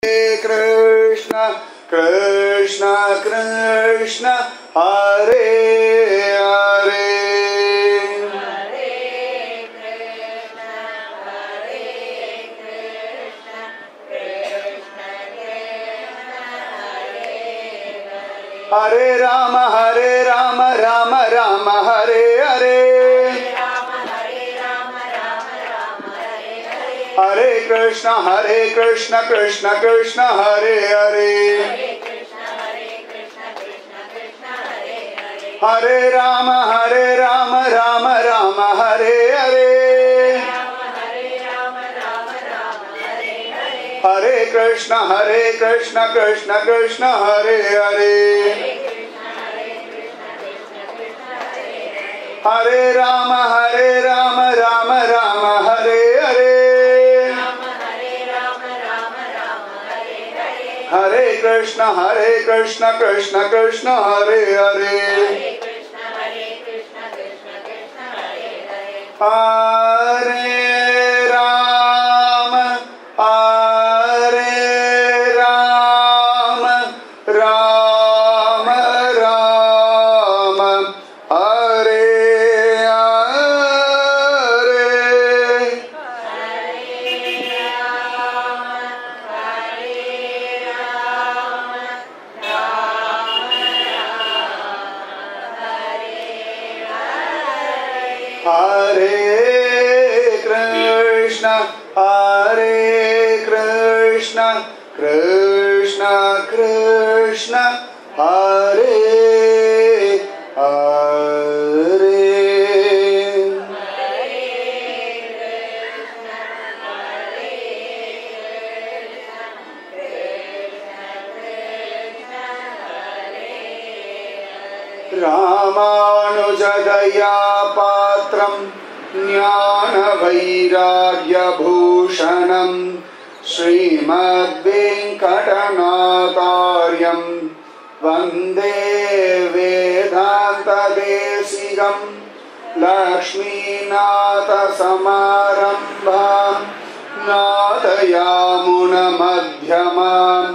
कृष्ण कृष्ण कृष्ण हरे हरे हरे राम हरे राम राम राम हरे हरे हरे कृष्ण हरे कृष्ण कृष्ण कृष्ण हरे हरे हरे राम हरे राम राम राम हरे हरे हरे कृष्ण हरे कृष्ण कृष्ण कृष्ण हरे हरे हरे राम हरे राम राम राम हरे हरे हरे कृष्ण हरे कृष्ण कृष्ण कृष्ण हरे हरे हरे राम हरे राम राम राम हरे हरे हरे कृष्ण हरे कृष्ण कृष्ण कृष्ण हरे हरे रामानुजदया पात्रम् ज्ञानवैराग्यभूषणम् श्रीमद्वेङ्कटनाथार्यम् वन्दे वेदान्तदेशिकम् लक्ष्मीनाथसमारम्भाम् नाथयामुनमध्यमाम्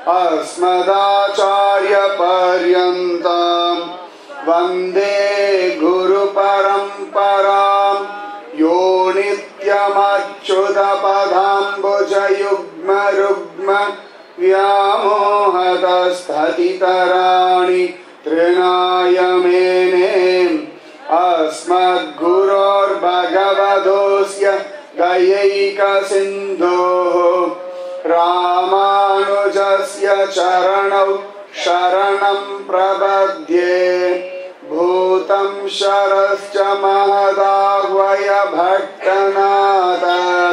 अस्मदाचार्यपर्यन्ताम् वन्दे गुरुपरम्पराम् यो नित्यमच्युतपदाम्बुजयुग्मरुग्म व्यामोहतस्थतितराणि तृणाय मेने अस्मद्गुरोर्भगवधोऽस्य दयैकसिन्धोः रामानुजस्य चरणौ शरणं प्रपद्ये भूतं शरश्च महदाह्वय भट्टनाथ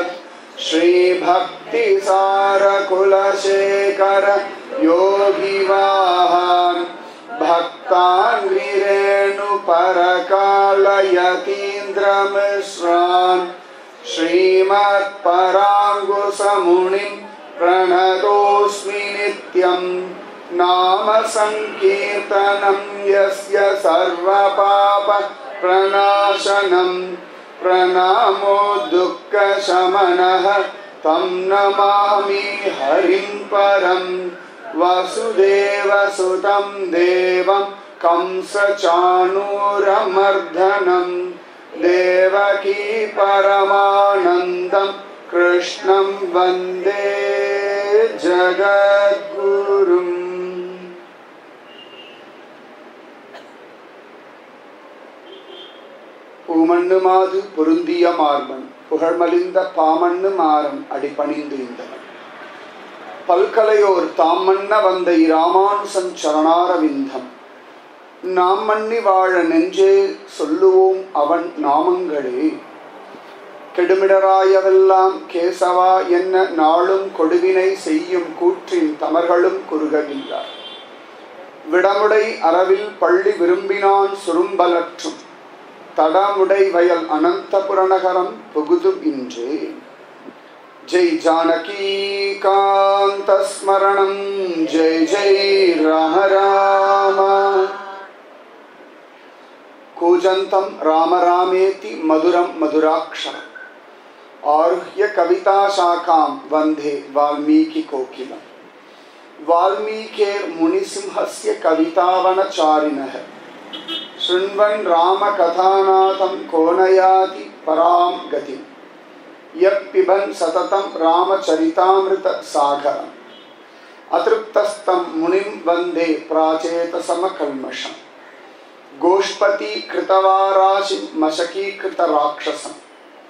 श्रीभक्तिसारकुलशेखर योगिवाहान् भक्तान् वीरेणुपरकालयतीन्द्रमिश्रान् श्रीमत्पराङ्गुसमुनिं प्रणतोऽस्मि नित्यम् नाम सङ्कीर्तनं यस्य सर्वपाप प्रणाशनं प्रणामो दुःखशमनः तं नमामि हरिं परं वसुदेवसुतं देवं कंसचाणूरमर्दनं देवकी परमानन्दं कृष्णं वन्दे जगद्गुरुम् பூமண்ணுமாது பொருந்திய மார்பன் புகழ்மலிந்த பாமண்ணு மாறம் அடிபணிந்து இந்தவன் பல்கலையோர் தாமண்ண வந்த இராமானுசன் சரணாரவிந்தம் நாம் மன்னி வாழ நெஞ்சே சொல்லுவோம் அவன் நாமங்களே கெடுமிடராயவெல்லாம் கேசவா என்ன நாளும் கொடுவினை செய்யும் கூற்றின் தமர்களும் குறுகவில்லார் விடமுடை அரவில் பள்ளி விரும்பினான் சுரும்பலற்றும் தடமுடை வயல் அனந்தபுரநகரம் புகுதும் இன்றே ஜெய் ஜானகி காந்த ஸ்மரணம் ஜெய் ஜெய் ராம ராம கூஜந்தம் ராம ராமேதி மதுரம் மதுராட்சரம் आरुह्य कविताशाखां वन्दे वाल्मीकिकोकिलम् वाल्मीकेर्मुनिसिंहस्य कवितावनचारिणः शृण्वन् रामकथानाथं को नयाति परां गतिम् यः पिबन् सततं रामचरितामृतसागरम् अतृप्तस्तं मुनिं वन्दे प्राचेतसमकल्मषम् गोष्पतीकृतवाराशिं मशकीकृतराक्षसम्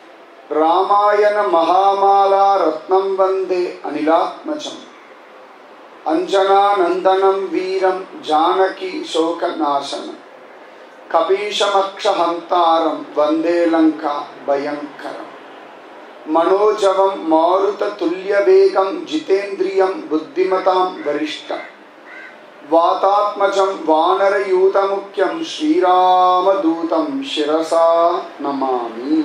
रामायणमहामाला रत्नं वन्दे अनिलात्मजम् अञ्जनानन्दनं वीरं जानकी शोकनाशनं कपीशमक्षहन्तारं वन्दे लङ्का भयङ्करम् मनोजवं मारुततुल्यवेगं जितेन्द्रियं बुद्धिमतां वरिष्ठं वातात्मजं वानरयूतमुख्यं श्रीरामदूतं शिरसा नमामि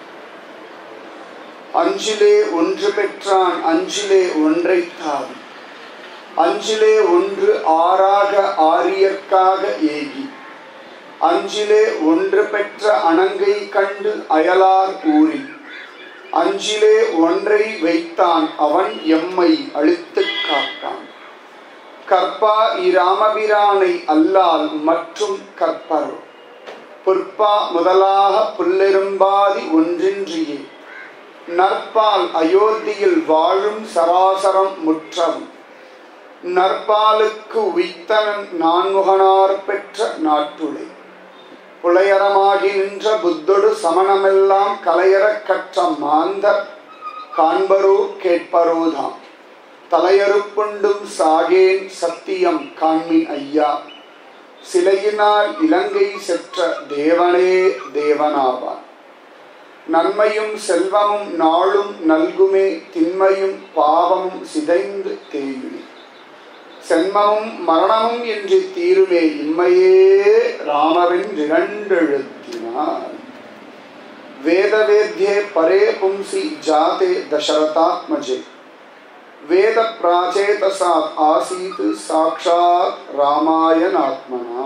அஞ்சிலே ஒன்று பெற்றான் அஞ்சிலே ஒன்றைத்தான் அஞ்சிலே ஒன்று ஆறாக ஆரியற்காக ஏகி அஞ்சிலே ஒன்று பெற்ற அணங்கை கண்டு அயலார் ஊரில் அஞ்சிலே ஒன்றை வைத்தான் அவன் எம்மை அழித்துக் காத்தான் கற்பா இராமபிரானை அல்லால் மற்றும் கற்பரோ பொற்பா முதலாக புல்லெரும்பாதி ஒன்றின்றியே நற்பால் அயோத்தியில் வாழும் சராசரம் முற்றம் நற்பாலுக்கு உய்த்தனன் நான்முகனார் பெற்ற நாட்டுளை புலையரமாகி நின்ற புத்தொடு சமணமெல்லாம் கலையறக் கற்ற மாந்தர் காண்பரோ கேட்பரோதாம் தலையறுப்புண்டும் சாகேன் சத்தியம் காண்மின் ஐயா சிலையினால் இலங்கை செற்ற தேவனே தேவனாவான் நன்மையும் செல்வமும் நாளும் நல்குமே திண்மையும் பாவமும் சிதைந்து தேயுமே சென்மமும் மரணமும் என்று தீருமே இம்மையே ராமவின் இரண்டெழுத்தினார் வேத வேத்யே பரே பும்சி ஜாதே தசரதாத்மஜே வேத பிராச்சேதசாத் ஆசீத் சாட்சாத் ராமாயணாத்மனா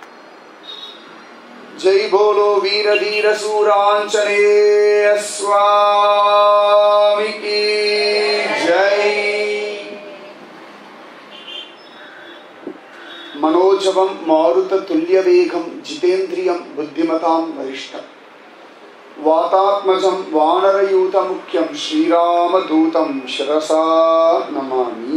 जय बोलो वीर धीर सूरांचनेय स्वामी की जय मनोजवं मारुततुल्यवेगं जितेन्द्रियं बुद्धिमतां वरिष्ठं वातात्मजं वानरयूतमुख्यं श्रीरामदूतं शिरसा नमामि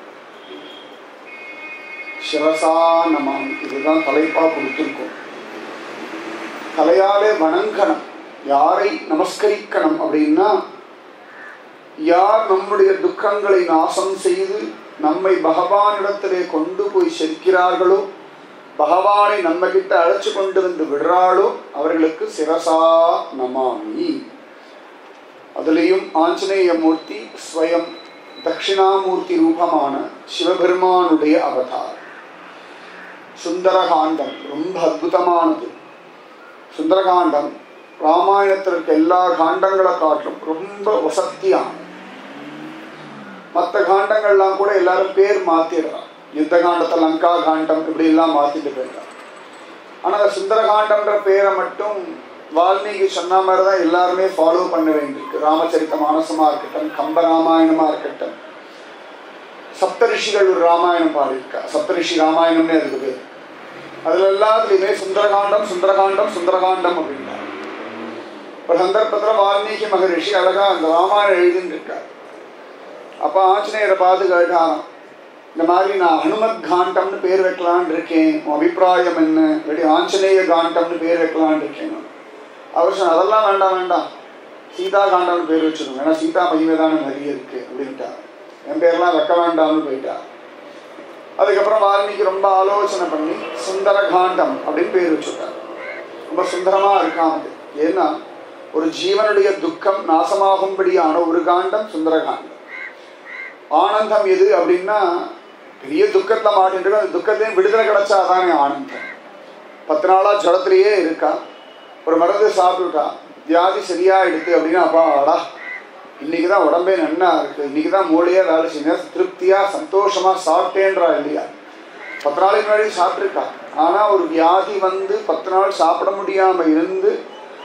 शिरसा नमामि இதுதான் தலைப்பா கொடுத்துருக்கோம் தலையாலே வணங்கணும் யாரை நமஸ்கரிக்கணும் அப்படின்னா யார் நம்முடைய துக்கங்களை நாசம் செய்து நம்மை பகவானிடத்திலே கொண்டு போய் சேர்க்கிறார்களோ பகவானை நம்ம கிட்ட அழைச்சு கொண்டு வந்து விடுறாளோ அவர்களுக்கு சிரசா நமாமி அதுலேயும் ஆஞ்சநேய மூர்த்தி ஸ்வயம் தட்சிணாமூர்த்தி ரூபமான சிவபெருமானுடைய அவதார் சுந்தரகாண்டம் ரொம்ப அற்புதமானது சுந்தரகாண்டம் ராமாயணத்தில் இருக்க எல்லா காண்டங்களை காட்டிலும் ரொம்ப வசத்தியான மற்ற காண்டங்கள்லாம் கூட எல்லாரும் பேர் மாத்திடுறான் யுத்த காண்டத்தை லங்கா காண்டம் இப்படி எல்லாம் மாத்திட்டு போயிடுறான் ஆனால் சுந்தரகாண்டம்ன்ற பேரை மட்டும் வால்மீகி சொன்ன மாதிரி தான் எல்லாருமே ஃபாலோ பண்ண வேண்டியிருக்கு ராமச்சரித்த மானசமா இருக்கட்டும் கம்ப ராமாயணமா இருக்கட்டும் சப்தரிஷிகள் ஒரு ராமாயணம் பாடியிருக்கா சப்தரிஷி ராமாயணம்னே அதுக்கு பேர் அதுல எல்லாத்துலயுமே சுந்தரகாண்டம் சுந்தரகாண்டம் சுந்தரகாண்டம் அப்படின்றார் ஒரு சந்தர்ப்பத்துல வால்மீகி மகரிஷி அழகா அந்த ராமாயணம் எழுதின்னு இருக்கார் அப்ப ஆஞ்சநேயரை பார்த்து கேட்டாராம் இந்த மாதிரி நான் ஹனுமத் காண்டம்னு பேர் வைக்கலான்னு இருக்கேன் உன் அபிப்பிராயம் என்ன இல்லாட்டி ஆஞ்சநேய காண்டம்னு பேர் வைக்கலான்னு இருக்கேன் அவர் சொன்ன அதெல்லாம் வேண்டாம் வேண்டாம் சீதா காண்டம்னு பேர் வச்சிருக்கோம் ஏன்னா சீதா மகிமை தானே நிறைய இருக்கு அப்படின்ட்டார் என் பேர்லாம் வைக்க வேண்டாம்னு போயிட்டார் அதுக்கப்புறம் வால்மீகி ரொம்ப ஆலோசனை பண்ணி சுந்தரகாண்டம் அப்படின்னு பேர் வச்சுட்டார் ரொம்ப சுந்தரமா இருக்கான் அது ஏன்னா ஒரு ஜீவனுடைய துக்கம் நாசமாகும்படியான ஒரு காண்டம் சுந்தரகாண்டம் ஆனந்தம் எது அப்படின்னா பெரிய துக்கத்தில் மாட்டிட்டு அந்த துக்கத்தையும் விடுதலை கிடைச்சா தானே ஆனந்தம் பத்து நாளா ஜடத்திலேயே இருக்கா ஒரு மருந்து சாப்பிட்டுட்டா வியாதி சரியாயிடுது அப்படின்னா அப்பா அடா இன்னைக்கு தான் உடம்பே நன்னா இருக்கு இன்னைக்கு தான் மூளையே வேலை செஞ்சா திருப்தியா சந்தோஷமா சாப்பிட்டேன்றா இல்லையா பத்து நாளைக்கு முன்னாடி சாப்பிட்ருக்கா ஆனால் ஒரு வியாதி வந்து பத்து நாள் சாப்பிட முடியாம இருந்து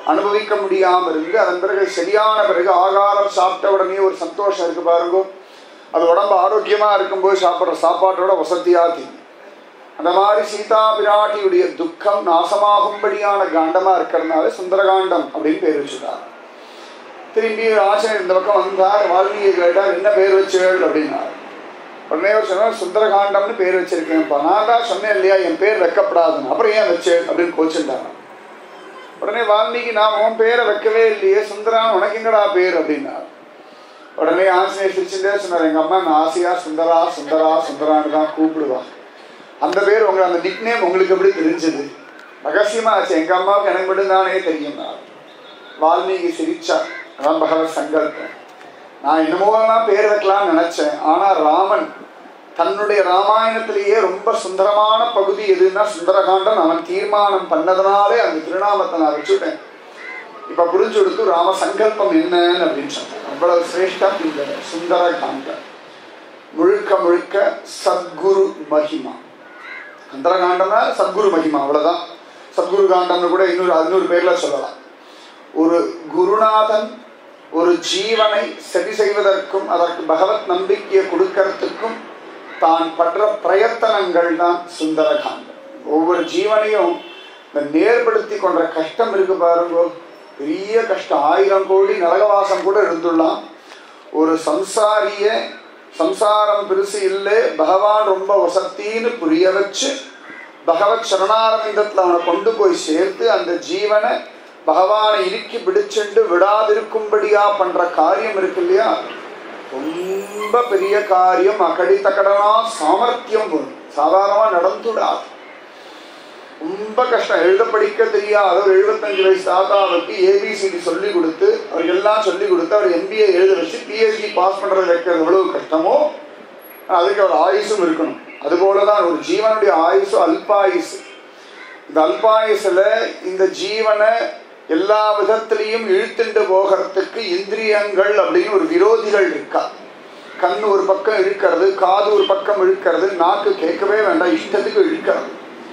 அனுபவிக்க முடியாம இருந்து அதன் பிறகு சரியான பிறகு ஆகாரம் சாப்பிட்ட உடனே ஒரு சந்தோஷம் இருக்கு பாருங்க அது உடம்பு ஆரோக்கியமா இருக்கும்போது சாப்பிட்ற சாப்பாட்டோட வசதியா தெரியும் அந்த மாதிரி சீதா பிராட்டியுடைய துக்கம் நாசமாகும்படியான காண்டமா இருக்கிறதுனால சுந்தரகாண்டம் அப்படின்னு பேர் வச்சுட்டார் திரும்பி ஆச்சரியர் இந்த பக்கம் வந்தார் வால்மீகி கேட்டார் என்ன பேர் வச்சுகள் அப்படின்னார் உடனே அவர் சொன்னார் சுந்தரகாண்டம்னு பேர் வச்சிருக்கேன்ப்பா நான் தான் சொன்னேன் இல்லையா என் பேர் வைக்கப்படாதுன்னு அப்புறம் ஏன் வச்சேன் அப்படின்னு கோச்சுட்டாங்க உடனே வால்மீகி நான் உன் பேரை வைக்கவே இல்லையே சுந்தரான் உனக்கு எங்கடா பேர் அப்படின்னார் உடனே ஆசிரியர் சிரிச்சுட்டே சொன்னார் எங்க அம்மா நான் ஆசையா சுந்தரா சுந்தரா சுந்தரான்னு தான் கூப்பிடுவா அந்த பேர் உங்களை அந்த நிக் நேம் உங்களுக்கு எப்படி தெரிஞ்சது ரகசியமா ஆச்சு எங்க அம்மாவுக்கு எனக்கு மட்டும்தானே தெரியும் வால்மீகி சிரிச்சா அதான் பகவத் சங்கல்பம் நான் என்னமோலாம் பேர் வைக்கலாம்னு நினைச்சேன் ஆனா ராமன் தன்னுடைய ராமாயணத்திலேயே ரொம்ப சுந்தரமான பகுதி எதுன்னா சுந்தரகாண்டம் அவன் தீர்மானம் பண்ணதுனாலே அந்த திருநாமத்தை நான் வச்சுட்டேன் இப்ப புரிஞ்சு கொடுத்து ராம சங்கல்பம் என்னன்னு அப்படின்னு சொன்னேன் அவ்வளவு சிரேஷ்டம் இந்த சுந்தரகாண்டம் முழுக்க முழுக்க சத்குரு மகிமா சுந்தரகாண்டம்னா சத்குரு மகிமா அவ்வளவுதான் சத்குரு காண்டம்னு கூட இன்னொரு இன்னொரு பேர்ல சொல்லலாம் ஒரு குருநாதன் ஒரு ஜீவனை சரி செய்வதற்கும் அதற்கு பகவத் நம்பிக்கையை கொடுக்கறதுக்கும் தான் படுற பிரயத்தனங்கள் தான் சுந்தரகாண்டம் ஒவ்வொரு ஜீவனையும் இந்த நேர்படுத்தி கொண்ட கஷ்டம் இருக்கு பாருங்க பெரிய கஷ்டம் ஆயிரம் கோடி நரகவாசம் கூட இருந்துடலாம் ஒரு சம்சாரிய சம்சாரம் பெருசு இல்லை பகவான் ரொம்ப வசத்தின்னு புரிய வச்சு பகவத் சரணாரவிந்தத்தில் அவனை கொண்டு போய் சேர்த்து அந்த ஜீவனை பகவானை இறுக்கி பிடிச்சுண்டு விடாதிருக்கும்படியா பண்ற காரியம் இருக்கு இல்லையா ரொம்ப பெரிய காரியம் அகடித்த கடனா சாமர்த்தியம் வரும் சாதாரணமா நடந்துடாது ரொம்ப கஷ்டம் எழுத படிக்க தெரியாத ஒரு எழுபத்தஞ்சு வயசு தாத்தாவுக்கு ஏபிசிடி சொல்லி கொடுத்து அவர் எல்லாம் சொல்லி கொடுத்து அவர் எம்பிஏ எழுத வச்சு பிஹெச்டி பாஸ் பண்றது வைக்கிறது எவ்வளவு கஷ்டமோ அதுக்கு அவர் ஆயுசும் இருக்கணும் அதுபோலதான் ஒரு ஜீவனுடைய ஆயுசு அல்பாயுசு இந்த அல்பாயுசுல இந்த ஜீவனை எல்லா விதத்திலையும் இழுத்துண்டு போகிறதுக்கு இந்திரியங்கள் அப்படின்னு ஒரு விரோதிகள் இருக்கா கண் ஒரு பக்கம் இழுக்கிறது காது ஒரு பக்கம் இழுக்கிறது நாக்கு கேட்கவே வேண்டாம் இஷ்டத்துக்கு இழுக்கிறது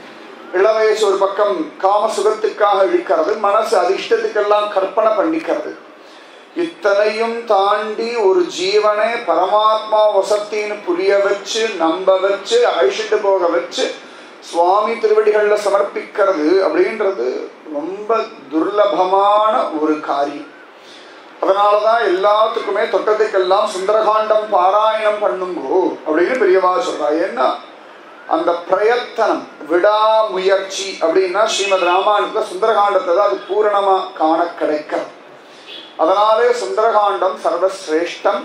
இளவயசு ஒரு பக்கம் காம சுகத்துக்காக இழுக்கிறது மனசு அது இஷ்டத்துக்கெல்லாம் கற்பனை பண்ணிக்கிறது இத்தனையும் தாண்டி ஒரு ஜீவனை பரமாத்மா வசத்தின்னு புரிய வச்சு நம்ப வச்சு அழிச்சிட்டு போக வச்சு சுவாமி திருவடிகள்ல சமர்ப்பிக்கிறது அப்படின்றது ரொம்ப துர்லபமான ஒரு காரியம் அதனாலதான் எல்லாத்துக்குமே தொட்டத்துக்கெல்லாம் சுந்தரகாண்டம் பாராயணம் பண்ணுங்கோ அப்படின்னு பெரியவா சொல்றா ஏன்னா அந்த பிரயத்தனம் விடாமுயற்சி அப்படின்னா ஸ்ரீமத் ராமாயணத்துல சுந்தரகாண்டத்தை தான் அது பூரணமா காண கிடைக்கிறது அதனாலே சுந்தரகாண்டம் சர்வசிரேஷ்டம்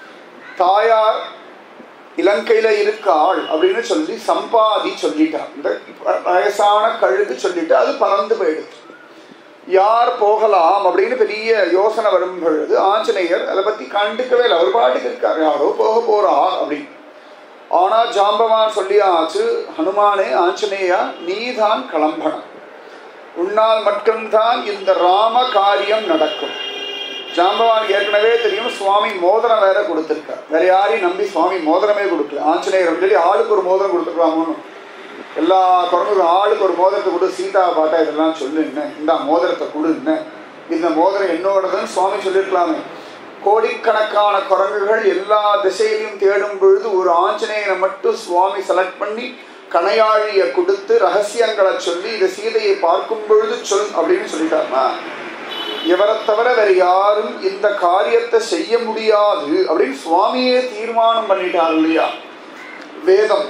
தாயார் இலங்கையில இருக்காள் அப்படின்னு சொல்லி சம்பாதி சொல்லிட்டார் இந்த வயசான கழுகு சொல்லிட்டு அது பறந்து போயிடுது யார் போகலாம் அப்படின்னு பெரிய யோசனை வரும் பொழுது ஆஞ்சநேயர் அதை பத்தி கண்டுக்கவே இல்லை அவர் பாட்டுக்கு இருக்கார் யாரோ போக போறா அப்படின்னு ஆனா ஜாம்பவான் சொல்லியாச்சு ஹனுமானே ஆஞ்சநேயா நீதான் கிளம்பணும் உன்னால் மட்டும்தான் இந்த ராம காரியம் நடக்கும் ஜாம்பவான் ஏற்கனவே தெரியும் சுவாமி மோதிரம் வேற கொடுத்துருக்கார் வேற யாரையும் நம்பி சுவாமி மோதிரமே கொடுக்கல ஆஞ்சநேயர் சொல்லி ஆளுக்கு ஒரு மோதிரம் கொடுத்துக்கலாமோன்னு எல்லா குரங்குக்கும் ஆளுக்கு ஒரு மோதிரத்தை கொடு சீதாவை பார்த்தா இதெல்லாம் சொல்லு என்ன இந்த மோதிரத்தை கொடு என்ன இந்த மோதிரம் என்னோடதுன்னு சுவாமி சொல்லியிருக்கலாமே கோடிக்கணக்கான குரங்குகள் எல்லா திசையிலையும் தேடும் பொழுது ஒரு ஆஞ்சநேயனை மட்டும் சுவாமி செலக்ட் பண்ணி கணையாழியை கொடுத்து ரகசியங்களை சொல்லி இந்த சீதையை பார்க்கும் பொழுது சொல் அப்படின்னு சொல்லிட்டாருன்னா இவரை தவிர வேற யாரும் இந்த காரியத்தை செய்ய முடியாது அப்படின்னு சுவாமியே தீர்மானம் பண்ணிட்டார் இல்லையா வேதம்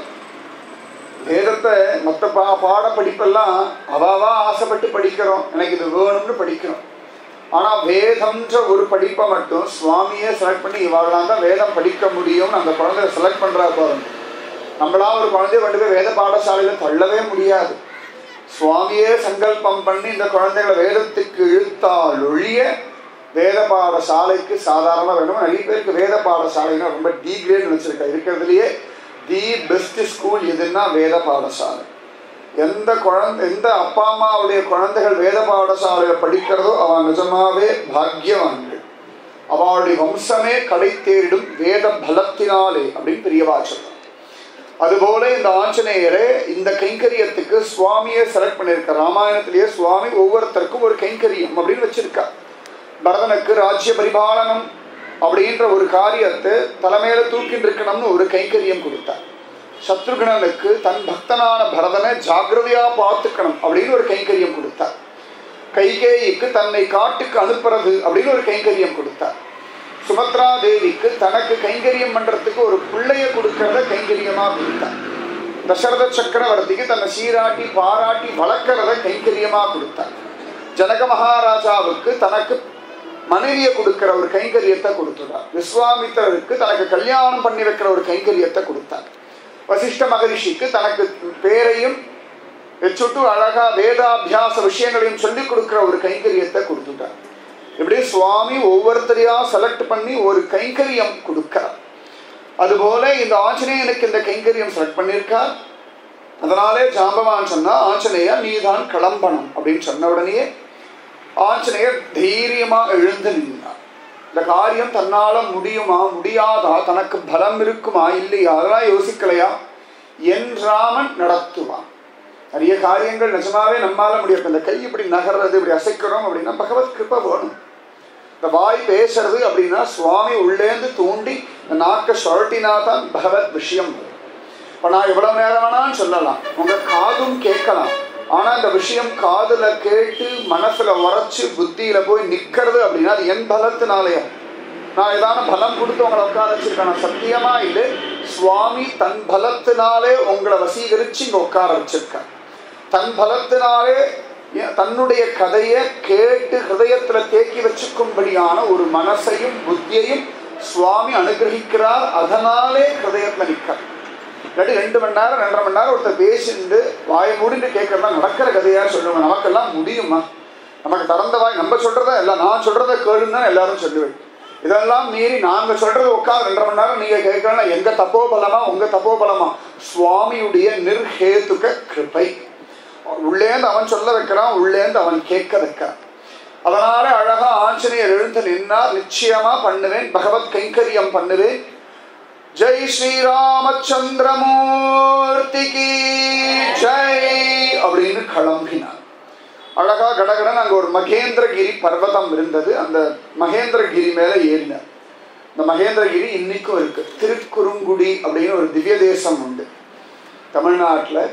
வேதத்தை மற்ற பா பாட படிப்பெல்லாம் அவாவா ஆசைப்பட்டு படிக்கிறோம் எனக்கு இது வேணும்னு படிக்கிறோம் ஆனால் வேதம்ன்ற ஒரு படிப்பை மட்டும் சுவாமியே செலக்ட் பண்ணி இவாகலாம் தான் வேதம் படிக்க முடியும்னு அந்த குழந்தைய செலக்ட் பண்ணுறா பாருங்க நம்மளா ஒரு குழந்தைய கொண்டு போய் வேத பாடசாலையில் தள்ளவே முடியாது சுவாமியே சங்கல்பம் பண்ணி இந்த குழந்தைகளை வேதத்துக்கு இழுத்தால் ஒழிய வேத பாடசாலைக்கு சாதாரணமாக வேணும் நிறைய பேருக்கு வேத பாடசாலைன்னா ரொம்ப டீக்ரேட் வச்சிருக்கா இருக்கிறதுலையே தி பெஸ்ட் ஸ்கூல் எதுன்னா வேத பாடசாலை எந்த குழந்தை எந்த அப்பா அம்மாவுடைய குழந்தைகள் வேத பாடசாலையில் படிக்கிறதோ அவன் நிஜமாவே பாக்கியவான்கள் அவளுடைய வம்சமே கடை தேரிடும் வேத பலத்தினாலே அப்படின்னு பெரியவா சொல்றான் அதுபோல இந்த ஆஞ்சநேயரே இந்த கைங்கரியத்துக்கு சுவாமியை செலக்ட் பண்ணியிருக்க ராமாயணத்திலேயே சுவாமி ஒவ்வொருத்தருக்கும் ஒரு கைங்கரியம் அப்படின்னு வச்சிருக்கா பரதனுக்கு ராஜ்ய பரிபாலனம் அப்படின்ற ஒரு காரியத்தை தலைமையில தூக்கிட்டு இருக்கணும்னு ஒரு கைங்கரியம் கொடுத்தார் சத்ருகணனுக்கு தன் பக்தனான பரதனை ஜாக்கிரதையா பார்த்துக்கணும் அப்படின்னு ஒரு கைங்கரியம் கொடுத்தார் கைகேயிக்கு தன்னை காட்டுக்கு அனுப்புறது அப்படின்னு ஒரு கைங்கரியம் கொடுத்தார் சுபத்ரா தேவிக்கு தனக்கு கைங்கரியம் பண்றதுக்கு ஒரு பிள்ளைய கொடுக்கறத கைங்கரியமா கொடுத்தார் தசரத சக்கரவர்த்திக்கு தன்னை சீராட்டி பாராட்டி வளர்க்கறத கைங்கரியமா கொடுத்தார் ஜனக மகாராஜாவுக்கு தனக்கு மனைவியை கொடுக்கிற ஒரு கைங்கரியத்தை கொடுத்துட்டார் விஸ்வாமித்திரருக்கு தனக்கு கல்யாணம் பண்ணி வைக்கிற ஒரு கைங்கரியத்தை கொடுத்தார் வசிஷ்ட மகரிஷிக்கு தனக்கு பேரையும் வச்சுட்டு அழகா வேதாபியாச விஷயங்களையும் சொல்லிக் கொடுக்கிற ஒரு கைங்கரியத்தை கொடுத்துட்டார் இப்படி சுவாமி ஒவ்வொருத்தரையா செலக்ட் பண்ணி ஒரு கைங்கரியம் கொடுக்கிறார் அதுபோல இந்த ஆஞ்சநேயனுக்கு இந்த கைங்கரியம் செலக்ட் பண்ணியிருக்கார் அதனாலே ஜாம்பவான் சொன்னா ஆஞ்சநேயா நீதான் கிளம்பணும் அப்படின்னு சொன்ன உடனேயே ஆஞ்சநேயர் தைரியமா எழுந்து நின்றார் இந்த காரியம் தன்னால முடியுமா முடியாதா தனக்கு பலம் இருக்குமா இல்லையா அதெல்லாம் யோசிக்கலையா என் ராமன் நடத்துவான் நிறைய காரியங்கள் நிஜமாவே நம்மால முடியாது இந்த கை இப்படி நகர்றது இப்படி அசைக்கிறோம் அப்படின்னா பகவத் கிருப்பை வேணும் இந்த வாய் பேசுறது அப்படின்னா சுவாமி உள்ளேந்து தூண்டி இந்த நாக்க சுழட்டினா தான் பகவத் விஷயம் வரும் இப்போ நான் எவ்வளவு நேரம் வேணாலும் சொல்லலாம் உங்க காதும் கேட்கலாம் ஆனா இந்த விஷயம் காதுல கேட்டு மனசுல உரைச்சு புத்தியில போய் நிக்கிறது அப்படின்னா அது என் பலத்தினாலயா நான் ஏதான பலம் கொடுத்து உங்களை உட்கார வச்சிருக்கேன் சத்தியமா இல்லை சுவாமி தன் பலத்தினாலே உங்களை வசீகரிச்சு இங்க உட்கார வச்சிருக்கார் தன் பலத்தினாலே தன்னுடைய கதையை கேட்டு ஹிருதயத்துல தேக்கி வச்சுக்கும்படியான ஒரு மனசையும் புத்தியையும் சுவாமி அனுகிரகிக்கிறார் அதனாலே ஹிருதயத்துல நிற்கிறார் இல்லாட்டி ரெண்டு மணி நேரம் ரெண்டரை மணி நேரம் ஒருத்தர் பேசிட்டு வாயை மூடிட்டு கேட்கறதா நடக்கிற கதையா சொல்லுவாங்க நமக்கெல்லாம் முடியுமா நமக்கு திறந்த வாய் நம்ம சொல்றத இல்லை நான் சொல்றத கேளுன்னு தான் எல்லாரும் சொல்லுவேன் இதெல்லாம் மீறி நாங்க சொல்றது உட்காந்து ரெண்டரை மணி நேரம் நீங்க கேட்கலாம் எங்க தப்போ பலமா உங்க தப்போ பலமா சுவாமியுடைய நிர்ஹேதுக கிருபை உள்ளேந்து அவன் சொல்ல வைக்கிறான் உள்ளேந்து அவன் கேட்க வைக்கிறான் அதனால அழகா ஆஞ்சநேயர் எழுந்து நின்னார் நிச்சயமா பண்ணுவேன் பகவத் கைங்கரியம் பண்ணுவேன் ஜெய் ஸ்ரீராமச்சந்திரமூர்த்திக்கு ஜெய் அப்படின்னு கிளம்பினார் அழகா கடகடன் அங்க ஒரு மகேந்திரகிரி பர்வதம் இருந்தது அந்த மகேந்திரகிரி மேல ஏறினார் இந்த மகேந்திரகிரி இன்னைக்கும் இருக்கு திருக்குறுங்குடி அப்படின்னு ஒரு திவ்ய தேசம் உண்டு தமிழ்நாட்டில்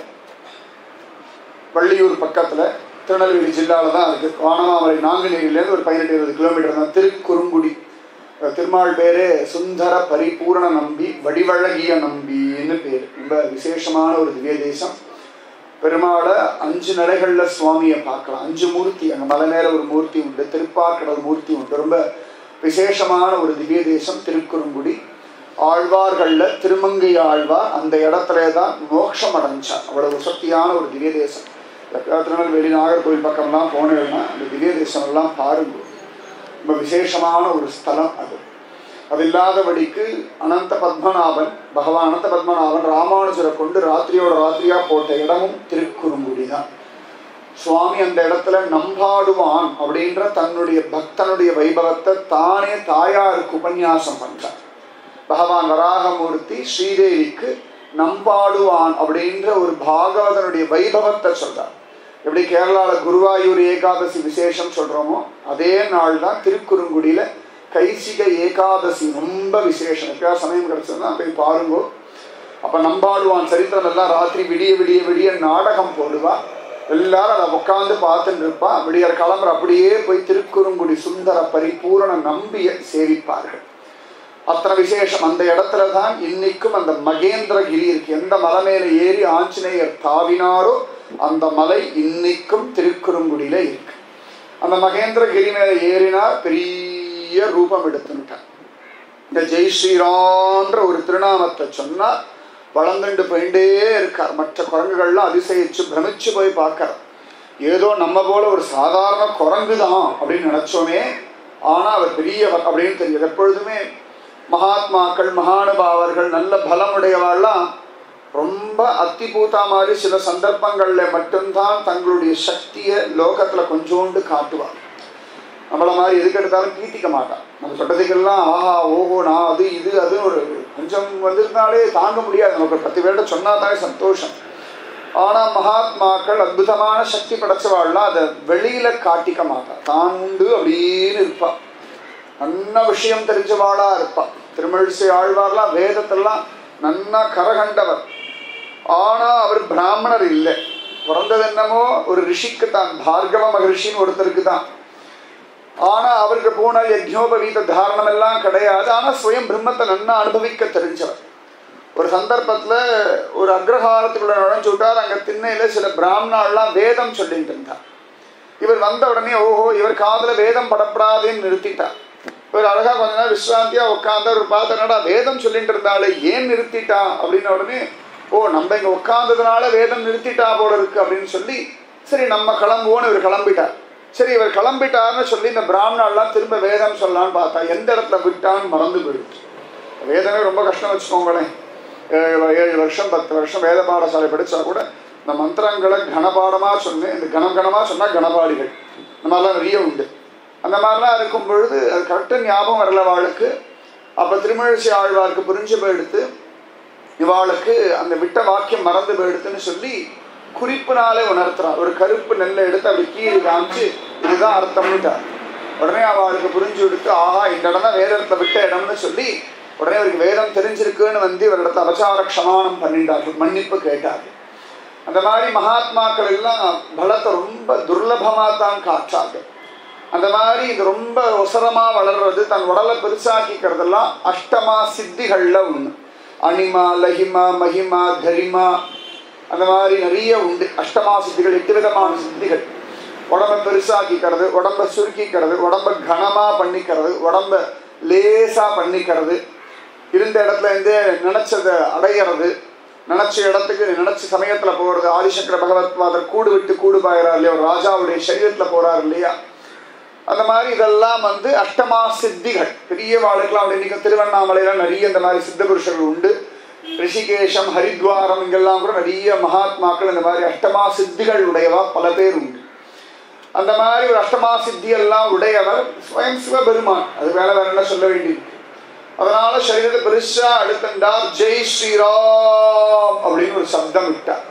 வள்ளியூர் பக்கத்தில் திருநெல்வேலி ஜில்லாவில் தான் இருக்குது வானமாமலை நாங்குநேரிலேருந்து ஒரு பதினெட்டு இருபது கிலோமீட்டர் தான் திருக்குறுங்குடி திருமால் பேரு சுந்தர பரிபூரண நம்பி வடிவழகிய நம்பின்னு பேர் ரொம்ப விசேஷமான ஒரு திவ்ய தேசம் பெருமாளை அஞ்சு நிலைகளில் சுவாமியை பார்க்கலாம் அஞ்சு மூர்த்தி அங்கே மலை மேலே ஒரு மூர்த்தி உண்டு திருப்பார்கடல் மூர்த்தி உண்டு ரொம்ப விசேஷமான ஒரு திவ்ய தேசம் திருக்குறுங்குடி ஆழ்வார்களில் திருமங்கை ஆழ்வார் அந்த இடத்துல தான் மோட்சம் அடைஞ்சார் அவ்வளவு சக்தியான ஒரு திவ்ய தேசம் திருநெல்வேலி நாகர்கோவில் பக்கம்லாம் போனேன்னா அந்த திவ்ய தேசம் எல்லாம் பாருங்க ரொம்ப விசேஷமான ஒரு ஸ்தலம் அது அது இல்லாதபடிக்கு அனந்த பத்மநாபன் பகவான் அனந்த பத்மநாபன் ராமானுஜரை கொண்டு ராத்திரியோட ராத்திரியா போட்ட இடமும் திருக்குறுங்குடி தான் சுவாமி அந்த இடத்துல நம்பாடுவான் அப்படின்ற தன்னுடைய பக்தனுடைய வைபவத்தை தானே தாயாருக்கு உபன்யாசம் பண்றார் பகவான் வராகமூர்த்தி ஸ்ரீதேவிக்கு நம்பாடுவான் அப்படின்ற ஒரு பாகவதனுடைய வைபவத்தை சொல்றார் எப்படி கேரளாவில் குருவாயூர் ஏகாதசி விசேஷம் சொல்கிறோமோ அதே நாள் தான் திருக்குறுங்குடியில் கைசிக ஏகாதசி ரொம்ப விசேஷம் எப்பயா சமயம் கிடச்சதுன்னா போய் பாருங்கோ அப்போ நம்பாடுவான் சரித்திரம் எல்லாம் ராத்திரி விடிய விடிய விடிய நாடகம் போடுவா எல்லாரும் அதை உட்காந்து பார்த்துட்டு இருப்பா விடியற் கிளம்புற அப்படியே போய் திருக்குறுங்குடி சுந்தர பரிபூரண நம்பிய சேவிப்பார்கள் அத்தனை விசேஷம் அந்த இடத்துல தான் இன்னைக்கும் அந்த மகேந்திரகிரி இருக்கு எந்த மலை மேல ஏறி ஆஞ்சநேயர் தாவினாரோ அந்த மலை இன்னைக்கும் திருக்குறுங்குடியில இருக்கு அந்த மகேந்திரகிரி மேல ஏறினார் பெரிய ரூபம் எடுத்துட்டார் இந்த ஜெய் ஸ்ரீரான்ற ஒரு திருநாமத்தை சொன்னா வளர்ந்துண்டு போயிட்டே இருக்கார் மற்ற குரங்குகள்லாம் அதிசயிச்சு பிரமிச்சு போய் பார்க்கறார் ஏதோ நம்ம போல ஒரு சாதாரண குரங்கு தான் அப்படின்னு நினைச்சோமே ஆனா அவர் பெரியவர் அப்படின்னு தெரியும் எப்பொழுதுமே மகாத்மாக்கள் மகானுபாவர்கள் நல்ல பலமுடையவாள்லாம் ரொம்ப அத்திபூத்தா மாதிரி சில சந்தர்ப்பங்கள்ல மட்டும்தான் தங்களுடைய சக்தியை லோகத்துல கொஞ்சோண்டு காட்டுவார் நம்மள மாதிரி எதுக்கு எடுத்தாலும் கீட்டிக்க மாட்டான் நம்ம சொல்றதுக்கெல்லாம் ஆஹா ஓஹோ நான் அது இது அது ஒரு கொஞ்சம் வந்திருந்தாலே தாங்க முடியாது நமக்கு ஒரு பத்து பேர்கிட்ட சொன்னாதானே சந்தோஷம் ஆனா மகாத்மாக்கள் அற்புதமான சக்தி படைச்சவாள்லாம் அதை வெளியில காட்டிக்க மாட்டா தான் உண்டு அப்படின்னு இருப்பா நல்ல விஷயம் தெரிஞ்சவாளா இருப்பா திருமழிசை ஆழ்வார்லாம் வேதத்தெல்லாம் நன்னா கரகண்டவர் ஆனா அவர் பிராமணர் இல்லை பிறந்தது என்னமோ ஒரு ரிஷிக்கு தான் பார்கவ மகரிஷின்னு ஒருத்தருக்கு தான் ஆனா அவருக்கு போன யஜ்னோபவீத தாரணம் எல்லாம் கிடையாது ஆனா சுயம் பிரம்மத்தை நன்னா அனுபவிக்க தெரிஞ்சவர் ஒரு சந்தர்ப்பத்துல ஒரு அக்ரஹாரத்துக்குள்ள நுழைஞ்சு விட்டார் அங்க திண்ணையில சில பிராமணாலாம் வேதம் சொல்லிட்டு இருந்தார் இவர் வந்த உடனே ஓஹோ இவர் காதுல வேதம் படப்படாதுன்னு நிறுத்திட்டார் இவர் அழகா கொஞ்ச நேரம் விஸ்ராந்தியா உட்காந்து அவர் பார்த்து என்னடா வேதம் சொல்லிட்டு இருந்தாலே ஏன் நிறுத்திட்டா அப்படின்ன உடனே ஓ நம்ம இங்க உட்கார்ந்ததுனால வேதம் நிறுத்திட்டா போல இருக்கு அப்படின்னு சொல்லி சரி நம்ம கிளம்புவோன்னு இவர் கிளம்பிட்டார் சரி இவர் கிளம்பிட்டார்னு சொல்லி இந்த பிராமணாலாம் திரும்ப வேதம் சொல்லலான்னு பார்த்தா எந்த இடத்துல விட்டான்னு மறந்து போயிடுச்சு வேதமே ரொம்ப கஷ்டம் வச்சுக்கோங்களேன் ஏழு ஏழு வருஷம் பத்து வருஷம் வேத பாடசாலை படித்தா கூட இந்த மந்திரங்களை கனபாடமாக சொன்னேன் இந்த கணம் கணமாக சொன்னால் கணபாடிகள் இந்த மாதிரிலாம் நிறைய உண்டு அந்த மாதிரிலாம் இருக்கும் பொழுது அது கரெக்டாக ஞாபகம் வரல வாளுக்கு அப்போ திருமழிசை ஆழ்வாருக்கு புரிஞ்சு போயிடுத்து இவாளுக்கு அந்த விட்ட வாக்கியம் மறந்து போயிடுத்துன்னு சொல்லி குறிப்புனாலே உணர்த்துறான் ஒரு கருப்பு நெல்லை எடுத்து அப்படி கீழே காமிச்சு இதுதான் அர்த்தம்னுட்டார் உடனே அவளுக்கு புரிஞ்சு எடுத்து ஆஹா இந்த இடம் தான் வேற இடத்துல விட்ட இடம்னு சொல்லி உடனே அவருக்கு வேதம் தெரிஞ்சிருக்குன்னு வந்து இவரிடத்த அபச்சார க்ஷமானம் பண்ணிட்டார்கள் மன்னிப்பு கேட்டார்கள் அந்த மாதிரி மகாத்மாக்கள் எல்லாம் பலத்தை ரொம்ப துர்லபமாக தான் காற்றார்கள் அந்த மாதிரி இது ரொம்ப ஒசரமா வளர்றது தன் உடலை பெருசாக்கிக்கிறதெல்லாம் அஷ்டமா சித்திகள்ல ஒண்ணு அனிமா லஹிமா மகிமா கரிமா அந்த மாதிரி நிறைய உண்டு அஷ்டமா சித்திகள் எட்டு விதமான சித்திகள் உடம்ப பெருசாக்கிக்கிறது உடம்ப சுருக்கிக்கிறது உடம்ப கனமா பண்ணிக்கிறது உடம்ப லேசா பண்ணிக்கிறது இருந்த இடத்துல இருந்து நினைச்சதை அடையிறது நினைச்ச இடத்துக்கு நினைச்ச சமயத்துல போறது ஆதிசங்கர பகவத்பாதர் கூடு விட்டு கூடு பாயிறார் இல்லையா ஒரு ராஜாவுடைய சரீரத்துல போறார் இல்லையா அந்த மாதிரி இதெல்லாம் வந்து அஷ்டமா சித்திகள் பெரிய வாழ்க்கலாம் அப்படி இன்னைக்கு திருவண்ணாமலையில நிறைய இந்த மாதிரி சித்த புருஷர்கள் உண்டு ரிஷிகேஷம் ஹரித்வாரம் இங்கெல்லாம் கூட நிறைய மகாத்மாக்கள் இந்த மாதிரி அஷ்டமா சித்திகள் உடையவா பல பேர் உண்டு அந்த மாதிரி ஒரு அஷ்டமா சித்தி எல்லாம் உடையவர் ஸ்வயம் சிவபெருமான் அது வேலை வேற என்ன சொல்ல வேண்டியிருக்கு அதனால சரீரத்தை பெருசா அடுத்தண்டார் ஜெய் ஸ்ரீராம் அப்படின்னு ஒரு சப்தம் விட்டார்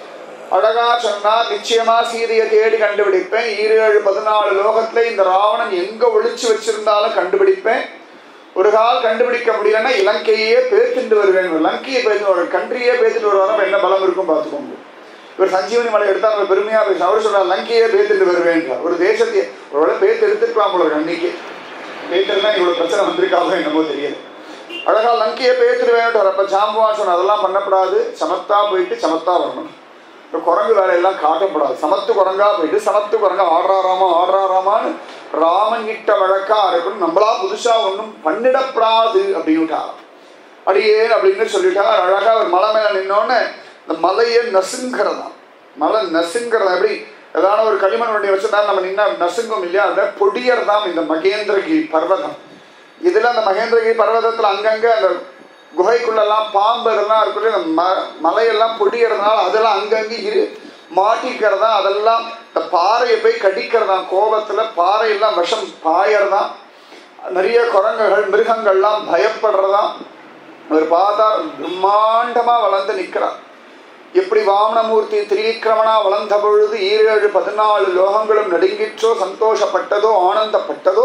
அழகா சொன்னார் நிச்சயமா சீதையை தேடி கண்டுபிடிப்பேன் ஈரேழு பதினாலு லோகத்துல இந்த ராவணன் எங்க ஒளிச்சு வச்சிருந்தாலும் கண்டுபிடிப்பேன் ஒரு கால் கண்டுபிடிக்க முடியலன்னா இலங்கையே பேத்துட்டு வருவேன் இலங்கையை பேத்து ஒரு கண்ட்ரியே பேத்துட்டு வருவாரப்ப என்ன பலம் இருக்கும் பார்த்துக்கோங்க இவர் சஞ்சீவனி மலை எடுத்தா அவர் பெருமையா பேச அவர் சொல்றார் லங்கையே பேத்துட்டு வருவேன் ஒரு தேசத்தையே ஒரு பேத்து எடுத்துக்கலாம் போல அன்னைக்கு பேத்துனா இவ்வளவு பிரச்சனை வந்திருக்காதோ என்னமோ தெரியல அழகா லங்கையை பேத்துடுவேன் அப்ப ஜாம்பவான் சொன்ன அதெல்லாம் பண்ணப்படாது சமத்தா போயிட்டு சமத்தா வரணும் இந்த குரங்கு வேலையெல்லாம் காட்டப்படாது சமத்து குரங்கா போயிட்டு சமத்து குரங்கா ஆடுறாராமா ஆடுறாராமான்னு ராமன் கிட்ட வழக்கா இருக்கணும் நம்மளா புதுசா ஒன்றும் பண்ணிடப்படாது அப்படின்னுட்டா அடியேன் அப்படின்னு சொல்லிட்டார் அழகா ஒரு மலை மேல நின்னோன்னு இந்த மலையை நசுங்கிறதா மலை நசுங்கிறதா எப்படி ஏதான ஒரு களிமண் வண்டி வச்சுதான் நம்ம நின்னா நசுங்கும் இல்லையா அதை பொடியர்தாம் இந்த மகேந்திரகிரி பர்வதம் இதுல அந்த மகேந்திரகிரி பர்வதத்துல அங்கங்க அந்த குகைக்குள்ளெல்லாம் பாம்பு இதெல்லாம் இருக்குது இந்த ம மலையெல்லாம் பொடியறதுனால அதெல்லாம் அங்கங்கே இரு மாட்டிக்கிறதா அதெல்லாம் இந்த பாறையை போய் கடிக்கிறதாம் கோபத்தில் பாறையெல்லாம் விஷம் பாயறதாம் நிறைய குரங்குகள் மிருகங்கள்லாம் பயப்படுறதாம் அவர் பார்த்தா பிரம்மாண்டமாக வளர்ந்து நிற்கிறார் எப்படி வாமனமூர்த்தி திரிவிக்ரமனா வளர்ந்த பொழுது ஈரேழு பதினாலு லோகங்களும் நடுங்கிற்றோ சந்தோஷப்பட்டதோ ஆனந்தப்பட்டதோ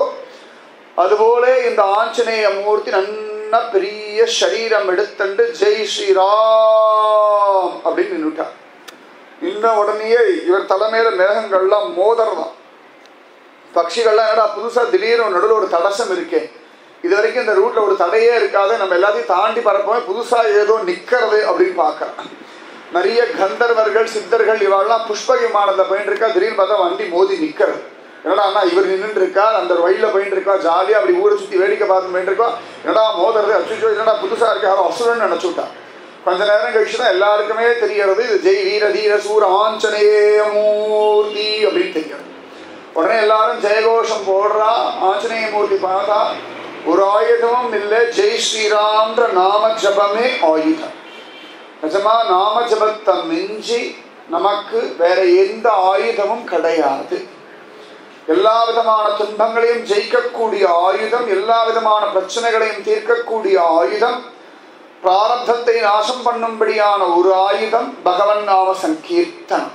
அதுபோல இந்த ஆஞ்சநேய மூர்த்தி நன்னா பெரிய சரீரம் எடுத்துண்டு ஜெய் ஸ்ரீராம் அப்படின்னு நின்றுட்டார் நின்ன உடனேயே இவர் தலைமையில மேகங்கள்லாம் மோதறதான் பட்சிகள்லாம் என்னடா புதுசா திடீர்னு நடுவில் ஒரு தடசம் இருக்கே இது வரைக்கும் இந்த ரூட்ல ஒரு தடையே இருக்காது நம்ம எல்லாத்தையும் தாண்டி பரப்போம் புதுசா ஏதோ நிக்கிறது அப்படின்னு பார்க்கலாம் நிறைய கந்தர்வர்கள் சித்தர்கள் இவாள்லாம் புஷ்ப விமானத்தில் போயிட்டு இருக்கா திடீர்னு பார்த்தா வண்டி மோதி நிக்கிறது என்னடா அண்ணா இவர் நின்றுட்டு இருக்கார் அந்த வழியில போயிட்டு இருக்கா ஜாலியா அப்படி ஊரை சுத்தி வேடிக்கை பார்த்து போயிட்டு இருக்கா என்னடா மோதுறது அச்சுச்சோ என்னடா புதுசா இருக்கு யாரும் அசுரன் நினைச்சு விட்டா கொஞ்ச நேரம் கழிச்சு தான் எல்லாருக்குமே தெரியறது இது ஜெய் வீர தீர சூர ஆஞ்சநேய மூர்த்தி அப்படின்னு தெரியும் உடனே எல்லாரும் ஜெயகோஷம் போடுறா ஆஞ்சநேய மூர்த்தி பார்த்தா ஒரு ஆயுதமும் இல்லை ஜெய் ஸ்ரீராம்ன்ற நாம ஜபமே ஆயுதம் நிஜமா நாம ஜபத்தை மிஞ்சி நமக்கு வேற எந்த ஆயுதமும் கிடையாது எல்லா விதமான துன்பங்களையும் ஜெயிக்கக்கூடிய ஆயுதம் எல்லா விதமான பிரச்சனைகளையும் தீர்க்கக்கூடிய ஆயுதம் பிராரப்தத்தை நாசம் பண்ணும்படியான ஒரு ஆயுதம் பகவன் நாம சங்கீர்த்தனம்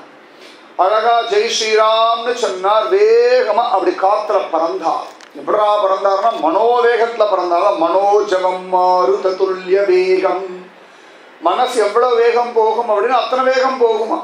அழகா ஜெய் ஸ்ரீராம்னு சொன்னார் வேகமா அப்படி காத்துல பறந்தார் எப்படா பறந்தார்னா மனோவேகத்துல பறந்தார் மனோஜவம் மாருத துல்லிய வேகம் மனசு எவ்வளவு வேகம் போகும் அப்படின்னு அத்தனை வேகம் போகுமா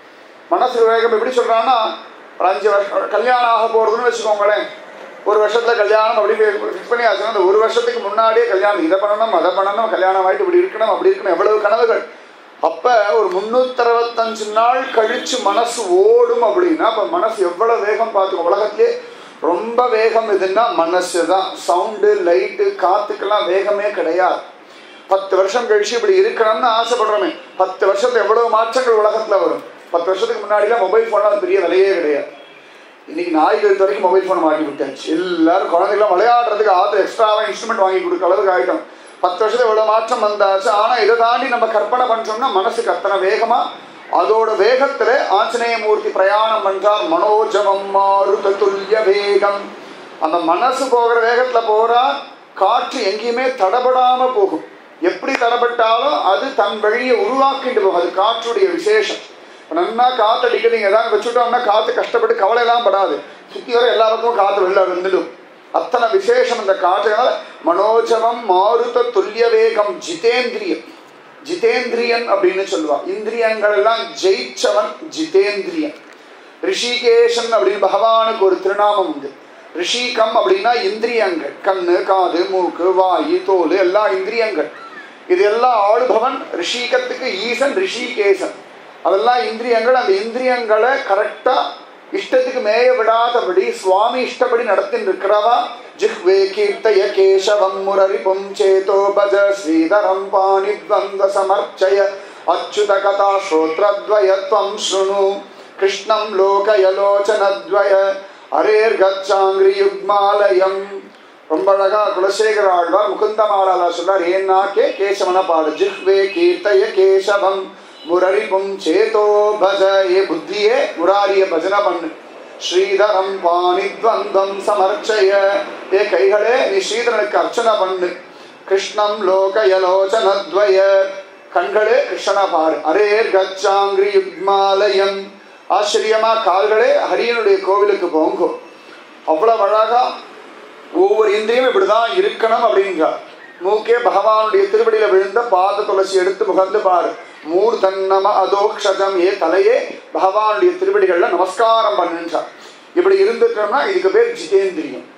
மனசு வேகம் எப்படி சொல்றான்னா ஒரு அஞ்சு வருஷம் கல்யாணம் ஆக போறதுன்னு வச்சுக்கோங்களேன் ஒரு வருஷத்துல கல்யாணம் அப்படி ஃபிக்ஸ் பண்ணி ஆச்சுன்னா அந்த ஒரு வருஷத்துக்கு முன்னாடியே கல்யாணம் இதை பண்ணணும் அதை பண்ணணும் கல்யாணம் ஆயிட்டு இப்படி இருக்கணும் அப்படி இருக்கணும் எவ்வளவு கனவுகள் அப்ப ஒரு முன்னூத்தி அறுபத்தஞ்சு நாள் கழிச்சு மனசு ஓடும் அப்படின்னா அப்ப மனசு எவ்வளவு வேகம் பார்த்துக்கோ உலகத்திலே ரொம்ப வேகம் எதுன்னா மனசு தான் சவுண்டு லைட்டு காத்துக்கெல்லாம் வேகமே கிடையாது பத்து வருஷம் கழிச்சு இப்படி இருக்கணும்னு ஆசைப்படுறோமே பத்து வருஷத்துல எவ்வளவு மாற்றங்கள் உலகத்துல வரும் பத்து வருஷத்துக்கு முன்னாடிலாம் மொபைல் ஃபோன்லாம் பெரிய விலையே கிடையாது இன்னைக்கு நாய் கழுத்து வரைக்கும் மொபைல் ஃபோன் வாங்கி விட்டாச்சு எல்லாரும் குழந்தைகளாம் விளையாடுறதுக்கு ஆத்து எக்ஸ்ட்ராவா இன்ஸ்ட்ருமெண்ட் வாங்கி கொடுக்க அளவுக்கு ஆயிட்டோம் பத்து வருஷத்துல இவ்வளவு மாற்றம் வந்தாச்சு ஆனா இதை தாண்டி நம்ம கற்பனை பண்றோம்னா மனசுக்கு அத்தனை வேகமா அதோட வேகத்துல ஆஞ்சநேய மூர்த்தி பிரயாணம் பண்றார் மனோஜவம் மாருத துல்லிய வேகம் அந்த மனசு போகிற வேகத்துல போறா காற்று எங்கேயுமே தடபடாம போகும் எப்படி தடப்பட்டாலும் அது தன் வழியை உருவாக்கிட்டு போகும் அது காற்றுடைய விசேஷம் இப்ப நன்னா காத்து அடிக்கிறீங்க ஏதாவது வச்சுட்டோம்னா காத்து கஷ்டப்பட்டு கவலை எல்லாம் படாது சுத்தி வர எல்லா பக்கமும் காத்து வெளில வந்துடும் அத்தனை விசேஷம் இந்த காற்றுனால மனோஜவம் மாருத துல்லிய வேகம் ஜிதேந்திரியம் ஜிதேந்திரியன் அப்படின்னு சொல்லுவா இந்திரியங்கள் எல்லாம் ஜெயிச்சவன் ஜிதேந்திரியன் ரிஷிகேஷன் அப்படின்னு பகவானுக்கு ஒரு திருநாமம் உண்டு ரிஷிகம் அப்படின்னா இந்திரியங்கள் கண்ணு காது மூக்கு வாயு தோல் எல்லா இந்திரியங்கள் இது எல்லாம் ஆளுபவன் ரிஷிகத்துக்கு ஈசன் ரிஷிகேசன் அதெல்லாம் இந்திரியங்கள் அந்த இந்திரியங்களை கரெக்டா இஷ்டத்துக்கு மேய விடாதபடி சுவாமி இஷ்டப்படி நடத்தின்னு இருக்கிறவா ஜிஹ்வே கீர்த்தய கேசவம் முரரி புஞ்சேதோ பஜ ஸ்ரீதரம் பாணி துவந்த சமர்ச்சய அச்சுத கதா ஸ்ரோத்ரத்வயத்வம் ஸ்ருணு கிருஷ்ணம் லோகயலோச்சனத்வய அரேர் கச்சாங்கிரி யுக்மாலயம் ரொம்ப அழகா குலசேகர ஆழ்வார் முகுந்தமாலால சொல்றார் ஏன்னா கே கேசவன பாடு ஜிஹ்வே கீர்த்தய கேசவம் முரரிபும் சேதோ பஜ ஏ புத்தியே முராரிய பஜன பண்ணு ஸ்ரீதரம் பாணித்வந்தம் சமர்ச்சய ஏ கைகளே நீ ஸ்ரீதரனுக்கு அர்ச்சனை பண்ணு கிருஷ்ணம் லோகயலோச்சனத்வய கண்களே கிருஷ்ணனை பாரு அரேர் கச்சாங்கிரி யுக்மாலயம் ஆச்சரியமா கால்களே ஹரியனுடைய கோவிலுக்கு போங்கோ அவ்வளவு அழகா ஒவ்வொரு இந்திரியும் இப்படிதான் இருக்கணும் அப்படின்றார் மூக்கே பகவானுடைய திருவடியில விழுந்த பாத துளசி எடுத்து முகந்து பாரு மூர்தன்னம அதோக்ஷதம் ஏ தலையே பகவானுடைய திருவடிகள்ல நமஸ்காரம் பண்ணுன்றார் இப்படி இருந்துட்டோம்னா இதுக்கு பேர் ஜிதேந்திரியம்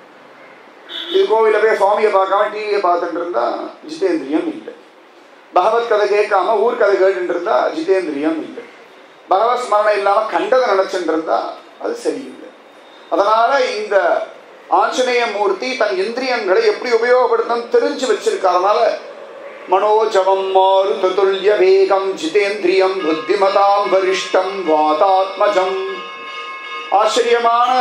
இது கோவில போய் சுவாமியை பார்க்காம டிவியை பார்த்துட்டு இருந்தா ஜிதேந்திரியம் இல்லை பகவத் கதை கேட்காம ஊர் கதை கேட்டுட்டு இருந்தா ஜிதேந்திரியம் இல்லை பகவத் ஸ்மரணை இல்லாம கண்டதை நினைச்சுட்டு இருந்தா அது சரியில்லை அதனால இந்த ஆஞ்சநேய மூர்த்தி தன் இந்திரியங்களை எப்படி உபயோகப்படுத்தணும் தெரிஞ்சு வச்சிருக்கார் அதனால மனோஜவம் மாருத துல்லிய வேகம் ஜிதேந்திரியம் புத்திமதாம் வரிஷ்டம் வாதாத்மஜம் ஆச்சரியமான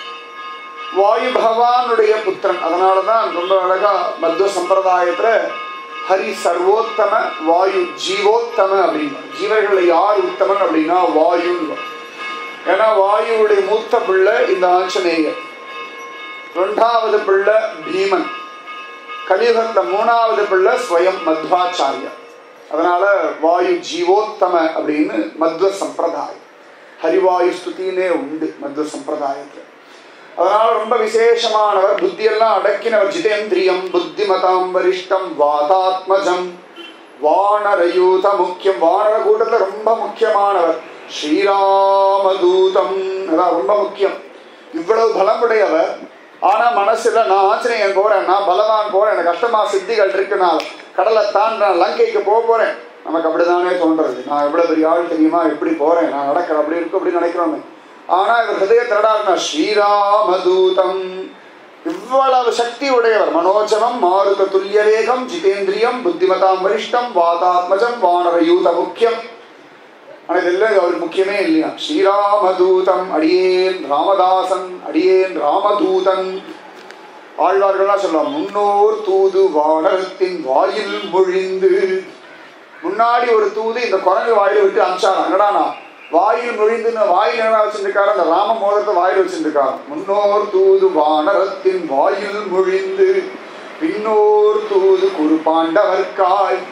வாயு பகவானுடைய புத்திரன் அதனால தான் ரொம்ப அழகா மத்வ சம்பிரதாயத்துல ஹரி சர்வோத்தம வாயு ஜீவோத்தம அப்படின்னா ஜீவர்களை யார் உத்தமன் அப்படின்னா வாயுன்னு ஏன்னா வாயுவுடைய மூத்த பிள்ளை இந்த ஆஞ்சநேயர் ரெண்டாவது பிள்ளை பீமன் கலியுகத்துல மூணாவது பிள்ளை ஸ்வயம் மத்வாச்சாரியா அதனால வாயு ஜீவோத்தம அப்படின்னு மத்வ சம்பிரதாயம் ஹரிவாயு ஸ்துதினே உண்டு மத்வ சம்பிரதாயத்துல அதனால ரொம்ப விசேஷமானவர் புத்தியெல்லாம் அடக்கினவர் ஜிதேந்திரியம் புத்திமதாம் வரிஷ்டம் வாதாத்மஜம் வானரயூத முக்கியம் வானர கூட்டத்துல ரொம்ப முக்கியமானவர் ஸ்ரீராமதூதம் அதான் ரொம்ப முக்கியம் இவ்வளவு பலம் உடையவர் ஆனா மனசுல நான் ஆஞ்சநேயன் போறேன் நான் பலவான் போறேன் எனக்கு கஷ்டமா சித்திகள் இருக்கு நான் கடலை தாண்டின லங்கைக்கு போக போறேன் நமக்கு அப்படிதானே தோன்றது நான் எவ்வளவு பெரிய ஆள் தெரியுமா எப்படி போறேன் நான் நடக்கிறேன் அப்படி இருக்கு அப்படி நினைக்கிறோமே ஆனா இவர் ஹிருதயத்திரடா ஸ்ரீராமதூதம் இவ்வளவு சக்தி உடையவர் மனோஜவம் மாருத துல்லிய வேகம் ஜிதேந்திரியம் புத்திமதாம் வரிஷ்டம் வாதாத்மஜம் வானரயூத முக்கியம் ஆனா இதெல்லாம் அவருக்கு முக்கியமே இல்லையா ஸ்ரீராமதூதம் அடியேன் ராமதாசன் அடியேன் ராமதூதன் ஆழ்வார்கள்லாம் சொல்லலாம் முன்னோர் தூது வானரத்தின் வாயில் மொழிந்து முன்னாடி ஒரு தூது இந்த குரங்கு வாயில விட்டு அனுப்பிச்சாராம் என்னடானா வாயில் மொழிந்துன்னு வாயில் என்ன வச்சுருக்காரு அந்த ராம மோதிரத்தை வாயில் வச்சுருக்காரு முன்னோர் தூது வானரத்தின் வாயில் மொழிந்து பின்னோர் தூது குரு பாண்டவர்காய்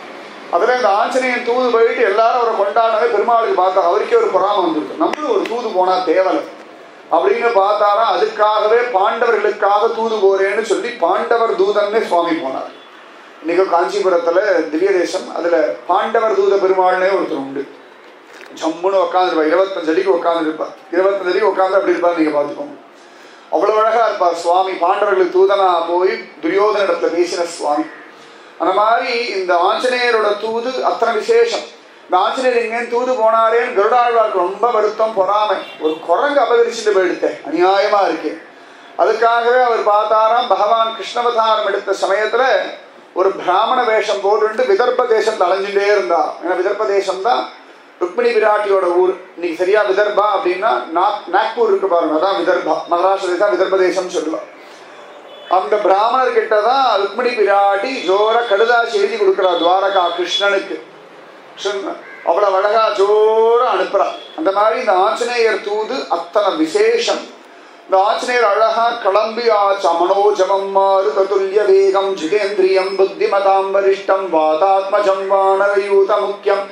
அதுல இந்த ஆஞ்சநேயன் தூது போயிட்டு எல்லாரும் அவரை கொண்டாடவே பெருமாளுக்கு பார்த்தா அவருக்கே ஒரு பொறாம வந்துருக்கு நம்மளும் ஒரு தூது போனா தேவலை அப்படின்னு பார்த்தாரா அதுக்காகவே பாண்டவர்களுக்காக தூது போறேன்னு சொல்லி பாண்டவர் தூதன்னே சுவாமி போனார் இன்னைக்கு காஞ்சிபுரத்துல திவ்ய தேசம் அதுல பாண்டவர் தூத பெருமாள்னே ஒருத்தர் உண்டு ஜம்முன்னு உட்காந்துருப்பார் இருபத்தஞ்சு அடிக்கு உட்காந்து இருப்பார் இருபத்தஞ்சு அடிக்கு உட்காந்து அப்படி இருப்பார் நீங்க பார்த்துக்கோங்க அவ்வளவு அழகா இருப்பார் சுவாமி பாண்டவர்களுக்கு தூதனா போய் துரியோதன இடத்துல பேசின சுவாமி அந்த மாதிரி இந்த ஆஞ்சநேயரோட தூது அத்தனை விசேஷம் இந்த ஆஞ்சநேயர் எங்கேயும் தூது போனாரேன்னு கருடாழ்வாருக்கு ரொம்ப வருத்தம் பொறாமை ஒரு குரங்கு அபகரிச்சுட்டு போயிடுத்தேன் அநியாயமா இருக்கு அதுக்காகவே அவர் பார்த்தாராம் பகவான் கிருஷ்ணவதாரம் எடுத்த சமயத்துல ஒரு பிராமண வேஷம் போட்டு விதர்ப்ப தேசத்துல அலைஞ்சுட்டே இருந்தா ஏன்னா விதர்ப்ப தேசம் தான் ருக்மிணி விராட்டியோட ஊர் இன்னைக்கு சரியா விதர்பா அப்படின்னா நாக் நாக்பூர் இருக்கு பாருங்க அதான் விதர்பா மகாராஷ்டிர தேசம் விதர்ப்ப தேசம் சொல்லலாம் அந்த பிராமணர் கிட்ட தான் ருக்மிணி பிராட்டி ஜோர கடுதாசி எழுதி கொடுக்குறா துவாரகா கிருஷ்ணனுக்கு கிருஷ்ணன் அவ்வளவு அழகா ஜோர அனுப்புறா அந்த மாதிரி இந்த ஆஞ்சநேயர் தூது அத்தனை விசேஷம் இந்த ஆஞ்சநேயர் அழகா கிளம்பி ஆச்ச மனோஜமம் மாறு ததுல்ய வேகம் ஜிதேந்திரியம் புத்திமதாம் வரிஷ்டம் வாதாத்மஜம் வானரயூத முக்கியம்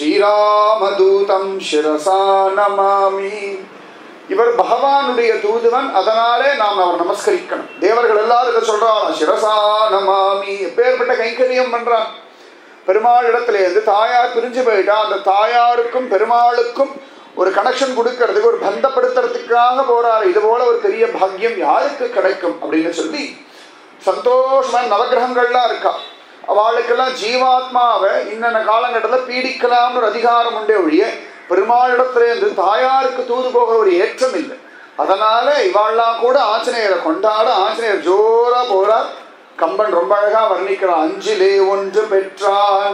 ஸ்ரீராமதூதம் சிரசா நமாமி இவர் பகவானுடைய தூதுவன் அதனாலே நாம் அவர் நமஸ்கரிக்கணும் தேவர்கள் எல்லாரும் இதை சொல்றான் சிரசா நமாமி எப்பேற்பட்ட கைங்கரியம் பண்றான் பெருமாள் இடத்துல இருந்து தாயார் பிரிஞ்சு போயிட்டா அந்த தாயாருக்கும் பெருமாளுக்கும் ஒரு கனெக்ஷன் கொடுக்கறதுக்கு ஒரு பந்தப்படுத்துறதுக்காக போறாரு இது போல ஒரு பெரிய பாக்கியம் யாருக்கு கிடைக்கும் அப்படின்னு சொல்லி சந்தோஷமா நவகிரகங்கள்லாம் இருக்கா அவளுக்கெல்லாம் ஜீவாத்மாவை இன்னென்ன காலகட்டத்தில் பீடிக்கலாம்னு ஒரு அதிகாரம் உண்டே ஒழிய பெருமாளிடத்திலேருந்து தாயாருக்கு தூது போகிற ஒரு ஏற்றம் இல்லை அதனால இவாள்லாம் கூட ஆஞ்சநேயரை கொண்டாட ஆஞ்சநேயர் ஜோரா போறார் கம்பன் ரொம்ப அழகா வர்ணிக்கிறான் அஞ்சிலே ஒன்று பெற்றான்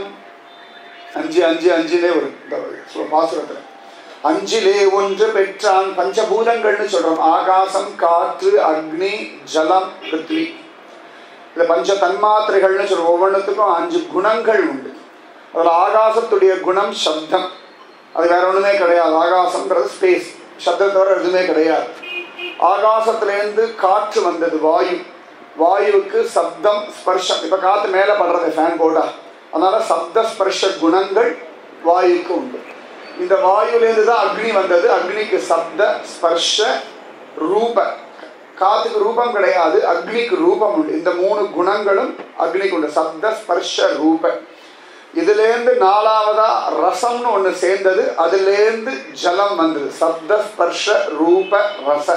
அஞ்சு அஞ்சு அஞ்சிலே ஒரு இந்த பாசுரத்துல அஞ்சிலே ஒன்று பெற்றான் பஞ்சபூதங்கள்னு சொல்றோம் ஆகாசம் காற்று அக்னி ஜலம் பிருத்வி இந்த பஞ்ச தன்மாத்திரைகள்னு சொல்றோம் ஒவ்வொன்றுத்துக்கும் அஞ்சு குணங்கள் உண்டு அதில் ஆகாசத்துடைய குணம் சப்தம் அது வேற ஒண்ணுமே கிடையாது ஆகாசம்ன்றது ஸ்பேஸ் சப்தத்தை தவிர எதுவுமே கிடையாது ஆகாசத்திலேருந்து காற்று வந்தது வாயு வாயுவுக்கு சப்தம் ஸ்பர்ஷம் இப்ப காத்து மேல படுறது ஃபேன் போட்டா அதனால சப்த ஸ்பர்ஷ குணங்கள் வாயுக்கு உண்டு இந்த வாயுலேருந்து தான் அக்னி வந்தது அக்னிக்கு சப்த ஸ்பர்ஷ ரூப காத்துக்கு ரூபம் கிடையாது அக்னிக்கு ரூபம் உண்டு இந்த மூணு குணங்களும் அக்னிக்கு உண்டு சப்த ஸ்பர்ஷ ரூப இதுலேருந்து நாலாவதா ரசம்னு ஒன்று சேர்ந்தது அதுலேருந்து ஜலம் வந்தது சப்த ஸ்பர்ஷ ரூப ரச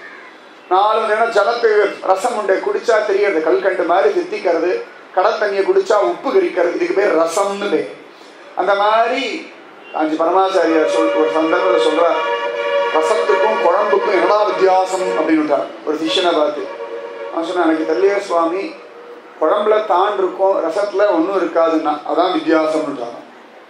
நாலு நேரம் ஜலத்துக்கு ரசம் உண்டு குடிச்சா தெரியறது கல்கண்டு மாதிரி தித்திக்கிறது கடல் தண்ணியை குடிச்சா உப்பு கரிக்கிறது இதுக்கு பேர் ரசம்னு பேர் அந்த மாதிரி காஞ்சி பரமாச்சாரியார் சொல் ஒரு சந்தர்ப்பத்தில் சொல்றார் ரசத்துக்கும் குழம்புக்கும் என்னடா வித்தியாசம் அப்படின்னு ஒரு சிஷ்யனை பார்த்து நான் சொன்னேன் எனக்கு தெரியலையே சுவாமி குழம்புல தான் இருக்கும் ரசத்துல ஒன்றும் இருக்காதுன்னா அதான் வித்தியாசம்ன்றாங்க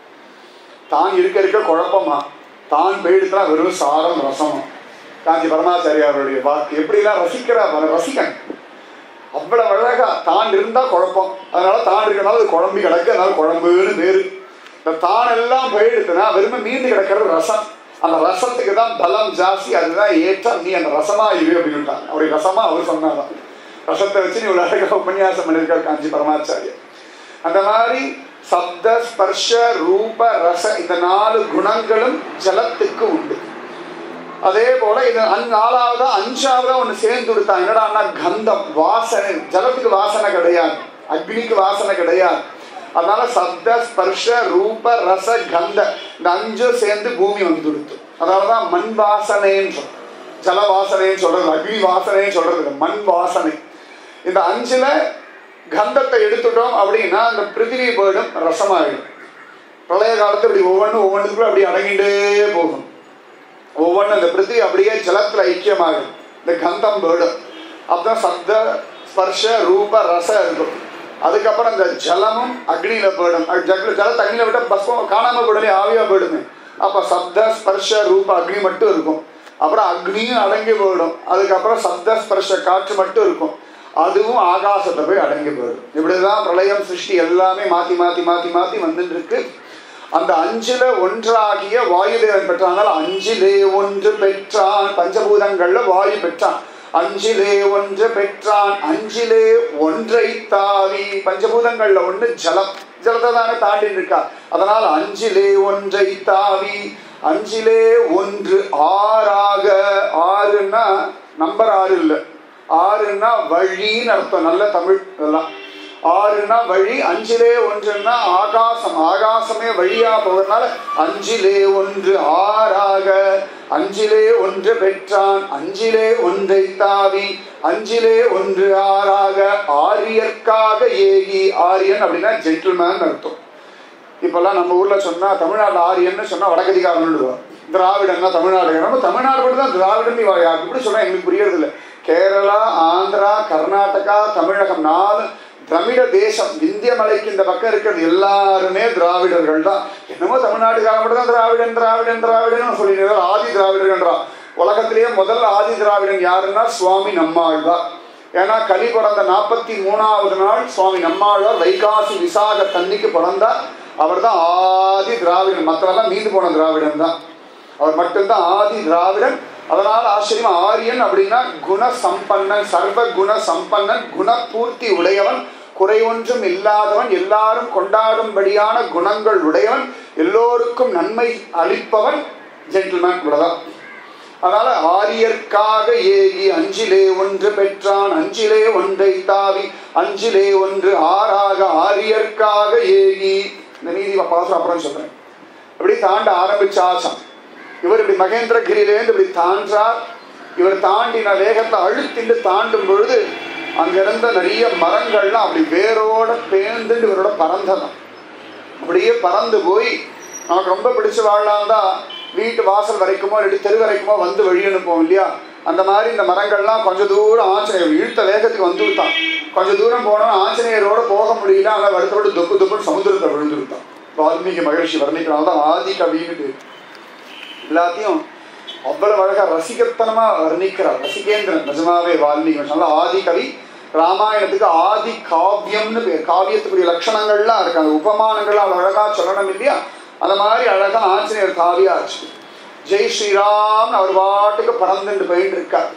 தான் இருக்க இருக்க குழப்பமா தான் போயிடுத்தா வெறும் சாரம் ரசமும் காஞ்சி பரமாச்சாரியாருடைய வாக்கு எப்படிலாம் ரசிக்கிறா பாரு, ரசிக்கணும் அவ்வளவு அழகா தான் இருந்தா குழப்பம் அதனால தான் இருக்கனால அது குழம்பி கிடக்கு அதனால குழம்புன்னு பேரு இந்த தான் எல்லாம் போயிடுத்துனா வெறுமை மீண்டு கிடக்கிறது ரசம் அந்த ரசத்துக்கு தான் பலம் ஜாஸ்தி அதுதான் ஏற்றம் நீ அந்த ரசமா இரு அப்படின்னுட்டாங்க அவருடைய ரசமா அவர் சொன்னாதான் ரசத்தை வச்சு நீ ஒரு அழகா உபன்யாசம் பண்ணியிருக்கார் காஞ்சி பரமாச்சாரியர் அந்த மாதிரி சப்த ஸ்பர்ஷ ரூப ரச இந்த நாலு குணங்களும் ஜலத்துக்கு உண்டு அதே போல இது அஞ்~ நாலாவதா அஞ்சாவதா ஒண்ணு சேர்ந்து கொடுத்தாங்க என்னடான்னா கந்தம் வாசனை ஜலத்துக்கு வாசனை கிடையாது அக்னிக்கு வாசனை கிடையாது அதனால சப்த ஸ்பர்ஷ ரூப ரச கந்த இந்த அஞ்சும் சேர்ந்து பூமி வந்து கொடுத்து அதனாலதான் மண் வாசனைன்னு சொல்றோம் ஜல வாசனைன்னு சொல்றது அக்னி வாசனைன்னு சொல்றது இல்ல, மண் வாசனை இந்த அஞ்சுல கந்தத்தை எடுத்துட்டோம் அப்படின்னா அந்த பிருத்திவி போயிடும் ரசமாயிடும் பிரளய காலத்து இப்படி ஒவ்வொன்றும் ஒவ்வொன்றுக்குள்ள அப்படி அடங்கிட்டே போகும் ஒவ்வொன்றும் இந்த பிருத்திவி அப்படியே ஜலத்துல ஐக்கியமாகும் இந்த கந்தம் போயிடும் அப்பதான் சப்த ஸ்பர்ஷ ரூப ரச இருக்கும் அதுக்கப்புறம் இந்த ஜலமும் அக்னியில போயிடும் அது ஜல ஜலத்தை அக்னியில விட்டா பஸ்பம் காணாம போயிடுமே ஆவியா போயிடுமே அப்ப சப்த ஸ்பர்ஷ ரூப அக்னி மட்டும் இருக்கும் அப்புறம் அக்னியும் அடங்கி போயிடும் அதுக்கப்புறம் சப்த ஸ்பர்ஷ காற்று மட்டும் இருக்கும் அதுவும் ஆகாசத்தை போய் அடங்கி போயிடும் இப்படிதான் பிரளயம் சிருஷ்டி எல்லாமே மாத்தி மாத்தி மாத்தி மாத்தி வந்துட்டு இருக்கு அந்த அஞ்சுல ஒன்றாகிய வாயுதேவன் பெற்றானால் அஞ்சிலே ஒன்று பெற்றான் பஞ்சபூதங்கள்ல வாயு பெற்றான் அஞ்சிலே ஒன்று பெற்றான் அஞ்சிலே ஒன்றை தாவி பஞ்சபூதங்கள்ல ஒன்று ஜலம் ஜலத்தை தானே தாண்டி இருக்கா அதனால் அஞ்சிலே ஒன்றை தாவி அஞ்சிலே ஒன்று ஆறாக ஆறுன்னா நம்பர் ஆறு இல்லை ஆறுன்னா வழின்னு அர்த்தம் நல்ல தமிழ் இதெல்லாம் ஆறுனா வழி அஞ்சிலே ஒன்றுன்னா ஆகாசம் ஆகாசமே வழியா போகிறதுனால அஞ்சிலே ஒன்று ஆறாக அஞ்சிலே ஒன்று பெற்றான் அஞ்சிலே ஒன்றை தாவி அஞ்சிலே ஒன்று ஆறாக ஆரியர்க்காக ஏகி ஆரியன் அப்படின்னா ஜென்டில்மேன் அர்த்தம் இப்பெல்லாம் நம்ம ஊர்ல சொன்னா தமிழ்நாடு ஆரியன்னு சொன்னா வடகதிகாரன் திராவிடன்னா தமிழ்நாடு நம்ம தமிழ்நாடு மட்டும் தான் திராவிடன் இவ யாருக்கு இப்படி சொன்னா எங்களுக்கு புரியறது இல்லை கேரளா ஆந்திரா கர்நாடகா தமிழகம் நாலு திராவிட தேசம் விந்திய மலைக்கு இந்த பக்கம் இருக்கிறது எல்லாருமே திராவிடர்கள் தான் என்னமோ தமிழ்நாட்டுக்காக மட்டும் தான் திராவிடன் திராவிடன் திராவிடன் சொல்லிடுறாரு ஆதி திராவிடர்கள்ன்றா உலகத்திலேயே முதல் ஆதி திராவிடன் யாருன்னா சுவாமி நம்மாழ்வார் ஏன்னா கலி பிறந்த நாற்பத்தி மூணாவது நாள் சுவாமி நம்மாழ்வார் வைகாசி விசாக தண்ணிக்கு பிறந்தார் அவர் தான் ஆதி திராவிடன் மற்றவெல்லாம் மீந்து போன திராவிடன் தான் அவர் மட்டும்தான் ஆதி திராவிடன் அதனால ஆச்சரியமா ஆரியன் அப்படின்னா குண சம்பன்னன் சர்வ குண சம்பன்னன் குணபூர்த்தி உடையவன் குறை ஒன்றும் இல்லாதவன் எல்லாரும் கொண்டாடும்படியான குணங்கள் உடையவன் எல்லோருக்கும் நன்மை அளிப்பவன் ஜென்டில்மேன் இவ்வளவுதான் அதனால ஆரியர்க்காக ஏகி அஞ்சிலே ஒன்று பெற்றான் அஞ்சிலே ஒன்றை தாவி அஞ்சிலே ஒன்று ஆறாக ஆரியர்க்காக ஏகி இந்த நீதி பாசம் அப்புறம் சொல்றேன் இப்படி தாண்ட ஆரம்பிச்சாசம் இவர் இப்படி மகேந்திரகிரியிலேருந்து இப்படி தாண்டார் இவர் தாண்டின வேகத்தை அழுத்திட்டு தாண்டும் பொழுது அங்கிருந்த நிறைய மரங்கள்லாம் அப்படி வேரோட பேர்ந்துட்டு இவரோட பறந்ததான் அப்படியே பறந்து போய் நமக்கு ரொம்ப பிடிச்ச வாழலாம் தான் வீட்டு வாசல் வரைக்குமோ இல்லாட்டி தெரு வரைக்குமோ வந்து வழி அனுப்புவோம் இல்லையா அந்த மாதிரி இந்த மரங்கள்லாம் கொஞ்சம் தூரம் ஆஞ்சநேயர் இழுத்த வேகத்துக்கு வந்து விட்டான் கொஞ்சம் தூரம் போனோம் ஆஞ்சநேயரோட போக முடியல அங்கே வருத்தோடு துப்பு துப்புன்னு சமுத்திரத்தை விழுந்து விட்டான் வால்மீகி மகரிஷி வர்ணிக்கிறான் தான் ஆதி கவின்னு பேர் எல்லாத்தையும் அவ்வளவு அழகா ரசிகத்தனமா வர்ணிக்கிறார் ரசிகேந்திரன் நிஜமாவே வால்மீகி நல்ல ஆதி கவி ராமாயணத்துக்கு ஆதி காவியம்னு பேர் காவியத்துக்குரிய லட்சணங்கள்லாம் இருக்கு அந்த உபமானங்கள்லாம் அவ்வளவு அழகா சொல்லணும் இல்லையா அந்த மாதிரி அழகா ஆஞ்சநேயர் காவியாச்சு ஜெய் ஸ்ரீராம் அவர் பாட்டுக்கு பறந்துட்டு போயிட்டு இருக்கார்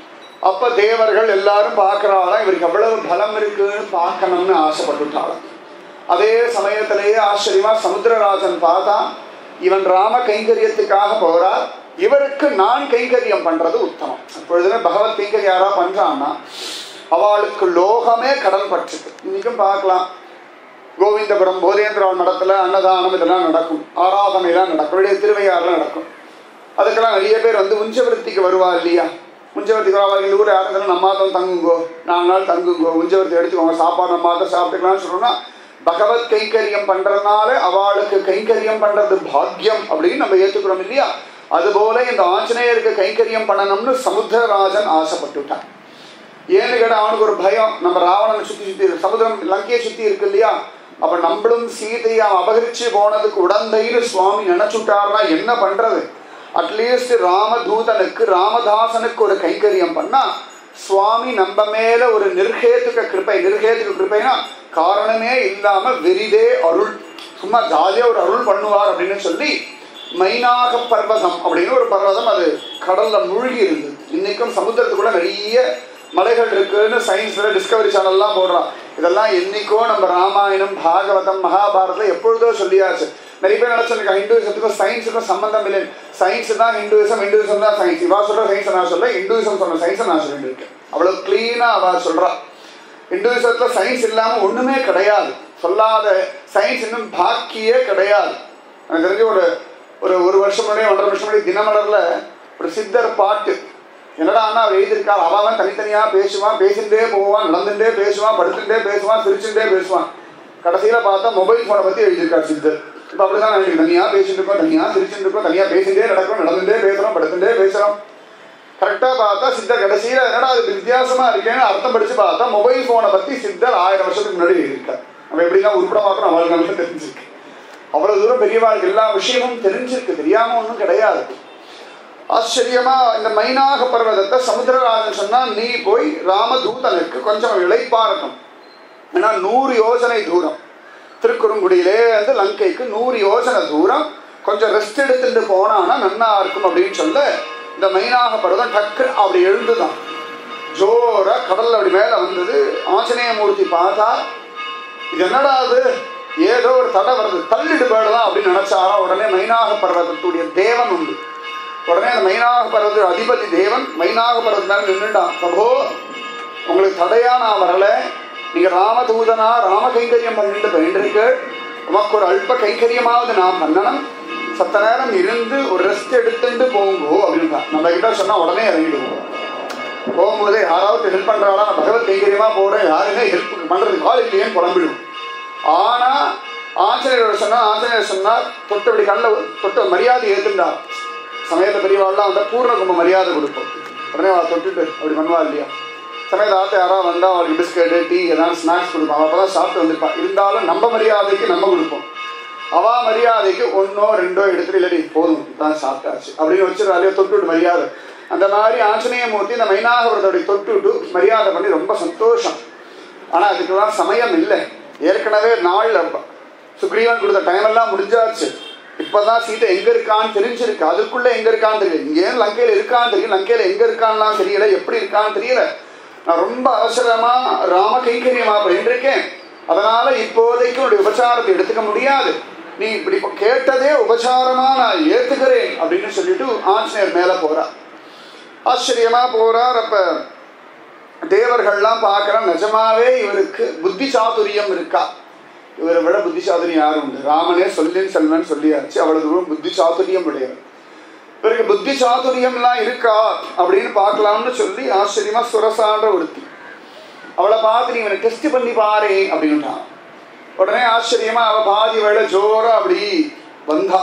அப்ப தேவர்கள் எல்லாரும் பார்க்கறாளாம் இவருக்கு எவ்வளவு பலம் இருக்குன்னு பார்க்கணும்னு ஆசைப்பட்டுட்டாளாம் அதே சமயத்திலேயே ஆச்சரியமா சமுத்திரராஜன் பார்த்தா இவன் ராம கைங்கரியத்துக்காக போறார் இவருக்கு நான் கைங்கரியம் பண்றது உத்தமம் இப்பொழுதுமே பகவத் கைங்கரியம் யாரா பண்றான்னா அவளுக்கு லோகமே கடல் பற்றுக்கு இன்னைக்கும் பார்க்கலாம் கோவிந்தபுரம் போதேந்திரன் நடத்துல அன்னதானம் இதெல்லாம் நடக்கும் ஆராதனைலாம் நடக்கும் வெளியே திருவையாறுலாம் நடக்கும் அதுக்கெல்லாம் நிறைய பேர் வந்து உஞ்சவருத்திக்கு வருவா இல்லையா உஞ்சவர்த்திக்கு வருவா இந்த ஊர் யாரும் நம்ம மாதம் தங்குங்கோ நாலு நாள் தங்குங்கோ உஞ்சவர்த்தி எடுத்துக்கோங்க சாப்பாடு நம்ம மாதம் சாப்பிட்டுக்கலாம்னு சொல்றோம்னா பகவத் கைங்கரியம் பண்றதுனால அவளுக்கு கைங்கரியம் பண்றது பாக்கியம் அப்படின்னு நம்ம ஏத்துக்கிறோம் இல்லையா அதுபோல இந்த ஆஞ்சநேயருக்கு கைங்கரியம் பண்ணணும்னு சமுத்திரராஜன் ஆசைப்பட்டுட்டான் ஏன்னு கேட்டா அவனுக்கு ஒரு பயம் நம்ம ராவணனை சுத்தி சுத்தி இருக்கு. சமுத்திரம் லங்கையை சுத்தி இருக்கு இல்லையா அப்ப நம்மளும் சீதையை அவன் அபகரிச்சு போனதுக்கு உடந்தைன்னு சுவாமி நினைச்சுட்டாருன்னா என்ன பண்றது அட்லீஸ்ட் ராமதூதனுக்கு ராமதாசனுக்கு ஒரு கைங்கரியம் பண்ணா சுவாமி நம்ம மேல ஒரு நிர்ஹேதுக கிருப்பை நிர்ஹேதுக கிருப்பைனா காரணமே இல்லாம வெறிதே அருள் சும்மா ஜாலியா ஒரு அருள் பண்ணுவார் அப்படின்னு சொல்லி மைனாக பர்வதம் அப்படின்னு ஒரு பர்வதம் அது கடல்ல மூழ்கி இருந்தது இன்னைக்கும் சமுத்திரத்துக்குள்ள நிறைய மலைகள் இருக்குன்னு சயின்ஸ்ல டிஸ்கவரி சேனல்லாம் போடுறான் இதெல்லாம் என்னைக்கோ நம்ம ராமாயணம் பாகவதம் மகாபாரதம் எப்பொழுதோ சொல்லியாச்சு நிறைய பேர் நினைச்சிருக்காங்க ஹிந்துவிசத்துக்கும் சயின்ஸுக்கும் சம்பந்தம் இல்லை சயின்ஸ் தான் ஹிந்துவிசம் ஹிந்துவிசம் தான் சயின்ஸ் இவா சொல்ற சயின்ஸ் நான் சொல்ல ஹிந்துவிசம் சொன்ன சயின்ஸை நான் சொல்லிட்டு இருக்கேன் அவ்வளவு கிளீனா அவ சொல்றா ஹிந்துவிசத்துல சயின்ஸ் இல்லாம ஒண்ணுமே கிடையாது சொல்லாத சயின்ஸ் இன்னும் பாக்கியே கிடையாது எனக்கு தெரிஞ்ச ஒரு ஒரு ஒரு வருஷம் முன்னாடி ஒன்றரை வருஷம் முன்னாடி தினமலர்ல ஒரு சித்தர் பாட்டு என்னடா அண்ணா அவர் எழுதியிருக்கா அவன் தனித்தனியா பேசுவான் பேசிட்டே போவான் நடந்துட்டே பேசுவான் படுத்துட்டே பேசுவான் சிரிச்சுட்டே பேசுவான் கடைசியில பார்த்தா மொபைல் போனை பத்தி எழுதியிருக்கார் சித்தர் இப்போ அப்படிதான் நினைக்கிறேன் தனியா பேசிட்டு இருக்கோம் தனியா சிரிச்சுட்டு இருக்கோம் தனியா பேசிட்டே நடக்கிறோம் நடந்துட்டே பேசுறோம் படுத்துட்டே பேசுறோம் கரெக்டா பார்த்தா சித்தர் கடைசியில என்னடா அது வித்தியாசமா இருக்கேன்னு அர்த்தம் படிச்சு பார்த்தா மொபைல் போனை பத்தி சித்தர் ஆயிரம் வருஷத்துக்கு முன்னாடி எழுதியிருக்கார் நம்ம எப்படிலாம் உருப்பட பார்க்கணும் அவளுக்கு நல்லா தெரிஞ்சிருக்கு அவ்வளவு தூரம் பெரியவாளுக்கு எல்லா விஷயமும் தெரிஞ்சிருக்கு தெரியாம ஒன்றும் கிடையாது ஆச்சரியமா இந்த மைனாக பர்வதத்தை சமுத்திரராஜன் சொன்னா நீ போய் ராமதூதனுக்கு கொஞ்சம் இழைப்பாரட்டும் ஏன்னா நூறு யோசனை தூரம் திருக்குறுங்குடியிலே இருந்து லங்கைக்கு நூறு யோசனை தூரம் கொஞ்சம் ரெஸ்ட் எடுத்துட்டு போனானா நன்னா இருக்கும் அப்படின்னு சொல்ல இந்த மைனாக பர்வதம் டக்கு அப்படி எழுந்துதான் ஜோரா கடல்ல அப்படி மேல வந்தது ஆஞ்சநேய மூர்த்தி பார்த்தா இது என்னடா அது ஏதோ ஒரு தடை வருது தள்ளிட்டு போயிடலாம் அப்படின்னு நினைச்சாரா உடனே மைனாக பர்வதத்துடைய தேவன் உண்டு உடனே அந்த மைனாக பர்வத அதிபதி தேவன் மைனாக பர்வதம் மேல நின்றுட்டான் பிரபோ உங்களுக்கு தடையா நான் வரல நீங்க ராமதூதனா ராம கைங்கரியம் பண்ணிட்டு போயிட்டு உமக்கு ஒரு அல்ப கைங்கரியமாவது நான் பண்ணணும் சத்த நேரம் இருந்து ஒரு ரெஸ்ட் எடுத்துட்டு போங்கோ அப்படின்றான் நம்ம கிட்ட சொன்னா உடனே இறங்கிடுவோம் போகும்போதே யாராவது ஹெல்ப் பண்றாளா நான் பகவத் கைங்கரியமா போறேன் யாருமே ஹெல்ப் பண்றதுக்கு ஆள் இல்லையேன்னு புலம்பிடும் ஆனா ஆஞ்சநேயர் சொன்னா ஆஞ்சநேயர் சொன்னார் தொட்டு அப்படி கண்ணில் தொட்டு மரியாதை ஏத்துண்டா சமயத்தை பெரியவாள்லாம் வந்தால் பூர்ண கும்ப மரியாதை கொடுப்போம் உடனே அவள் தொட்டுட்டு அப்படி பண்ணுவா இல்லையா சமயத்தை ஆத்த யாராவது வந்தால் அவளுக்கு பிஸ்கெட்டு டீ ஏதாவது ஸ்நாக்ஸ் கொடுப்போம் அவள் தான் சாப்பிட்டு வந்திருப்பா இருந்தாலும் நம்ம மரியாதைக்கு நம்ம கொடுப்போம் அவா மரியாதைக்கு ஒன்றோ ரெண்டோ எடுத்துட்டு இல்லாட்டி போதும் தான் சாப்பிட்டாச்சு அப்படின்னு வச்சிருவாலே தொட்டுட்டு மரியாதை அந்த மாதிரி ஆஞ்சநேய மூர்த்தி இந்த மைனாகவரத்தோடைய தொட்டுட்டு மரியாதை பண்ணி ரொம்ப சந்தோஷம் ஆனால் அதுக்கெல்லாம் சமயம் இல்லை ஏற்கனவே நாள் சுக்ரீவன் கொடுத்த டைம் எல்லாம் முடிஞ்சாச்சு இப்பதான் சீதை எங்க இருக்கான்னு தெரிஞ்சிருக்கு அதுக்குள்ள எங்க இருக்கான்னு தெரியல இங்கே லங்கையில இருக்கான்னு தெரியல லங்கையில எங்க இருக்கான்லாம் தெரியல எப்படி இருக்கான்னு தெரியல நான் ரொம்ப அவசரமா ராம கைங்கரியமா இருக்கேன் அதனால இப்போதைக்கு உன்னுடைய உபச்சாரத்தை எடுத்துக்க முடியாது நீ இப்படி கேட்டதே உபச்சாரமா நான் ஏத்துக்கிறேன் அப்படின்னு சொல்லிட்டு ஆஞ்சநேயர் மேல போறார் ஆச்சரியமா போறார் அப்ப தேவர்கள்லாம் பார்க்குறோம் நிஜமாவே இவருக்கு புத்தி சாதுரியம் இருக்கா இவரை விட புத்தி சாதுரியம் யாரும் உண்டு ராமனே சொல்லின் செல்வன் சொல்லியாச்சு அவ்வளவு தூரம் புத்தி சாதுரியம் உடையவர் இவருக்கு புத்தி சாதுரியம்லாம் இருக்கா அப்படின்னு பார்க்கலாம்னு சொல்லி ஆச்சரியமா சுரசான்ற ஒருத்தி அவளை பார்த்து நீ இவனை டெஸ்ட் பண்ணி பாரு அப்படின்ட்டான் உடனே ஆச்சரியமா அவ பாதி வேலை ஜோரா அப்படி வந்தா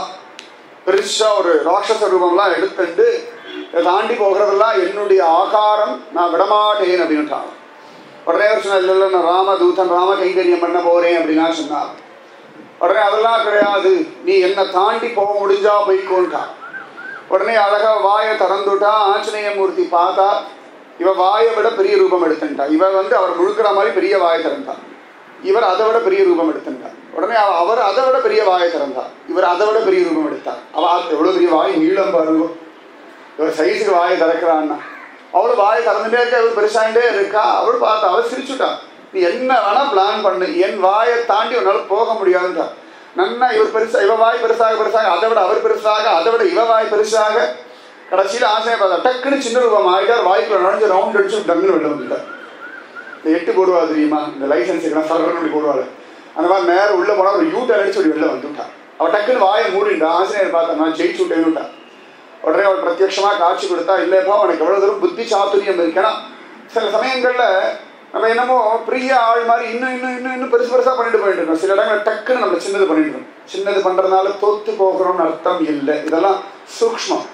பெருசா ஒரு ராட்சச ரூபம்லாம் எடுத்துட்டு இதை தாண்டி போகிறதெல்லாம் என்னுடைய ஆகாரம் நான் விடமாட்டேன் அப்படின்ட்டான் உடனே அவர் சொன்னார் இல்லை இல்லை நான் ராமதூதன் ராம கைங்கரியம் பண்ண போறேன் அப்படின்னா சொன்னார் உடனே அதெல்லாம் கிடையாது நீ என்னை தாண்டி போக முடிஞ்சா போய்க்கோன்ட்டான் உடனே அழகா வாயை திறந்துட்டா ஆஞ்சநேய மூர்த்தி பார்த்தா இவ வாயை விட பெரிய ரூபம் எடுத்துட்டா இவ வந்து அவர் முழுக்கிற மாதிரி பெரிய வாயை திறந்தா இவர் அதை விட பெரிய ரூபம் எடுத்துட்டார் உடனே அவ- அவர் அதை விட பெரிய வாயை திறந்தார் இவர் அதை விட பெரிய ரூபம் எடுத்தார் அவ எவ்வளவு பெரிய வாய் நீளம் பாருங்க இவர் சைஸுக்கு வாயை திறக்கிறான்னா அவளும் வாயை திறந்துட்டே இருக்கா இவர் பெருசாண்டே இருக்கா அவள் பார்த்தா அவள் சிரிச்சுட்டா நீ என்ன வேணா பிளான் பண்ணு என் வாயை தாண்டி உன்னால போக முடியாதுன்றா நன்னா இவர் பெருசா இவ வாய் பெருசாக பெருசாக அதை விட அவர் பெருசாக அதை விட இவ வாய் பெருசாக கடைசியில் ஆசையை பார்த்தா டக்குன்னு சின்ன ரூபம் ஆகிட்டார் வாய்க்குள்ள நுழைஞ்சு ரவுண்ட் அடிச்சு டங்குன்னு வெளில வந்துட்டார் இந்த எட்டு போடுவா தெரியுமா இந்த லைசன்ஸ் எல்லாம் சர்றன்னு போடுவாள் அந்த மாதிரி நேரம் உள்ள போனா ஒரு யூ டர்ன் அடிச்சு ஒரு வெளில வந்துட்டான் அவ டக்குன்னு வாயை மூடிட்டா ஆசிரியர் பார்த்தா நான் ஜெயிச்சு விட்டேன்னுட்டா உடனே அவள் பிரத்யட்சமா காட்சி கொடுத்தா இல்லைப்பா உனக்கு எவ்வளவு தூரம் புத்தி சாத்துரியம் இருக்கேன்னா சில சமயங்கள்ல நம்ம என்னமோ பெரிய ஆள் மாதிரி இன்னும் இன்னும் இன்னும் இன்னும் பெருசு பெருசா பண்ணிட்டு போயிட்டு இருக்கோம் சில இடங்கள் டக்குன்னு நம்ம சின்னது பண்ணிட்டு இருக்கோம் சின்னது பண்றதுனால தோத்து போகிறோம்னு அர்த்தம் இல்லை இதெல்லாம் சூக்ஷ்மம்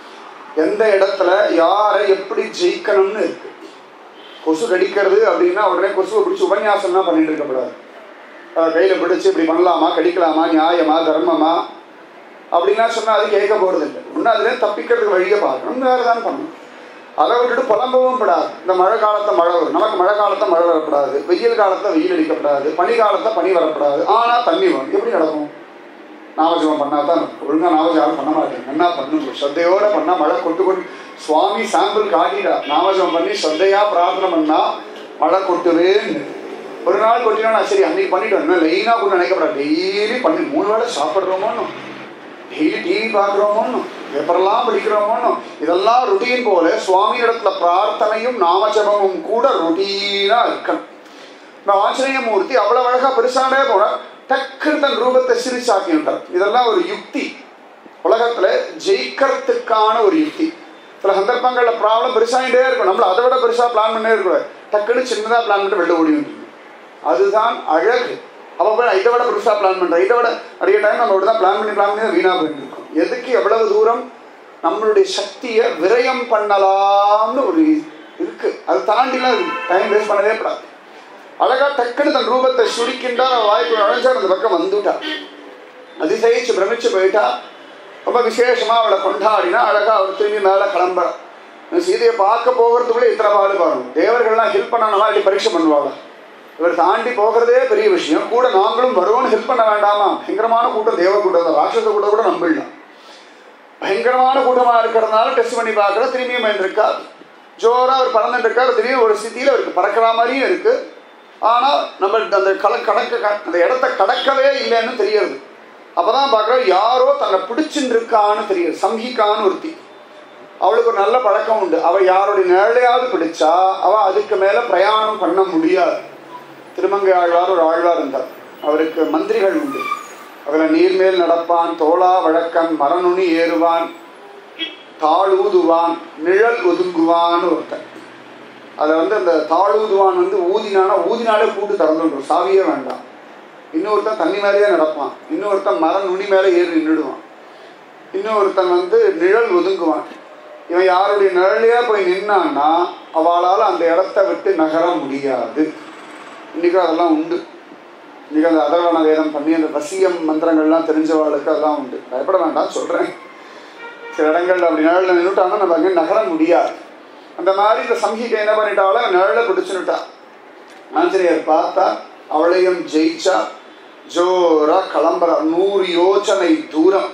எந்த இடத்துல யாரை எப்படி ஜெயிக்கணும்னு இருக்கு கொசு கடிக்கிறது அப்படின்னா உடனே கொசுவை பிடிச்சி உபன்யாசம்லாம் பண்ணிட்டு இருக்கக்கூடாது அஹ் கையில பிடிச்சு இப்படி பண்ணலாமா கடிக்கலாமா நியாயமா தர்மமா அப்படின்லாம் சொன்னா அது கேட்க போறது இல்லை இன்னும் அதுல தப்பிக்கிறதுக்கு வழியை பார்க்கணும் வேறு தான் பண்ணணும் அதை விட்டுட்டு புலம்பவும் படாது இந்த மழை காலத்தை மழை வரும் நமக்கு மழை காலத்தை மழை வரக்கூடாது வெயில் காலத்தை வெயில் அடிக்கப்படாது பனி காலத்தை பனி வரக்கூடாது ஆனா தண்ணி வரும் எப்படி நடக்கும் நாமஜபம் பண்ணா தான் ஒழுங்கா நாமஜபம் பண்ண மாட்டேன் என்ன பண்ணுங்க ஸ்ரத்தையோட பண்ணா மழை கொட்டு கொண்டு சுவாமி சாம்பிள் காட்டிடா நாமஜபம் பண்ணி ஸ்ரத்தையா பிரார்த்தனை பண்ணா மழை கொட்டுவேன்னு ஒரு நாள் கொட்டினா நான் சரி அன்னைக்கு பண்ணிட்டு என்ன லைனா கூட நினைக்கப்படாது டெய்லி பண்ணி மூணு வேளை சாப்பிட்றோமோன்னு டெய்லி டிவி பார்க்குறோமோன்னு பேப்பர்லாம் படிக்கிறோமோன்னு இதெல்லாம் ருட்டீன் போல சுவாமி இடத்துல பிரார்த்தனையும் நாமஜபமும் கூட ருட்டீனா இருக்கணும் இந்த ஆஞ்சநேயமூர்த்தி அவ்வளவு அழகா பெருசானே போனார் டக்குன்னு தன் ரூபத்தை சிரிச்சாக்கின்றார் இதெல்லாம் ஒரு யுக்தி உலகத்துல ஜெயிக்கிறதுக்கான ஒரு யுக்தி சில சந்தர்ப்பங்கள்ல ப்ராப்ளம் பெருசாகிட்டே இருக்கும் நம்மள அதை விட பெருசா பிளான் பண்ணே இருக்கக்கூடாது டக்குன்னு சின்னதா பிளான் பண்ணிட்டு வெளில ஓடி வந்துடும் அதுதான் அழகு அப்போ போய் நான் இதை விட பெருசாக பிளான் பண்ணுறேன் இதை விட நிறைய டைம் நம்ம இப்படி தான் பிளான் பண்ணி பிளான் பண்ணி வீணாக போயிட்டு இருக்கோம் எதுக்கு எவ்வளவு தூரம் நம்மளுடைய சக்தியை விரயம் பண்ணலாம்னு ஒரு இருக்கு அதை தாண்டிலாம் டைம் வேஸ்ட் பண்ணவே கூடாது அழகா டக்குன்னு தன் ரூபத்தை சுருக்கின்றார் அவன் வாய்ப்பு நுழைஞ்சார் அந்த பக்கம் வந்துட்டார் அதிசயிச்சு பிரமிச்சு போயிட்டா ரொம்ப விசேஷமா அவளை கொண்டாடினா அழகா அவர் திரும்பி மேலே கிளம்புறார் சீதையை பார்க்க போகிறதுக்குள்ளே இத்தனை பாடு பாருங்க தேவர்கள்லாம் ஹெல்ப் பண்ணணுமா இப்படி பரீட்சை பண்ணுவாங்க இவர் தாண்டி போகிறதே பெரிய விஷயம் கூட நாங்களும் வருவோம்னு ஹெல்ப் பண்ண வேண்டாமா பயங்கரமான கூட்டம் தேவ கூட்டம் தான் ராட்சச கூட்டம் கூட நம்பிடலாம் பயங்கரமான கூட்டமா இருக்கிறதுனால டெஸ்ட் பண்ணி பார்க்குற திரும்பியும் மைண்ட் இருக்கா ஜோரா அவர் பறந்துட்டு இருக்கார் திடீர்னு ஒரு ஸ்திதியில் அவருக்கு பறக்கிற மாதிரியும் இருக்கு ஆனால் நம்ம அந்த கல கடக்க க- அந்த இடத்த கடக்கவே இல்லைன்னு தெரியுது அப்பதான் பார்க்குறோம் யாரோ தன்னை பிடிச்சின்னு இருக்கான்னு தெரியுது சம்ஹிகான்னு ஒருத்தி அவளுக்கு ஒரு நல்ல பழக்கம் உண்டு அவள் யாருடைய நிழலையாவது பிடிச்சா அவள் அதுக்கு மேலே பிரயாணம் பண்ண முடியாது திருமங்கை ஆழ்வார் ஒரு ஆழ்வார் இருந்தார் அவருக்கு மந்திரிகள் உண்டு அதில் நீர்மேல் நடப்பான் தோளா வழக்கன் மரநுனி ஏறுவான் தாழ் ஊதுவான் நிழல் ஒதுங்குவான்னு ஒருத்தன் அதில் வந்து அந்த தாழ் ஊதுவான் வந்து ஊதினானா ஊதினாலே கூட்டு திறந்துடும் சாவியே வேண்டாம் இன்னொருத்தன் தண்ணி மேலேயே நடப்பான் இன்னொருத்தன் மர நுனி மேலே ஏறி நின்றுடுவான் இன்னொருத்தன் வந்து நிழல் ஒதுங்குவான் இவன் யாருடைய நிழலையா போய் நின்னான்னா அவளால் அந்த இடத்த விட்டு நகர முடியாது இன்றைக்கும் அதெல்லாம் உண்டு இன்றைக்கி அந்த அதர்வண வேதம் பண்ணி அந்த வசியம் மந்திரங்கள்லாம் தெரிஞ்சவாளுக்கு அதெல்லாம் உண்டு பயப்பட வேண்டாம் சொல்கிறேன் சில இடங்கள்ல அப்படி நிழலில் நின்றுட்டாங்கன்னா நம்ம அங்கே நகர முடியாது அந்த மாதிரி இந்த சம்ஹிகை என்ன பண்ணிட்டாலும் நிழலை பிடிச்சுன்னுட்டா ஆஞ்சநேயர் பார்த்தா அவளையும் ஜெயிச்சா ஜோரா கிளம்புறா நூறு யோசனை தூரம்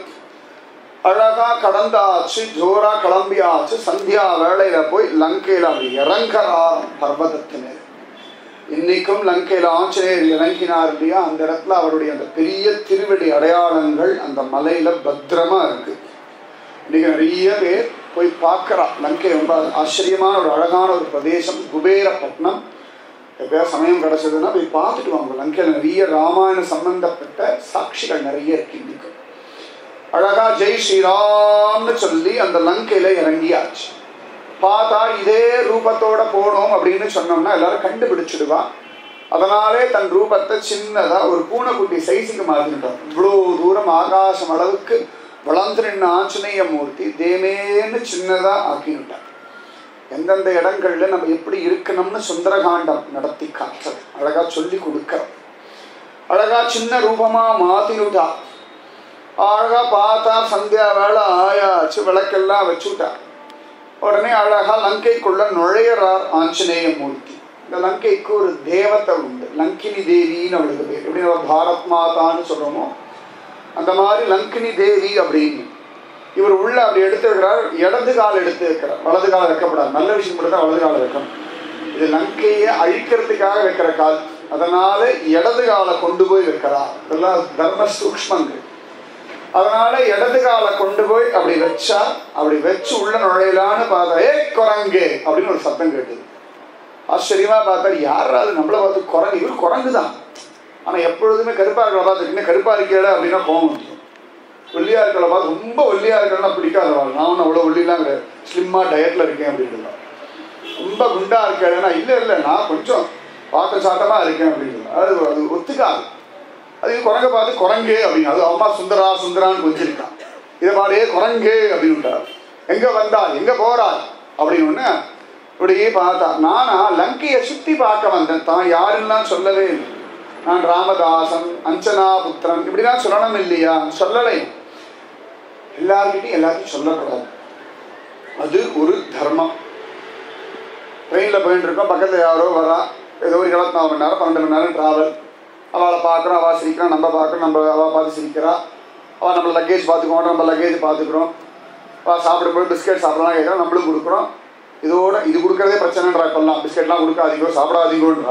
அழகா கடந்தாச்சு ஜோரா கிளம்பியாச்சு சந்தியா வேளையில போய் லங்கையில அப்படி இறங்குறார் பர்வதத்தினர் இன்னைக்கும் லங்கையில ஆஞ்சநேயர் இறங்கினார் இல்லையா அந்த இடத்துல அவருடைய அந்த பெரிய திருவடி அடையாளங்கள் அந்த மலையில பத்திரமா இருக்கு இன்னைக்கு நிறைய பேர் போய் பார்க்கறா லங்கை ரொம்ப ஆச்சரியமான ஒரு அழகான ஒரு பிரதேசம் குபேரப்பட்டினம் எப்பயாவது சமயம் கிடைச்சதுன்னா போய் பார்த்துட்டு வாங்க லங்கையில் நிறைய ராமாயண சம்பந்தப்பட்ட சாட்சிகள் நிறைய இருக்கு இன்னைக்கு அழகா ஜெய் ஸ்ரீராம்னு சொல்லி அந்த லங்கையில இறங்கியாச்சு பார்த்தா இதே ரூபத்தோட போனோம் அப்படின்னு சொன்னோம்னா எல்லாரும் கண்டுபிடிச்சிடுவா அதனாலே தன் ரூபத்தை சின்னதா ஒரு பூனைக்குட்டி சைஸுக்கு மாற்றிட்டான் இவ்வளோ தூரம் ஆகாசம் அளவுக்கு வளர்ந்து நின்ன ஆஞ்சநேய மூர்த்தி தேமேன்னு சின்னதா ஆக்கிவிட்டான் எந்தெந்த இடங்கள்ல நம்ம எப்படி இருக்கணும்னு சுந்தரகாண்டம் நடத்தி காட்டுறது அழகா சொல்லி கொடுக்கறது அழகா சின்ன ரூபமா மாத்தினுட்டா அழகா பார்த்தா சந்தியா வேலை ஆயாச்சு விளக்கெல்லாம் வச்சுட்டா உடனே அழகா லங்கைக்குள்ள நுழையிறார் ஆஞ்சநேய மூர்த்தி இந்த லங்கைக்கு ஒரு தேவதை உண்டு லங்கினி தேவின்னு அவளுக்கு பேர் எப்படி நம்ம பாரத் மாதான்னு சொல்றோமோ அந்த மாதிரி லங்கினி தேவி அப்படின்னு இவர் உள்ள அப்படி எடுத்து வைக்கிறார் இடது கால் எடுத்து வைக்கிறார் வலது கால் வைக்கப்படாது நல்ல விஷயம் மட்டும் தான் வலது காலை வைக்கணும் இது லங்கையை அழிக்கிறதுக்காக வைக்கிற கால் அதனால இடது காலை கொண்டு போய் வைக்கிறார் இதெல்லாம் தர்ம சூக்ஷ்மங்கள் அதனால இடது காலை கொண்டு போய் அப்படி வச்சா அப்படி வச்சு உள்ள நுழையலான்னு பார்த்தா ஏ குரங்கு அப்படின்னு ஒரு சத்தம் கேட்டது ஆச்சரியமா பார்த்தா யாரா அது நம்மளை பார்த்து குரங்கு இவர் குரங்கு தான் ஆனா எப்பொழுதுமே கருப்பா இருக்கிற பார்த்து இன்னும் கருப்பா இருக்கல அப்படின்னா கோவம் வந்துடும் ஒல்லியா இருக்கிற பார்த்து ரொம்ப ஒல்லியா இருக்கிறனா பிடிக்காத வாழ் நான் ஒன்றும் அவ்வளோ ஒல்லிலாம் கிடையாது ஸ்லிம்மா டயட்ல இருக்கேன் அப்படின்னு ரொம்ப குண்டா இருக்கேன்னா இல்லை இல்லை நான் கொஞ்சம் பாட்ட சாட்டமா இருக்கேன் அப்படின்னு அது அது ஒத்துக்காது அது இது குரங்க பார்த்து குரங்கு அப்படின்னு அது அம்மா சுந்தரா சுந்தரான்னு கொஞ்சிருக்கான் இதை மாதிரியே குரங்கு அப்படின்ட்டார் எங்க வந்தாள் எங்க போறாள் அப்படின்னு ஒண்ணு இப்படியே பார்த்தா நானா லங்கையை சுத்தி பார்க்க வந்தேன் தான் யாருன்னா சொல்லவே இல்லை நான் ராமதாசன் அஞ்சனா புத்திரன் இப்படிலாம் சொல்லணும் இல்லையா சொல்லலை எல்லார்கிட்டையும் எல்லாத்தையும் சொல்லக்கூடாது அது ஒரு தர்மம் ட்ரெயினில் போயிட்டு இருக்கோம் பக்கத்தில் யாரோ வரா ஏதோ ஒரு இருபத்தி நாலு மணி நேரம் பன்னெண்டு மணி நேரம் ட்ராவல் அவளை பார்க்குறோம் அவள் சிரிக்கிறா நம்ம பார்க்குறோம் நம்ம அவள் பார்த்து சிரிக்கிறா அவள் நம்ம லக்கேஜ் பார்த்துக்குவோம் நம்ம லக்கேஜ் பார்த்துக்குறோம் அவள் சாப்பிடும்போது பிஸ்கெட் சாப்பிடலாம் கேட்குறோம் நம்மளும் கொடுக்குறோம் இதோட இது கொடுக்குறதே பிரச்சனைன்றா இப்போல்லாம் பிஸ்கெட்லாம் கொடுக்காதீங்கோ சாப்பிடாதீங்கோன்றா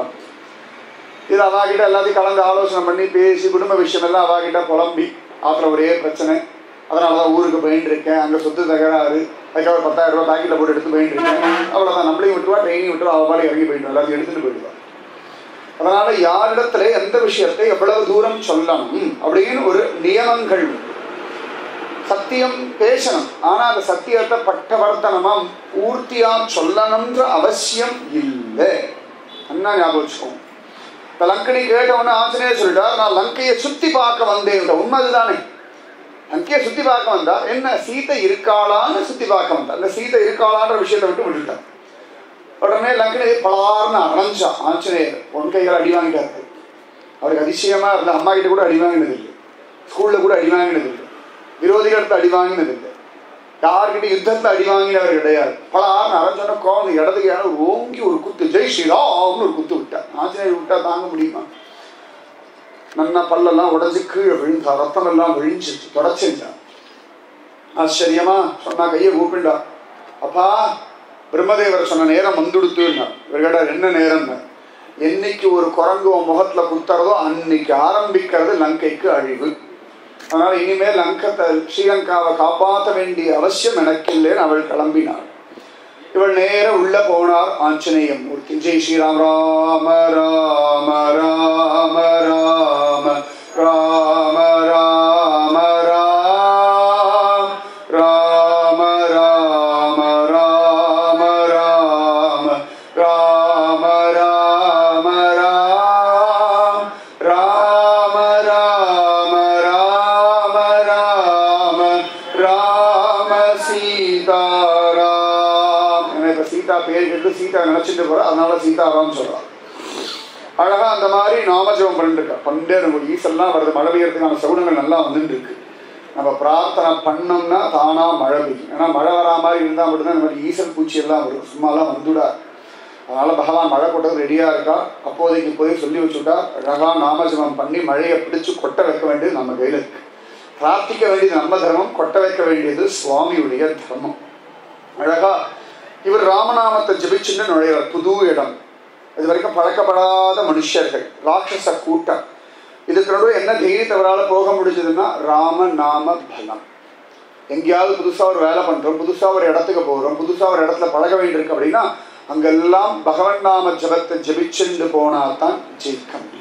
இது அவாகிட்ட எல்லாத்தையும் கலந்து ஆலோசனை பண்ணி பேசி குடும்ப விஷயம் எல்லாம் அவாகிட்ட புலம்பி ஆற்றுல ஒரே பிரச்சனை அதனால தான் ஊருக்கு போயிட்டு இருக்கேன் அங்கே சொத்து தகராறு அதுக்காக ஒரு பத்தாயிரம் ரூபாய் பாக்கெட்டில் போட்டு எடுத்து போயிட்டு இருக்கேன் அவ்வளோதான் நம்மளையும் விட்டுருவா ட்ரெயினையும் விட்டுருவா அவள் பாடி இறங்கி போயிட்டு எல்லாத்தையும் எடுத்துட்டு போயிடுவா அதனால யாரிடத்துல எந்த விஷயத்தை எவ்வளவு தூரம் சொல்லணும் அப்படின்னு ஒரு நியமங்கள் உண்டு. சத்தியம் பேசணும் ஆனா அந்த சத்தியத்தை பட்டவர்த்தனமா பூர்த்தியா சொல்லணும்ன்ற அவசியம் இல்லை அண்ணா ஞாபகம் வச்சுக்கோங்க இந்த லங்கனை கேட்டவொன்னே ஆஞ்சநேயர் சொல்லிட்டார் நான் லங்கையை சுத்தி பார்க்க வந்தேன் உண்மை அதுதானே லங்கையை சுத்தி பார்க்க வந்தா என்ன சீதை இருக்காளான்னு சுத்தி பார்க்க வந்தா அந்த சீதை இருக்காளான்ற விஷயத்தை விட்டு விட்டுட்டார் உடனே லங்கனை பலார்னு அரைஞ்சா ஆஞ்சநேயர் பொன் கைகள் அடி வாங்கிட்டாரு அவருக்கு அதிசயமா இருந்த அம்மா கிட்ட கூட அடி வாங்கினது இல்லை ஸ்கூல்ல கூட அடி வாங்கினது இல்லை விரோதிகளிடத்து அடி வாங்கினது இல்லை யார்கிட்ட யுத்தத்தில் அடி வாங்கினவர் கிடையாது பலார்னு அரைஞ்சோன்னா கோவம் இடத்துக்கு யாரும் ஓங்கி ஒரு குத்து ஜெய் ஸ்ரீராம்னு ஒரு குத்து விட்டார் ஆஞ்சநேயர் விட்டா தாங்க முடியுமா நன்னா பல்லெல்லாம் உடைஞ்சு கீழே விழுந்தா ரத்தம் எல்லாம் விழிஞ்சிச்சு தொடச்சிருந்தான் ஆச்சரியமா சொன்னா கையை கூப்பிண்டா அப்பா பிரம்மதேவர் சொன்ன நேரம் வந்துடுத்துன்னா இவர் கேட்டார் என்ன நேரம்னா என்னைக்கு ஒரு குரங்கு உன் முகத்துல குத்துறதோ அன்னைக்கு ஆரம்பிக்கிறது லங்கைக்கு அழிவு அதனால இனிமேல் லங்கத்தை ஸ்ரீலங்காவை காப்பாற்ற வேண்டிய அவசியம் எனக்கு இல்லைன்னு அவள் கிளம்பினாள் இவள் நேர உள்ள போனார் ஆஞ்சநேய மூர்த்தி ஜெய் ஸ்ரீராம் ராம ராம ராம ராம ராம ராம ராம் ராம ராம ராம ராம ராம ராம ராம் ராம ராம ராம ராம ராம சீதாராம் எனக்கு இப்ப சீதா பேர் கேட்டு சீதா நினைச்சிட்டு போறா அதனால சீதாராம் சொல்றான் அழகா அந்த மாதிரி நாமஜபம் பண்ணிட்டு இருக்கா பண்டே நம்ம ஈசெல்லாம் வருது மழை பெய்யறதுக்கான சகுனங்கள் நல்லா வந்துட்டு இருக்கு நம்ம பிரார்த்தனை பண்ணோம்னா தானா மழை பெய்யும் ஏன்னா மழை வரா மாதிரி இருந்தால் மட்டும்தான் இந்த மாதிரி ஈசல் பூச்சி எல்லாம் வரும் சும்மாலாம் வந்துடா அதனால பகவான் மழை கொட்டது ரெடியா இருக்கா அப்போதைக்கு போய் சொல்லி வச்சுட்டா அழகா நாமஜபம் பண்ணி மழையை பிடிச்சு கொட்ட வைக்க வேண்டியது நம்ம கையில இருக்கு பிரார்த்திக்க வேண்டியது நம்ம தர்மம் கொட்ட வைக்க வேண்டியது சுவாமியுடைய தர்மம் அழகா இவர் ராமநாமத்தை ஜபிச்சுன்னு நுழையிறார் புது இடம் இது வரைக்கும் பழக்கப்படாத மனுஷர்கள் ராட்சச கூட்டம் இதுக்கு நடுவே என்ன தைரியத்தவரால் போக முடிஞ்சதுன்னா ராம நாம பலம் எங்கேயாவது புதுசாக ஒரு வேலை பண்ணுறோம் புதுசாக ஒரு இடத்துக்கு போகிறோம் புதுசாக ஒரு இடத்துல பழக வேண்டியிருக்கு அப்படின்னா அங்கெல்லாம் பகவன் நாம ஜபத்தை ஜபிச்சுண்டு போனால் தான் ஜெயிக்க முடியும்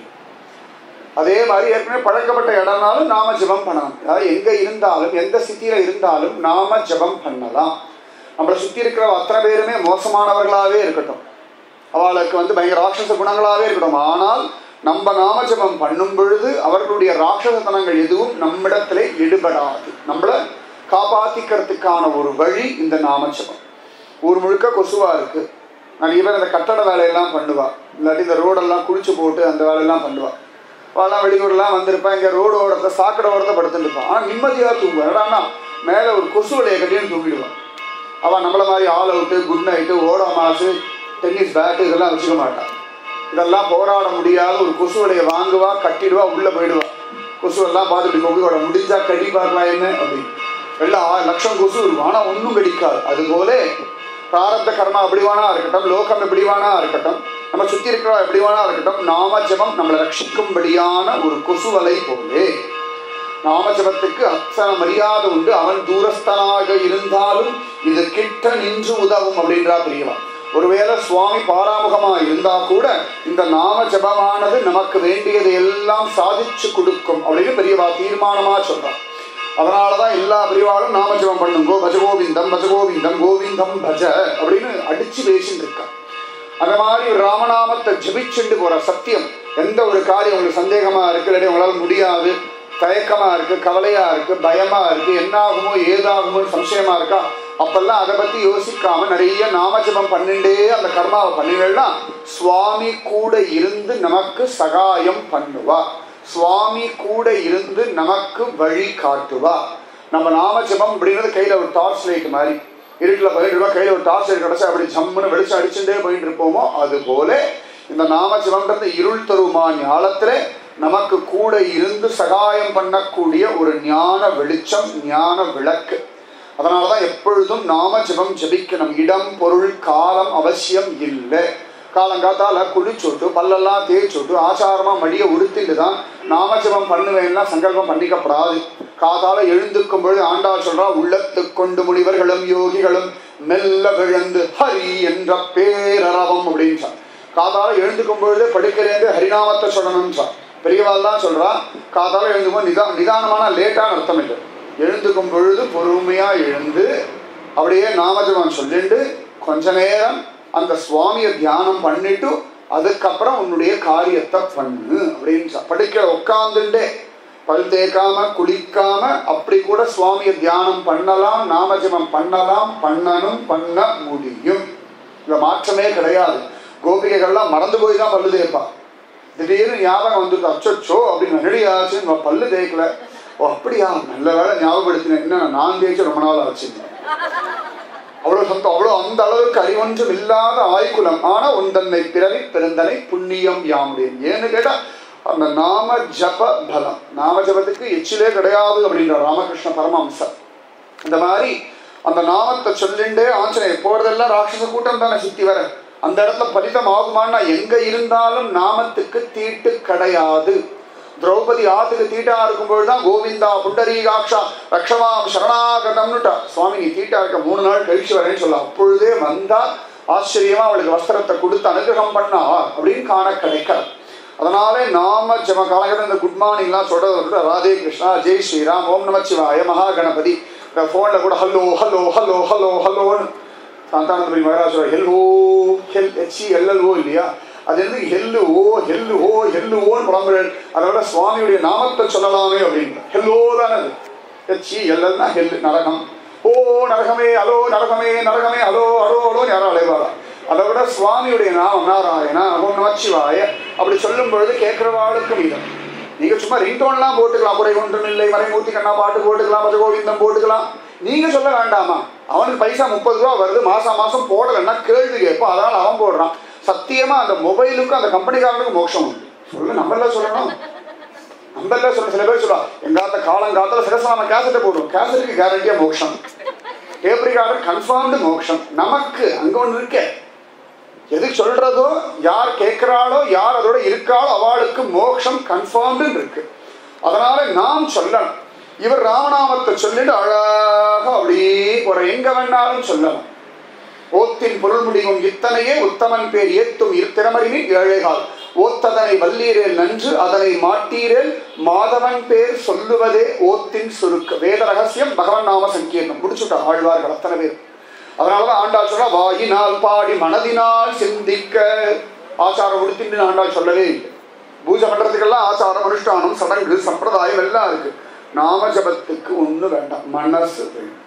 அதே மாதிரி ஏற்கனவே பழக்கப்பட்ட இடம்னாலும் நாம ஜெபம் பண்ணலாம் அதாவது எங்க இருந்தாலும் எந்த சித்தியில இருந்தாலும் நாம ஜெபம் பண்ணலாம் நம்மளை சுத்தி இருக்கிற அத்தனை பேருமே மோசமானவர்களாகவே இருக்கட்டும் அவளுக்கு வந்து பயங்கர ராட்சச குணங்களாகவே இருக்கட்டும் ஆனால் நம்ம நாம ஜெபம் பண்ணும் பொழுது அவர்களுடைய ராட்சசத்தனங்கள் எதுவும் நம்மிடத்திலே ஈடுபடாது நம்மளை காப்பாத்திக்கிறதுக்கான ஒரு வழி இந்த நாம ஜெபம் ஊர் முழுக்க கொசுவா இருக்கு நிறைய பேர் இந்த கட்டட வேலையெல்லாம் பண்ணுவா இல்லாட்டி இந்த ரோடெல்லாம் குளிச்சு போட்டு அந்த வேலையெல்லாம் பண்ணுவா அவெல்லாம் வெளியூர்லாம் வந்திருப்பா இங்கே ரோடு ஓரத்தை சாக்கடை ஓரத்தை படுத்துட்டு இருப்பான் ஆனால் நிம்மதியாக தூங்குவான் என்னடான்னா மேலே ஒரு கொசு வலையை கட்டின்னு தூங்கிடுவான் அவன் நம்மள மாதிரி ஆல் அவுட்டு குட் நைட்டு ஓட மாசு டென்னிஸ் பேட்டு இதெல்லாம் வச்சுக்க மாட்டான் இதெல்லாம் போராட முடியாத ஒரு கொசு வலையை வாங்குவா கட்டிடுவா உள்ளே போயிடுவா கொசுவெல்லாம் பார்த்துட்டு கொங்குவோட முடிஞ்சா கடி பார்க்கலாம் என்ன அப்படின்னு வெள்ள ஆறு லட்சம் கொசு இருக்கும் ஆனால் ஒன்றும் கடிக்காது அதுபோல பிராரப்த கர்மா எப்படி வேணா இருக்கட்டும் லோகம் எப்படி வேணா இருக்கட்டும் நம்ம சுத்தி இருக்கிறவா எப்படி வேணா இருக்கட்டும் நாம ஜபம் நம்மளை ரட்சிக்கும்படியான ஒரு கொசு வலை போலே நாம ஜபத்துக்கு அத்தனை மரியாதை உண்டு அவன் தூரஸ்தனாக இருந்தாலும் இது கிட்ட நின்று உதவும் அப்படின்றா பெரியவா ஒருவேளை சுவாமி பாராமுகமா இருந்தா கூட இந்த நாம ஜபமானது நமக்கு வேண்டியதை எல்லாம் சாதிச்சு கொடுக்கும் அப்படின்னு பெரியவா தீர்மானமா சொல்றான் அதனாலதான் எல்லா பிரிவாலும் நாமஜபம் பண்ணுங்கோ பஜ கோவிந்தம் பஜ கோவிந்தம் கோவிந்தம் பஜ அப்படின்னு அடிச்சு பேசிட்டு இருக்கா அந்த மாதிரி ஒரு ராமநாமத்தை ஜபிச்சுண்டு போற சத்தியம் எந்த ஒரு காரியம் உங்களுக்கு சந்தேகமா இருக்கு இல்லாட்டி உங்களால் முடியாது தயக்கமா இருக்கு கவலையா இருக்கு பயமா இருக்கு என்ன ஆகுமோ ஏதாகுமோ சம்சயமா இருக்கா அப்பெல்லாம் அதை பத்தி யோசிக்காம நிறைய நாமஜபம் பண்ணிண்டே அந்த கர்மாவை பண்ணினா சுவாமி கூட இருந்து நமக்கு சகாயம் பண்ணுவா சுவாமி கூட இருந்து நமக்கு வழி காட்டுவா நம்ம நாம ஜபம் அப்படிங்கிறது கையில ஒரு டார்ச் லைட் மாதிரி இருட்டில் போயிட்டு இருக்கோம் கையில ஒரு டார்ச் லைட் கிடைச்சா அப்படி ஜம்முன்னு வெளிச்சம் அடிச்சுட்டே போயிட்டு இருப்போமோ அது போல இந்த நாம ஜபம்ன்றது இருள் தருமா ஞாலத்துல நமக்கு கூட இருந்து சகாயம் பண்ணக்கூடிய ஒரு ஞான வெளிச்சம் ஞான விளக்கு அதனாலதான் எப்பொழுதும் நாம ஜபம் ஜபிக்கணும் இடம் பொருள் காலம் அவசியம் இல்லை காலங்காத்தால குளிச்சுட்டு பல்லெல்லாம் தேய்ச்சுட்டு ஆச்சாரமா மடிய உடுத்திட்டு தான் நாமஜபம் பண்ணுவேன்னா சங்கல்பம் பண்ணிக்கப்படாது காதால எழுந்துக்கும் பொழுது ஆண்டாள் சொல்றா உள்ளத்து கொண்டு முனிவர்களும் யோகிகளும் மெல்ல விழுந்து ஹரி என்ற பேரரவம் அப்படின்னு சொல் காதால எழுந்துக்கும் பொழுது படிக்கிறேன் ஹரிநாமத்தை சொல்லணும்னு சொல் பெரியவாள் தான் சொல்றா காதால எழுந்துக்கும் நிதா நிதானமான லேட்டான அர்த்தம் இல்லை எழுந்துக்கும் பொழுது பொறுமையா எழுந்து அப்படியே நாமஜபம் சொல்லிட்டு கொஞ்ச நேரம் அந்த சுவாமியை தியானம் பண்ணிட்டு அதுக்கப்புறம் உன்னுடைய காரியத்தை பண்ணு அப்படின்னு சொ- படிக்க உட்காந்துட்டே பல் தேய்க்காம குளிக்காம அப்படி கூட சுவாமியை தியானம் பண்ணலாம் நாமஜபம் பண்ணலாம் பண்ணணும் பண்ண முடியும் இந்த மாற்றமே கிடையாது கோபிகைகள்லாம் மறந்து போய் தான் பல்லு தேய்ப்பா திடீர்னு ஞாபகம் வந்துட்டு அச்சோ அப்படின்னு நெடி ஆச்சு நம்ம பல்லு தேய்க்கல ஓ அப்படியா நல்ல வேலை ஞாபகப்படுத்தினேன் என்ன நான் தேய்ச்சி ரொம்ப நாள் ஆச்சு அவ்வளவு சொந்தம் அவ்வளவு அந்த அளவுக்கு அறிவொன்றும் இல்லாத ஆய்குலம் ஆனா உந்தன்னை பிறவி பெருந்தனை புண்ணியம் யாமுடையும் ஏன்னு கேட்டா அந்த நாம ஜப பலம் நாம ஜபத்துக்கு எச்சிலே கிடையாது அப்படின்ற ராமகிருஷ்ண பரமஹம்சர் இந்த மாதிரி அந்த நாமத்தை சொல்லிண்டே ஆஞ்சநேயர் போறதெல்லாம் ராட்சச கூட்டம் தானே சுத்தி வர அந்த இடத்துல பலிதம் ஆகுமான்னா எங்க இருந்தாலும் நாமத்துக்கு தீட்டு கிடையாது திரௌபதி ஆத்துக்கு தீட்டா இருக்கும்போது தான் கோவிந்தா புண்டரீகாட்சா ரக்ஷமாம் சரணாகதம்னுட்டா சுவாமி நீ தீட்டா இருக்க மூணு நாள் கழிச்சு வரேன்னு சொல்ல அப்பொழுதே வந்தா ஆச்சரியமா அவளுக்கு வஸ்திரத்தை கொடுத்து அனுகிரகம் பண்ணா அப்படின்னு காண கிடைக்காது அதனாலே நாம ஜம காலகட்டம் இந்த குட் மார்னிங்லாம் சொல்றது வந்து ராதே கிருஷ்ணா ஜெய் ஸ்ரீராம் ஓம் நமச்சிவாய மகா கணபதி ஃபோனில் கூட ஹலோ ஹலோ ஹலோ ஹலோ ஹலோன்னு சாந்தானந்தபுரி மகாராஜ் சொல்ற ஹெல்ஓ ஹெல் ஹெச்இ எல்எல்ஓ இல்லையா அது வந்து hell O hell O hell ஓன்னு புலம்புகள் அதோட சுவாமியுடைய நாமத்தை சொல்லலாமே அப்படின்னு ஹெல்லோ தானே அது ஹெச்இ எல்எல்னா ஹெல்லு நரகம் ஓ நரகமே அலோ நரகமே நரகமே அலோ அலோ அலோன்னு யாரும் அலைவாரா அதை விட சுவாமியுடைய நாமம் நாராயணா ஓம் நமச்சிவாய அப்படி சொல்லும் பொழுது கேட்கிறவாளுக்கு மீதம் நீங்க சும்மா ரிங்டோன்லாம் போட்டுக்கலாம் குறை ஒன்றும் இல்லை மறைமூர்த்தி கண்ணா பாட்டு போட்டுக்கலாம் மத கோவிந்தம் போட்டுக்கலாம் நீங்க சொல்ல வேண்டாமா அவனுக்கு பைசா முப்பது ரூபா வருது மாசம் மாசம் போடலைன்னா கேள்வி கேட்போம் அதனால அவன் போடுறான் சத்தியமா அந்த மொபைலுக்கும் அந்த கம்பெனிக்காரனுக்கும் மோட்சம் உண்டு சொல்லு நம்மள சொல்லணும் நம்மள சொல்ல சில பேர் சொல்லுவா எங்காத்த காலங்காலத்துல சிரசனாம கேசட்டை போடுவோம் கேசட்டுக்கு கேரண்டியா மோட்சம் டேப் ரெக்கார்டர் கன்ஃபார்ம்டு மோட்சம் நமக்கு அங்க ஒன்று இருக்கே எது சொல்றதோ யார் கேட்கிறாளோ யார் அதோட இருக்காளோ அவளுக்கு மோட்சம் கன்ஃபார்ம்டு இருக்கு அதனால நாம் சொல்லணும் இவர் ராமநாமத்தை சொல்லிட்டு அழகா அப்படியே ஒரு எங்க வேணாலும் சொல்லலாம் ஓத்தின் பொருள் முடிவும் இத்தனையே உத்தமன் பேர் ஏத்தும் இருத்திறமறினின் ஏழைகால் ஓத்ததனை வல்லீரேல் நன்று அதனை மாட்டீரேல் மாதவன் பேர் சொல்லுவதே ஓத்தின் சுருக்க வேத ரகசியம் பகவன் நாம சங்கீர்ணம் முடிச்சுட்டா ஆழ்வார்கள் அத்தனை பேர் அதனாலதான் ஆண்டாள் சொல்ல வாயினால் பாடி மனதினால் சிந்திக்க ஆச்சாரம் உடுத்தின்னு ஆண்டாள் சொல்லவே இல்லை பூஜை பண்றதுக்கெல்லாம் ஆச்சாரம் அனுஷ்டானம் சடங்கு சம்பிரதாயம் எல்லாம் இருக்கு நாம ஜபத்துக்கு ஒண்ணு வேண்டாம் மனசு வேணும்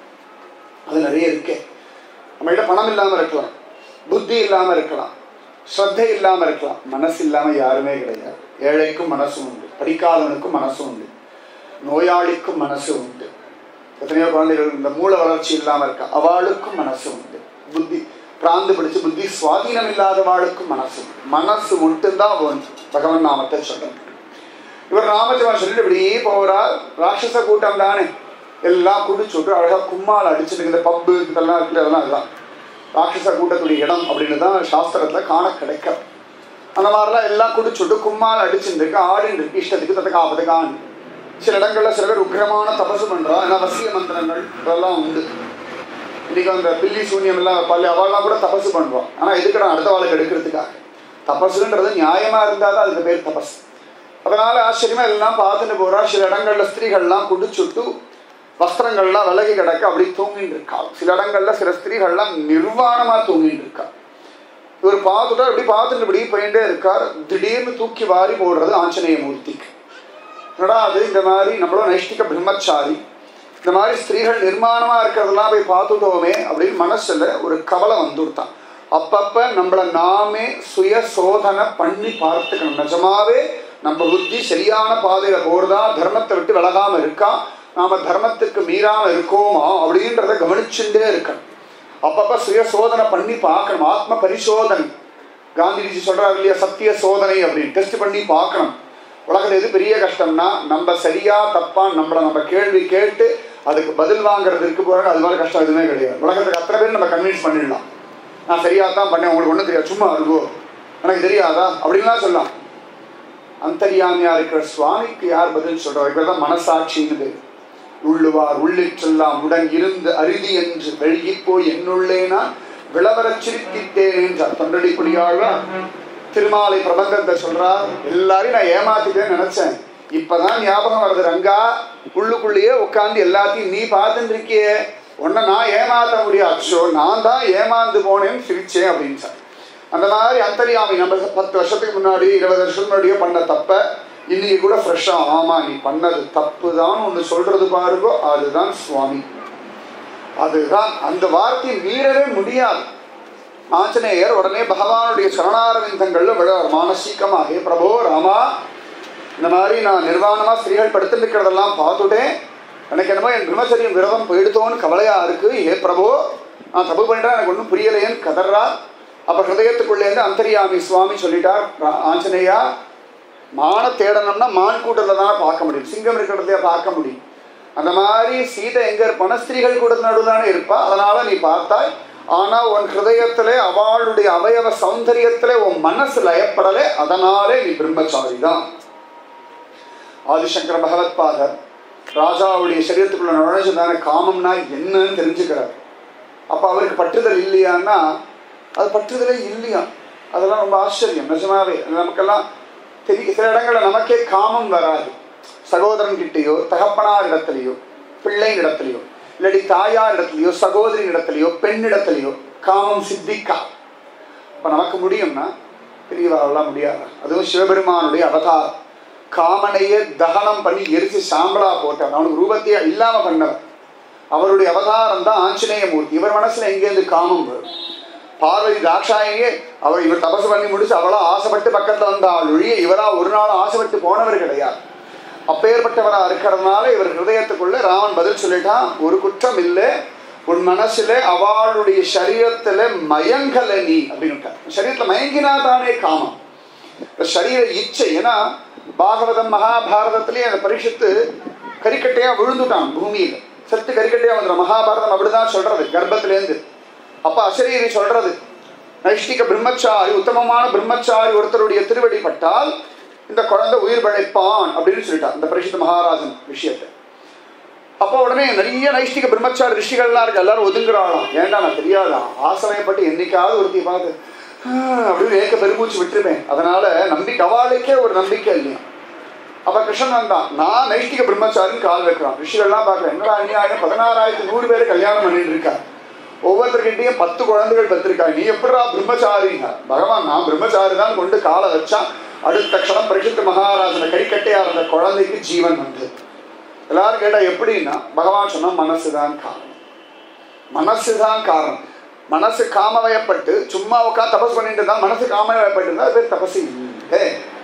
அது நிறைய இருக்கே நம்மகிட்ட பணம் இல்லாம இருக்கலாம் புத்தி இல்லாம இருக்கலாம் ஸ்ரத்தை இல்லாம இருக்கலாம் மனசு இல்லாம யாருமே கிடையாது ஏழைக்கும் மனசு உண்டு படிக்காதவனுக்கும் மனசு உண்டு நோயாளிக்கும் மனசு உண்டு எத்தனையோ குழந்தைகள் இந்த மூல வளர்ச்சி இல்லாம இருக்கா அவளுக்கும் மனசு உண்டு புத்தி பிராந்து பிடிச்சு புத்தி சுவாதீனம் இல்லாதவாளுக்கும் மனசு உண்டு மனசு மட்டும்தான் வேணும் பகவன் நாமத்தை சொல்லணும் இவர் ராமஜபம் சொல்லிட்டு இப்படியே போறார் ராட்சச கூட்டம் தானே எல்லாம் குடிச்சுட்டு அழகா கும்மால் அடிச்சுட்டு இந்த பப்பு இதெல்லாம் இருக்குது அதெல்லாம் அதுதான் ராட்சச கூட்டத்துடைய இடம் அப்படின்னு தான் சாஸ்திரத்துல காண கிடைக்கும் அந்த மாதிரிலாம் எல்லாம் குடிச்சுட்டு கும்மால் அடிச்சுட்டு இருக்கு ஆடின்னு இருக்கு இஷ்டத்துக்கு தத்த காப்பதுக்கான் சில இடங்கள்ல சில பேர் உக்கிரமான தபசு பண்றா ஏன்னா வசிய மந்திரங்கள் இதெல்லாம் உண்டு இன்னைக்கு அந்த பில்லி சூன்யம் எல்லாம் பள்ளி அவள்லாம் கூட தபசு பண்ணுவோம் ஆனா எதுக்கு நான் அடுத்த வாழ்க்கை எடுக்கிறதுக்காக தபசுன்றது நியாயமா இருந்தாதான் அதுக்கு பேர் தபஸ் அதனால ஆச்சரியமா எல்லாம் பார்த்துட்டு போறா சில இடங்கள்ல ஸ்திரீகள்லாம் குடிச்சுட்டு வஸ்திரங்கள்லாம் விலகி கிடக்க அப்படி தூங்கிட்டு இருக்கா சில இடங்கள்ல சில ஸ்திரீகள்லாம் நிர்வாணமா தூங்கிட்டு இருக்கா இவர் பார்த்துட்டா இப்படி பார்த்துட்டு இப்படி போயிட்டே இருக்கார் திடீர்னு தூக்கி வாரி போடுறது ஆஞ்சநேய மூர்த்திக்கு என்னடா அது இந்த மாதிரி நம்மளும் நைஷ்டிக பிரம்மச்சாரி இந்த மாதிரி ஸ்திரீகள் நிர்மாணமா இருக்கிறதெல்லாம் போய் பார்த்துட்டோமே அப்படின்னு மனசுல ஒரு கவலை வந்துடுத்தான் அப்பப்ப நம்மள நாமே சுய சோதனை பண்ணி பார்த்துக்கணும் நிஜமாவே நம்ம புத்தி சரியான பாதையில போறதா தர்மத்தை விட்டு விலகாம இருக்கா நாம தர்மத்துக்கு மீறாம இருக்கோமா அப்படின்றத கவனிச்சுட்டே இருக்கணும் அப்பப்ப சுய சோதனை பண்ணி பார்க்கணும் ஆத்ம பரிசோதனை காந்திஜி சொல்றாரு இல்லையா சத்திய சோதனை அப்படின்னு டெஸ்ட் பண்ணி பார்க்கணும் உலகத்துல எது பெரிய கஷ்டம்னா நம்ம சரியா தப்பா நம்மளை நம்ம கேள்வி கேட்டு அதுக்கு பதில் வாங்குறது இருக்கு போறாங்க அது மாதிரி கஷ்டம் எதுவுமே கிடையாது உலகத்துக்கு அத்தனை பேர் நம்ம கன்வின்ஸ் பண்ணிடலாம் நான் சரியா தான் பண்ணேன் உங்களுக்கு ஒன்றும் தெரியாது சும்மா இருக்கோ எனக்கு தெரியாதா அப்படின்லாம் சொல்லலாம் அந்தரியாமியா இருக்கிற சுவாமிக்கு யார் பதில் சொல்றார் இவர் தான் மனசாட்சின்னு பேர் உள்ளுவார் உள்ளிற்றெல்லாம் உடன் இருந்து அருதி என்று வெளியி போய் என்னுள்ளேனா விளவரச் சிரித்திட்டேன் என்றார் தொண்டடி குடியாழ்வார் திருமாலை பிரபந்தத்தை சொல்றார் எல்லாரையும் நான் ஏமாத்திட்டேன்னு நினைச்சேன் இப்பதான் ஞாபகம் வருது ரங்கா உள்ளுக்குள்ளேயே உட்காந்து எல்லாத்தையும் நீ பார்த்துட்டு இருக்கியே உன்னை நான் ஏமாத்த முடியாது ஷோ நான் தான் ஏமாந்து போனேன்னு சிரிச்சேன் அப்படின்னு சார் அந்த மாதிரி அந்தரியாமி நம்ம பத்து வருஷத்துக்கு முன்னாடி இருபது வருஷம் முன்னாடியோ பண்ண தப்ப இன்னைக்கு கூட ஃப்ரெஷ்ஷா ஆமா நீ பண்ணது தப்பு தான் ஒன்று சொல்றது பாருங்கோ அதுதான் சுவாமி அதுதான் அந்த வார்த்தையை மீறவே முடியாது ஆஞ்சநேயர் உடனே பகவானுடைய சரணாரவிந்தங்கள்ல விழார் மானசீகமா ஹே பிரபோ ராமா இந்த மாதிரி நான் நிர்வாணமா ஸ்திரீகள் படுத்துட்டு இருக்கிறதெல்லாம் பார்த்துட்டேன் எனக்கு என்னமோ என் பிரம்மச்சரியம் விரதம் போயிடுத்தோன்னு கவலையா இருக்கு ஹே பிரபோ நான் தப்பு பண்ணிட்டேன் எனக்கு ஒன்றும் புரியலையேன்னு கதறா அப்ப ஹிருதயத்துக்குள்ளேருந்து அந்தரியாமி சுவாமி சொல்லிட்டார் "ரா- ஆஞ்சநேயா மான தேடணும்னா மான் கூட்டத்தில் தானே பார்க்க முடியும் சிங்கம் இருக்கிறதுல பார்க்க முடியும் அந்த மாதிரி சீதை எங்க இருப்பானா ஸ்திரீகள் கூட நடுவில் தானே இருப்பா அதனால நீ பார்த்தாய் ஆனா உன் ஹிருதயத்திலே அவளுடைய அவயவ சௌந்தரியத்திலே உன் மனசு லயப்படலே அதனாலே நீ பிரம்மச்சாரி தான் ஆதிசங்கர பகவத்பாதர் ராஜாவுடைய சரீரத்துக்குள்ள நுழைஞ்சதான காமம்னா என்னன்னு தெரிஞ்சுக்கிறார் அப்ப அவருக்கு பற்றுதல் இல்லையான்னா அது பற்றுதலே இல்லையா அதெல்லாம் ரொம்ப ஆச்சரியம் நிஜமாவே நமக்கெல்லாம் தெரிய சில இடங்கள்ல நமக்கே காமம் வராது சகோதரன் கிட்டேயோ தகப்பனார் இடத்துலையோ பிள்ளை இடத்துலையோ இல்லாட்டி தாயார் இடத்துலையோ சகோதரி இடத்துலையோ பெண் இடத்துலையோ காமம் சித்திக்கா அப்ப நமக்கு முடியும்னா பெரியவாரெல்லாம் முடியாது அதுவும் சிவபெருமானுடைய அவதாரம் காமனையே தகனம் பண்ணி எரிச்சு சாம்பலா போட்டார் அவனுக்கு ரூபத்தையே இல்லாம பண்ணவர் அவருடைய அவதாரம் தான் ஆஞ்சநேய மூர்த்தி இவர் மனசுல எங்கேருந்து காமம் வரும் பார்வதி தாட்சாயணியே அவர் இவர் தபசு பண்ணி முடிச்சு அவளா ஆசைப்பட்டு பக்கத்துல வந்தாள் ஒழிய இவரா ஒரு நாள் ஆசைப்பட்டு போனவர் கிடையாது அப்பேற்பட்டவரா இருக்கிறதுனால இவர் ஹிருதயத்துக்குள்ள ராமன் பதில் சொல்லிட்டான் ஒரு குற்றம் இல்லை உன் மனசுல அவளுடைய சரீரத்துல மயங்கல நீ அப்படின்னு சரீரத்துல மயங்கினா தானே காமம் சரீர இச்சை ஏன்னா பாகவதம் மகாபாரதத்திலேயே அந்த பரிஷத்து கரிக்கட்டையா விழுந்துட்டான் பூமியில செத்து கரிக்கட்டையா வந்துடும் மகாபாரதம் அப்படிதான் சொல்றது கர்ப்பத்திலேருந்து அப்ப அசரீரி சொல்றது நைஷ்டிக பிரம்மச்சாரி உத்தமமான பிரம்மச்சாரி ஒருத்தருடைய திருவடி பட்டால் இந்த குழந்தை உயிர் பிழைப்பான் அப்படின்னு சொல்லிட்டார் இந்த பரிஷத்து மகாராஜன் விஷயத்தை அப்போ உடனே நிறைய நைஷ்டிக பிரம்மச்சாரி ரிஷிகள்லாம் இருக்கு எல்லாரும் ஒதுங்குறாளாம் ஏன்டா நான் தெரியாதா ஆசையப்பட்டு என்னைக்காவது ஒருத்தி பார்த்து "ஆஹ்" அப்படின்னு ஏக்க பெருமூச்சு விட்டுருவேன் அதனால நம்பிக்கை அவளுக்கே ஒரு நம்பிக்கை இல்லையா அப்ப கிருஷ்ணன் வந்தான் நான் நைஷ்டிக பிரம்மச்சாரின்னு கால் வைக்கிறான் ரிஷிகள்லாம் பார்க்குறேன் என்னடா அநியாயம் பதினாறாயிரத்தி நூறு பேர் கல்யாணம் பண்ணிட்டு இருக்கா ஒவ்வொருத்தர்கிட்டயும் பத்து குழந்தைகள் பெற்றிருக்காங்க நீ எப்படா பிரம்மச்சாரிங்க பகவான் நான் பிரம்மச்சாரி தான் கொண்டு காலை வச்சா அடுத்த க்ஷணம் பரிசுத்த மகாராஜன கைக்கட்டையா இருந்த குழந்தைக்கு ஜீவன் வந்து எல்லாரும் கேட்டா எப்படின்னா பகவான் சொன்னா மனசுதான் காரணம் மனசுதான் காரணம் மனசு காமவயப்பட்டு சும்மா உட்காந்து தபஸ் பண்ணிட்டு இருந்தா மனசு காமவயப்பட்டு இருந்தா அது பேர் தபசு இல்லை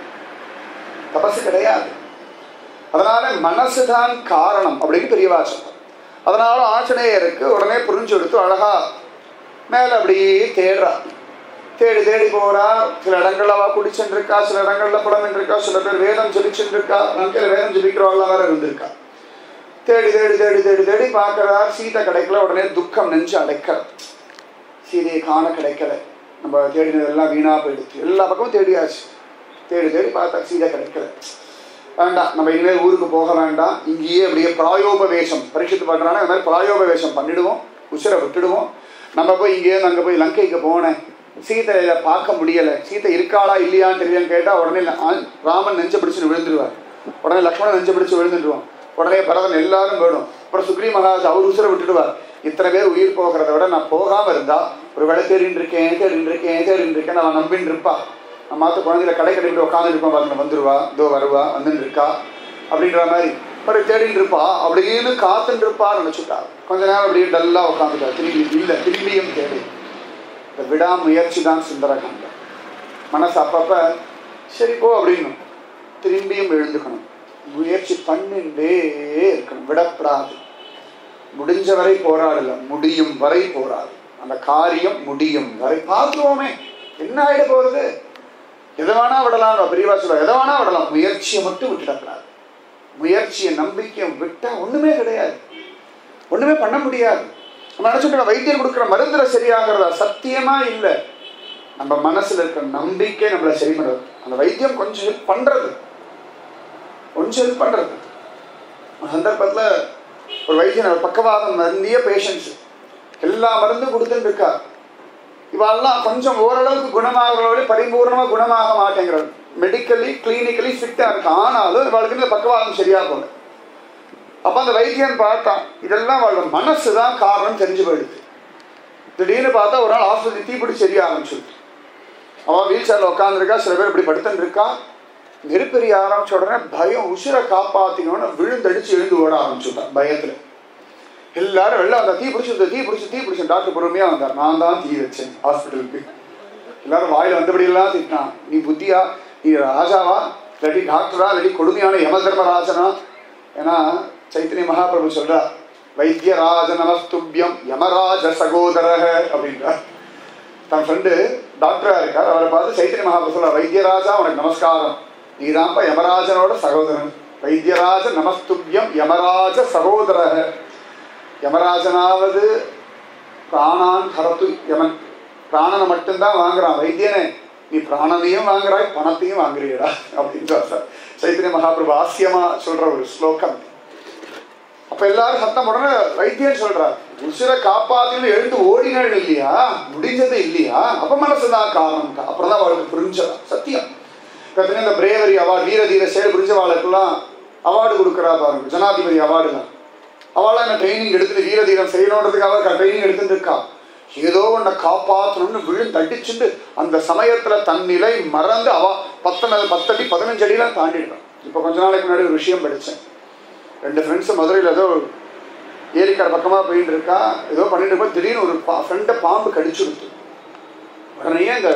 தபசு கிடையாது அதனால மனசுதான் காரணம் அப்படின்னு பெரியவா சொல்றார் அதனால ஆஞ்சநேயருக்கு உடனே புரிஞ்சு எடுத்து அழகா மேல அப்படியே தேடுறா தேடி தேடி போறா சில இடங்கள்ல அவ குடிச்சுட்டு இருக்கா சில இடங்கள்ல புலமின்னு இருக்கா சில பேர் வேதம் ஜபிச்சுட்டு இருக்கா நம்பிக்கையில வேதம் ஜபிக்கிறவங்கள வேற இருந்திருக்கா தேடி தேடி தேடி தேடி தேடி பார்க்கறா சீதை கிடைக்கல உடனே துக்கம் நெஞ்சு அடைக்கல சீதையை காண கிடைக்கல நம்ம தேடினதெல்லாம் வீணா போயிடுச்சு எல்லா பக்கமும் தேடியாச்சு தேடி தேடி பார்த்தா சீதை கிடைக்கல வேண்டாம் நம்ம இனிமேல் ஊருக்கு போக வேண்டாம் இங்கேயே அப்படியே பிராயோபவேஷம் பரீட்சித்து பண்ணுறாங்க அந்த மாதிரி பிராயோபவேஷம் பண்ணிடுவோம் உசிரை விட்டுடுவோம் நம்ம போய் இங்கேருந்து அங்கே போய் லங்கைக்கு போனேன் சீதையை பார்க்க முடியலை சீதை இருக்காளா இல்லையான்னு தெரியான்னு கேட்டால் உடனே ஆ- ராமன் நெஞ்ச பிடிச்சு விழுந்துருவார் உடனே லக்ஷ்மணன் நெஞ்ச பிடிச்சு விழுந்துடுவான் உடனே பரதன் எல்லாரும் போயிடும் அப்புறம் சுக்ரி மகாராஜ் அவர் உசிரை விட்டுடுவார் இத்தனை பேர் உயிர் போகிறத விட நான் போகாமல் இருந்தா ஒரு வேலை தேடின்னு இருக்கேன் தேடின்னு இருக்கேன் தேடின்னு இருக்கேன் நான் நம்பின்னு இருப்பா நம்ம மாத்த குழந்தையில கடை கடைக்கு உட்காந்து இருப்போம் பாருங்க வந்துருவா இதோ வருவா வந்துன்னு இருக்கா அப்படின்ற மாதிரி ஒரு தேடின்னு இருப்பா அப்படின்னு காத்துட்டு இருப்பா நினைச்சுட்டா கொஞ்ச நேரம் அப்படியே டல்லா உட்காந்துட்டா திரும்பி இல்லை திரும்பியும் தேடி இந்த விடாமுயற்சி தான் சுந்தரகாண்டம் மனசு அப்பப்ப சரி போ அப்படின்னு திரும்பியும் எழுந்துக்கணும் முயற்சி பண்ணிண்டே இருக்கணும் விடப்படாது முடிஞ்ச வரை போராடல முடியும் வரை போராடு அந்த காரியம் முடியும் வரை பார்த்துருவோமே என்ன ஆயிட போறது எதை வேணா விடலாம் பெரியவா சொல்ல எதை வேணா விடலாம் முயற்சியை மட்டும் விட்டுடக்கூடாது முயற்சியை நம்பிக்கையை விட்டா ஒண்ணுமே கிடையாது ஒண்ணுமே பண்ண முடியாது நம்ம நினைச்சுட்டு வைத்தியர் கொடுக்குற மருந்துல சரியாகிறதா சத்தியமா இல்லை நம்ம மனசுல இருக்கிற நம்பிக்கை நம்மளை சரி பண்றது அந்த வைத்தியம் கொஞ்சம் ஹெல்ப் பண்றது கொஞ்சம் ஹெல்ப் பண்றது ஒரு சந்தர்ப்பத்துல ஒரு வைத்தியன் அவர் பக்கவாதம் நிறைய பேஷண்ட்ஸ் எல்லா மருந்தும் கொடுத்துட்டு இருக்கா இவெல்லாம் கொஞ்சம் ஓரளவுக்கு குணமாகிறவங்களே பரிபூர்ணமாக குணமாக மாட்டேங்கிறது மெடிக்கலி கிளினிக்கலி ஃபிட்டாக இருக்கு ஆனாலும் இவளுக்கு இந்த பக்கவாதம் சரியா போல அப்போ அந்த வைத்தியன் பார்த்தான் இதெல்லாம் அவளோட மனசு தான் காரணம் தெரிஞ்சு போயிடுது திடீர்னு பார்த்தா ஒரு நாள் ஆஸ்பத்திரி தீப்பிடி சரியா ஆரம்பிச்சுடுது அவன் வீல் சேரில் உட்காந்துருக்கா சில பேர் இப்படி படுத்துன்னு இருக்கா நெருப்பெரிய ஆரம்பிச்ச உடனே பயம் உசிரை காப்பாத்தினோன்னு விழுந்தடிச்சு எழுந்து ஓட ஆரம்பிச்சுட்டான் பயத்தில் எல்லாரும் வெளில வந்தா தீ பிடிச்சி தீ பிடிச்சி தீ பிடிச்சி டாக்டர் பொறுமையா வந்தார் நான் தான் தீ வச்சேன் ஹாஸ்பிட்டலுக்கு எல்லாரும் வாயில வந்தபடியெல்லாம் திட்டினான் நீ புத்தியா நீ ராஜாவா இல்லாட்டி டாக்டரா இல்லாட்டி கொடுமையான யம தர்மராஜனா ஏன்னா சைத்தன்ய மகாபிரபு சொல்றா வைத்தியராஜ நமஸ்துபியம் யமராஜ சகோதரக அப்படின்றார் தன் ஃப்ரெண்டு டாக்டரா இருக்கார் அவரை பார்த்து சைத்தன்ய மகாபிரபு சொல்றார் வைத்தியராஜா உனக்கு நமஸ்காரம் நீதான்ப்பா யமராஜனோட சகோதரன் வைத்தியராஜ நமஸ்துபியம் யமராஜ சகோதரக யமராஜனாவது பிராணான் ஹரத்து யமன் பிராணனை மட்டும்தான் வாங்குறான் வைத்தியனே நீ பிராணனையும் வாங்குறாய் பணத்தையும் வாங்குறீடா அப்படின்னு சொல்றார் சைத்தன்ய மகாபிரபு ஆசியமா சொல்ற ஒரு ஸ்லோகம் அப்ப எல்லாரும் சத்தம் உடனே வைத்தியன் சொல்றார் உசிரை காப்பாத்தின்னு எழுந்து ஓடினாள் இல்லையா முடிஞ்சது இல்லையா அப்ப மனசுதான் காரணம் அப்புறம் தான் அவளுக்கு புரிஞ்சதா சத்தியம் பார்த்தீங்கன்னா இந்த பிரேவரி அவார்டு வீர தீர செயல் புரிஞ்சவாளுக்கெல்லாம் அவார்டு கொடுக்குறா பாருங்க ஜனாதிபதி அவார்டுலாம் அவளாம் என்ன ட்ரைனிங் எடுத்துட்டு வீர தீரம் செய்யணுன்றதுக்கு அவள் ட்ரைனிங் எடுத்துட்டு இருக்கா ஏதோ ஒன்றை காப்பாற்றணும்னு விழுந்து அடிச்சுட்டு அந்த சமயத்துல தன் நிலை மறந்து அவ பத்தனை பத்தடி பதினஞ்சு அடியெல்லாம் தாண்டிடுறான் இப்போ கொஞ்ச நாளைக்கு முன்னாடி ஒரு விஷயம் படித்தேன் ரெண்டு ஃப்ரெண்ட்ஸு மதுரையில் ஏதோ ஏரிக்கரை பக்கமாக போயிட்டு இருக்கா ஏதோ பண்ணிட்டு இருப்போம் திடீர்னு ஒரு பா ஃப்ரெண்டை பாம்பு கடிச்சுடுத்து உடனே இந்த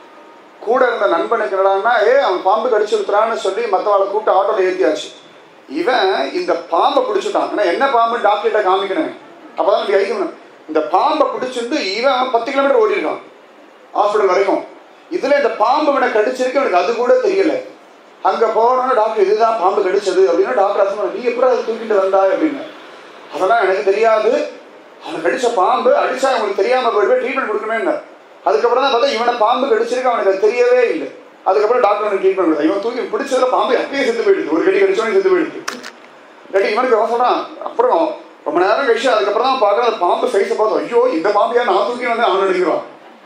கூட இருந்த நண்பனுக்கு என்னடான்னா ஏ அவன் பாம்பு கடிச்சுடுத்துறான்னு சொல்லி மற்றவாளை கூப்பிட்டு ஆட்டோவில் ஏற்றியாச்சு இவன் இந்த பாம்பை பிடிச்சிட்டான் ஏன்னா என்ன பாம்பு டாக்டர்கிட்ட காமிக்கணும் அப்போதான் இப்படி ஐக்கணும் இந்த பாம்பை பிடிச்சிட்டு இவன் பத்து கிலோமீட்டர் ஓடி இருக்கான் ஹாஸ்பிட்டல் வரைக்கும் இதுல இந்த பாம்பு இவனை கடிச்சிருக்கு எனக்கு அது கூட தெரியல அங்க போனோன்னு டாக்டர் இதுதான் பாம்பு கடிச்சது அப்படின்னா டாக்டர் சொன்னாங்க நீ எப்படி அதை தூக்கிட்டு வந்தாய் அப்படின்னு அதெல்லாம் எனக்கு தெரியாது அவன் கடிச்ச பாம்பு அடிச்சா அவங்களுக்கு தெரியாம போயிட்டு ட்ரீட்மெண்ட் கொடுக்கணும்னு அதுக்கப்புறம் தான் பார்த்தா இவனை பாம்பு கடிச்சிருக்கு அவனுக்கு அது தெரியவே இல்லை அதுக்கப்புறம் டாக்டர் அவனுக்கு ட்ரீட்மெண்ட் கொடுத்தா இவன் தூக்கி பிடிச்சதுல பாம்பு அப்பயே செத்து போயிடுது ஒரு கடி கடிச்சவனே செத்து போயிடுது இல்லாட்டி இவனுக்கு அவன் சொல்றான் அப்புறம் ரொம்ப நேரம் கழிச்சு அதுக்கப்புறம் தான் பார்க்குற அந்த பாம்பு சைஸை பார்த்தோம் ஐயோ இந்த பாம்பையா நான் தூக்கி வந்து அவன் எடுக்கிறான்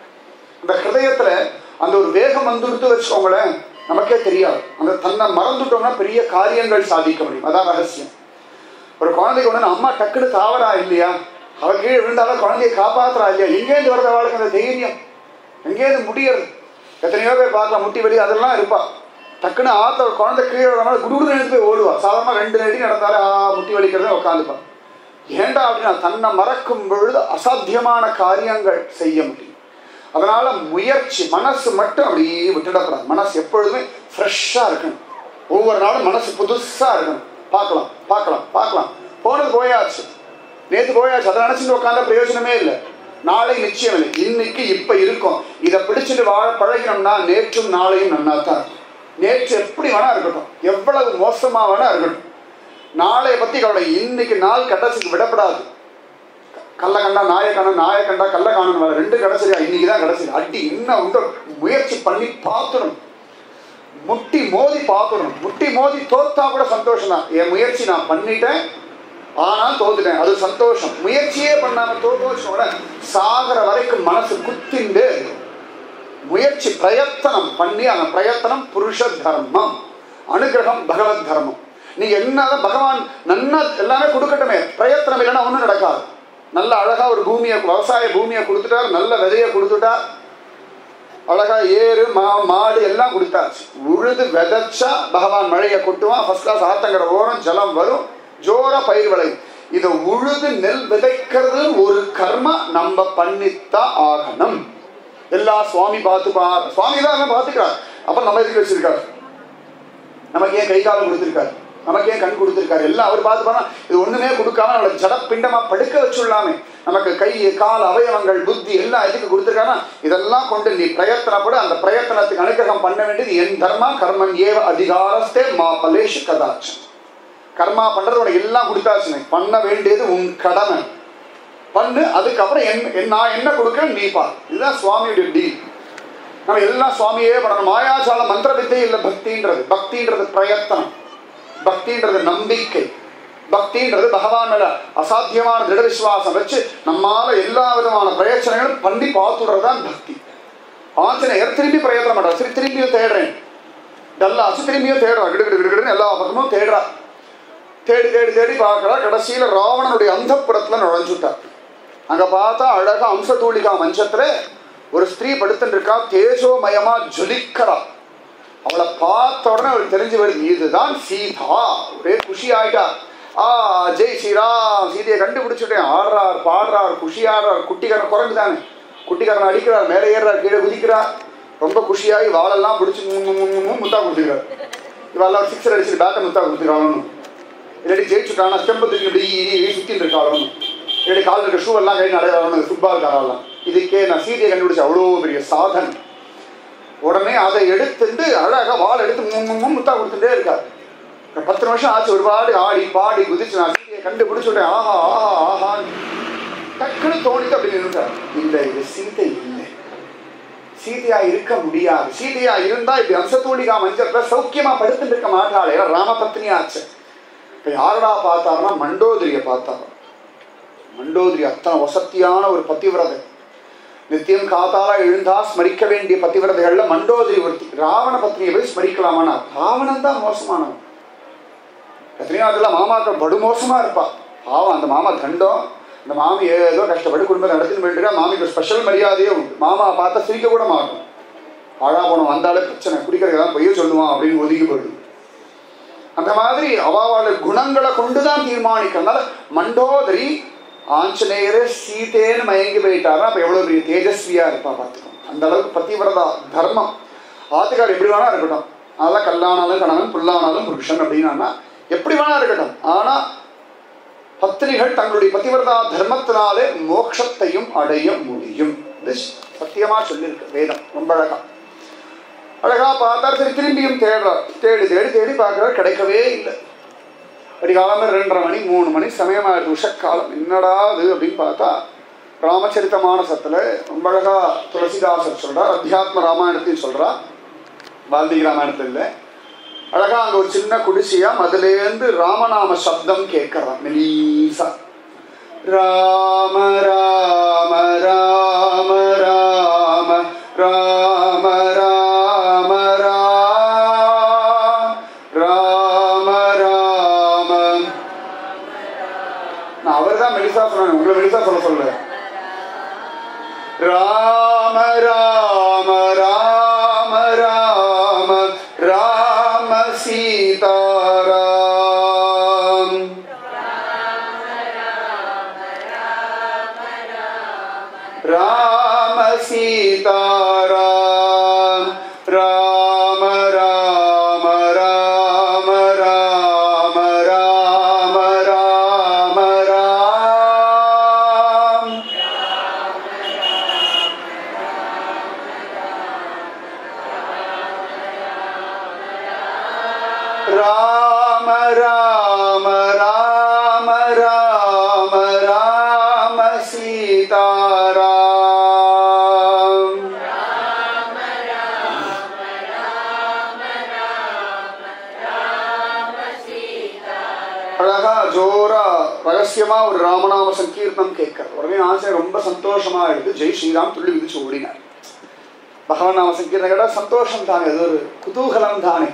அந்த ஹிருதயத்துல அந்த ஒரு வேகம் வந்துடுத்து வச்சுக்கோங்களேன் நமக்கே தெரியாது அந்த தன்னை மறந்துட்டோம்னா பெரிய காரியங்கள் சாதிக்க முடியும் அதான் ரகசியம் ஒரு குழந்தைக்கு ஒன்று அம்மா டக்குன்னு தாவரா இல்லையா அவ கீழே விழுந்தாலும் குழந்தைய காப்பாத்துறா இல்லையா எங்கேருந்து வருது அவளுக்கு அந்த தைரியம் எங்கேருந்து முடியறது எத்தனையோ பேர் பார்க்கலாம் முட்டி வலி அதெல்லாம் இருப்பா டக்குன்னு ஆத்த ஒரு குழந்தை கீழே வரனால குடுகுடு எடுத்து போய் ஓடுவா சாதாரண ரெண்டு நடி நடந்தாலே ஆ முட்டி வலிக்கிறத உட்காந்துப்பா ஏண்டா அப்படின்னா தன்னை மறக்கும் பொழுது அசாத்தியமான காரியங்கள் செய்ய முடியும் அதனால முயற்சி மனசு மட்டும் அப்படியே விட்டுடக்கூடாது மனசு எப்பொழுதுமே ஃப்ரெஷ்ஷாக இருக்கணும் ஒவ்வொரு நாளும் மனசு புதுசாக இருக்கணும் பார்க்கலாம் பார்க்கலாம் பார்க்கலாம் போனது போயாச்சு நேற்று போயாச்சு அதை நினச்சிட்டு உட்காந்த பிரயோஜனமே இல்லை நாளை நிச்சயம் இல்லை இன்னைக்கு இப்போ இருக்கும் இதை பிடிச்சிட்டு வாழ பழகினோம்னா நேற்றும் நாளையும் நன்னா தான் இருக்கும் நேற்று எப்படி வேணா இருக்கட்டும் எவ்வளவு மோசமா வேணா இருக்கட்டும் நாளைய பத்தி கவலை இன்னைக்கு நாள் கடைசிக்கு விடப்படாது கள்ள கண்டா நாயை கண்டா நாயை கண்டா கள்ள காணும் வேலை ரெண்டு கடைசியா இன்னைக்கு தான் கடைசி அடி இன்னும் வந்து முயற்சி பண்ணி பார்த்துடும் முட்டி மோதி பார்க்கணும் முட்டி மோதி தோத்தா கூட சந்தோஷம் தான் என் முயற்சி நான் பண்ணிட்டேன் ஆனால் தோத்துட்டேன் அது சந்தோஷம் முயற்சியே பண்ணாம தோத்தோச்சோட சாகர வரைக்கும் மனசு குத்திண்டு முயற்சி பிரயத்தனம் பண்ணி அந்த பிரயத்தனம் புருஷ தர்மம் அனுகிரகம் பகவத் தர்மம் நீங்க என்னதான் பகவான் நன்னா எல்லாமே கொடுக்கட்டுமே பிரயத்தனம் இல்லைன்னா ஒன்றும் நடக்காது நல்ல அழகா ஒரு பூமியை விவசாய பூமியை கொடுத்துட்டார் நல்ல விதையை கொடுத்துட்டார் அழகா ஏறு மா மாடு எல்லாம் கொடுத்தாச்சு உழுது விதைச்சா பகவான் மழையை கொட்டுவான் ஃபர்ஸ்ட் கிளாஸ் ஆத்தங்கர ஓரம் ஜலம் வரும் ஜோர பயிர் விளையும் இதை உழுது நெல் விதைக்கிறது ஒரு கர்மா நம்ம பண்ணித்தான் ஆகணும் எல்லா சுவாமி பார்த்து பா சுவாமி தான் எல்லாம் பார்த்துக்கிறார் அப்புறம் நம்ம எதுக்கு வச்சிருக்காரு நமக்கு ஏன் கை காலம் கொடுத்துருக்காரு நமக்கு ஏன் கண் கொடுத்துருக்காரு எல்லாம் அவர் பார்த்து பண்ணா இது ஒண்ணுமே கொடுக்காம நம்மளை ஜடப்பிண்டமா படுக்க வச்சுடலாமே நமக்கு கை கால் அவயவங்கள் புத்தி எல்லாம் எதுக்கு கொடுத்துருக்காருன்னா இதெல்லாம் கொண்டு நீ பிரயத்தனப்பட அந்த பிரயத்தனத்துக்கு அனுகிரகம் பண்ண வேண்டியது என் தர்மா கர்மன் ஏவ அதிகாரஸ்தே மா பலேஷ் கதாச்சன் கர்மா பண்றது உனக்கு எல்லாம் கொடுத்தாச்சுன்னு பண்ண வேண்டியது உன் கடமை பண்ணு அதுக்கப்புறம் என் என் நான் என்ன கொடுக்குறேன் நீ பார் இதுதான் சுவாமியுடைய டீல் நம்ம எல்லாம் சுவாமியே பண்ணணும் மாயாஜால மந்திர வித்தை இல்லை பக்தின்றது பக்தின்றது பிரயத்தனம் பக்தின்றது நம்பிக்கை பக்தின்றது பகவான் மேல அசாத்தியமான திட விசுவாசம் வச்சு நம்மால எல்லா விதமான பிரயோஜனங்களும் பண்ணி பார்த்துடுறது தான் பக்தி ஆஞ்சநேயர் திரும்பி பிரயத்தனம் பண்றார் சரி திரும்பியும் தேடுறேன் டல்லாச்சு திரும்பியும் தேடுறா கிடுகிடு கிடுகிடுன்னு எல்லா பக்கமும் தேடுறா தேடி தேடி தேடி பார்க்கறா கடைசியில ராவணனுடைய அந்தப்புறத்துல நுழைஞ்சுட்டார் அங்க பார்த்தா அழகா அம்சதூளிகா மஞ்சத்துல ஒரு ஸ்திரீ படுத்துட்டு இருக்கா தேஜோமயமா ஜொலிக்கிறா அவளை பார்த்த உடனே அவளுக்கு தெரிஞ்சு வருது இதுதான் சீதா ஒரே குஷி ஆயிட்டா ஆ ஜெய் ஸ்ரீராம் சீதையை கண்டுபிடிச்சுட்டேன் ஆடுறார் பாடுறார் குஷி ஆடுறார் குட்டிக்காரன் குரங்கு தானே குட்டிக்காரன் அடிக்கிறார் மேலே ஏறுறார் கீழே குதிக்கிறார் ரொம்ப குஷியாகி வாழெல்லாம் பிடிச்சி முத்தா கொடுத்துக்கிறார் இவெல்லாம் சிக்ஸர் அடிச்சுட்டு பேக்கை முத்தா கொடுத்துக்கிறாங்க இல்லாட்டி ஜெயிச்சுட்டானா ஸ்டெம்பத்துக்கு இப்படி சுத்தின்னு இருக்காளோ இல்லாட்டி காலில் இருக்க ஷூ எல்லாம் கை நடையாளணும் ஃபுட்பால் காரெல்லாம் இதுக்கே நான் சீதையை கண்டுபிடிச்ச அவ்வளோ பெரிய சாதனை உடனே அதை எடுத்துட்டு அழகாக வாள் எடுத்து மு- மு- மு- முத்தா கொடுத்துட்டே இருக்கார் பத்து நிமிஷம் ஆச்சு ஒரு பாடு ஆடி பாடி குதிச்சு நான் சீதையை கண்டுபிடிச்சு விட்டேன் ஆஹா ஆஹா ஆஹா டக்குன்னு தோணிட்டு அப்படி நின்றுட்டார் இல்லை இது சீதை இல்லை சீதையா இருக்க முடியாது சீதையா இருந்தா இப்படி அம்சத்தூளிகா மஞ்சத்துல சௌக்கியமா படுத்துட்டு இருக்க மாட்டாளே ராமபத்னியாச்சு இப்ப யாரடா பார்த்தாருன்னா மண்டோதரிய பார்த்தாரு மண்டோதரி அத்தனை வசத்தியான ஒரு பத்திவிரதை நித்தியம் காத்தால எழுந்தா ஸ்மரிக்க வேண்டிய பத்திவிரதைகள்ல மண்டோதரி ஒருத்தி ராவண பத்னியை போய் ஸ்மரிக்கலாமானா ராவணன் தான் மோசமானவன் எத்தனையோ அதில் மாமாக்கள் படு மோசமா இருப்பா பாவம் அந்த மாமா தண்டம் இந்த மாமி ஏதோ கஷ்டப்பட்டு குடும்பத்தை நடத்தின்னு போயிட்டு மாமிக்கு ஒரு ஸ்பெஷல் மரியாதையே உண்டு மாமா பார்த்தா சிரிக்க கூட மாட்டோம் அழா போனோம் வந்தாலே பிரச்சனை குடிக்கிறதுக்கு பொய்ய சொல்லுவான் அப்படின்னு ஒதுங்கி போயிடுது அந்த மாதிரி அவாவோட குணங்களை கொண்டு தான் தீர்மானிக்கிறதுனால மண்டோதரி ஆஞ்சநேயரே சீதேன்னு மயங்கி போயிட்டாருன்னா அப்போ எவ்வளோ பெரிய தேஜஸ்வியா இருப்பா பார்த்துக்கோ அந்த அளவுக்கு பத்திவிரதா தர்மம் ஆத்துக்கார் எப்படி வேணா இருக்கட்டும் அதெல்லாம் கல்லானாலும் கணவன் புல்லானாலும் புருஷன் அப்படின்னா எப்படி வேணா இருக்கட்டும் ஆனா பத்தினிகள் தங்களுடைய பத்திவிரதா தர்மத்தினாலே மோட்சத்தையும் அடைய முடியும் இது சத்தியமா சொல்லியிருக்கு வேதம் ரொம்ப அழகா அழகா பார்த்தார் சரி திரும்பியும் தேடுறார் தேடி தேடி தேடி பார்க்குறார் கிடைக்கவே இல்லை அடிக்காலமே ரெண்டரை மணி மூணு மணி சமயமாயிடுது உஷக்காலம் என்னடா அது அப்படின்னு பார்த்தா ராமச்சரித்த மானசத்தில் ரொம்ப அழகா துளசிதாசர் சொல்றார் அத்தியாத்ம ராமாயணத்தையும் சொல்றா வால்மீகி ராமாயணத்தில் இல்லை அழகா அங்க ஒரு சின்ன குடிசையா அதுலேருந்து ராமநாம சப்தம் கேட்கறான் மெலீசா ராம ராம ராம ராம ராம ராம ராம ராம நான் அவர் தான் மெலிசா சொன்னேன் உங்களை மெலிசா சொல்ல சொல்ல ராம ராம ராம ராம ராம சீதாராம் ராம சீதாராம் ராம ராம ராம ராம ராம ராம ராம் ராம ராம ராம ராம ராம சீதாராம் அழகா ஜோரா ரகசியமா ஒரு ராமநாம சங்கீர்த்தனம் கேட்கறது உடனே ஆசை ரொம்ப சந்தோஷமா எடுத்து ஜெய் ஸ்ரீராம் துள்ளி விதிச்சு ஓடினார் பகவான் நாம சங்கீர்த்தனம் கேட்டா சந்தோஷம் தானே அது ஒரு குதூகலம் தானே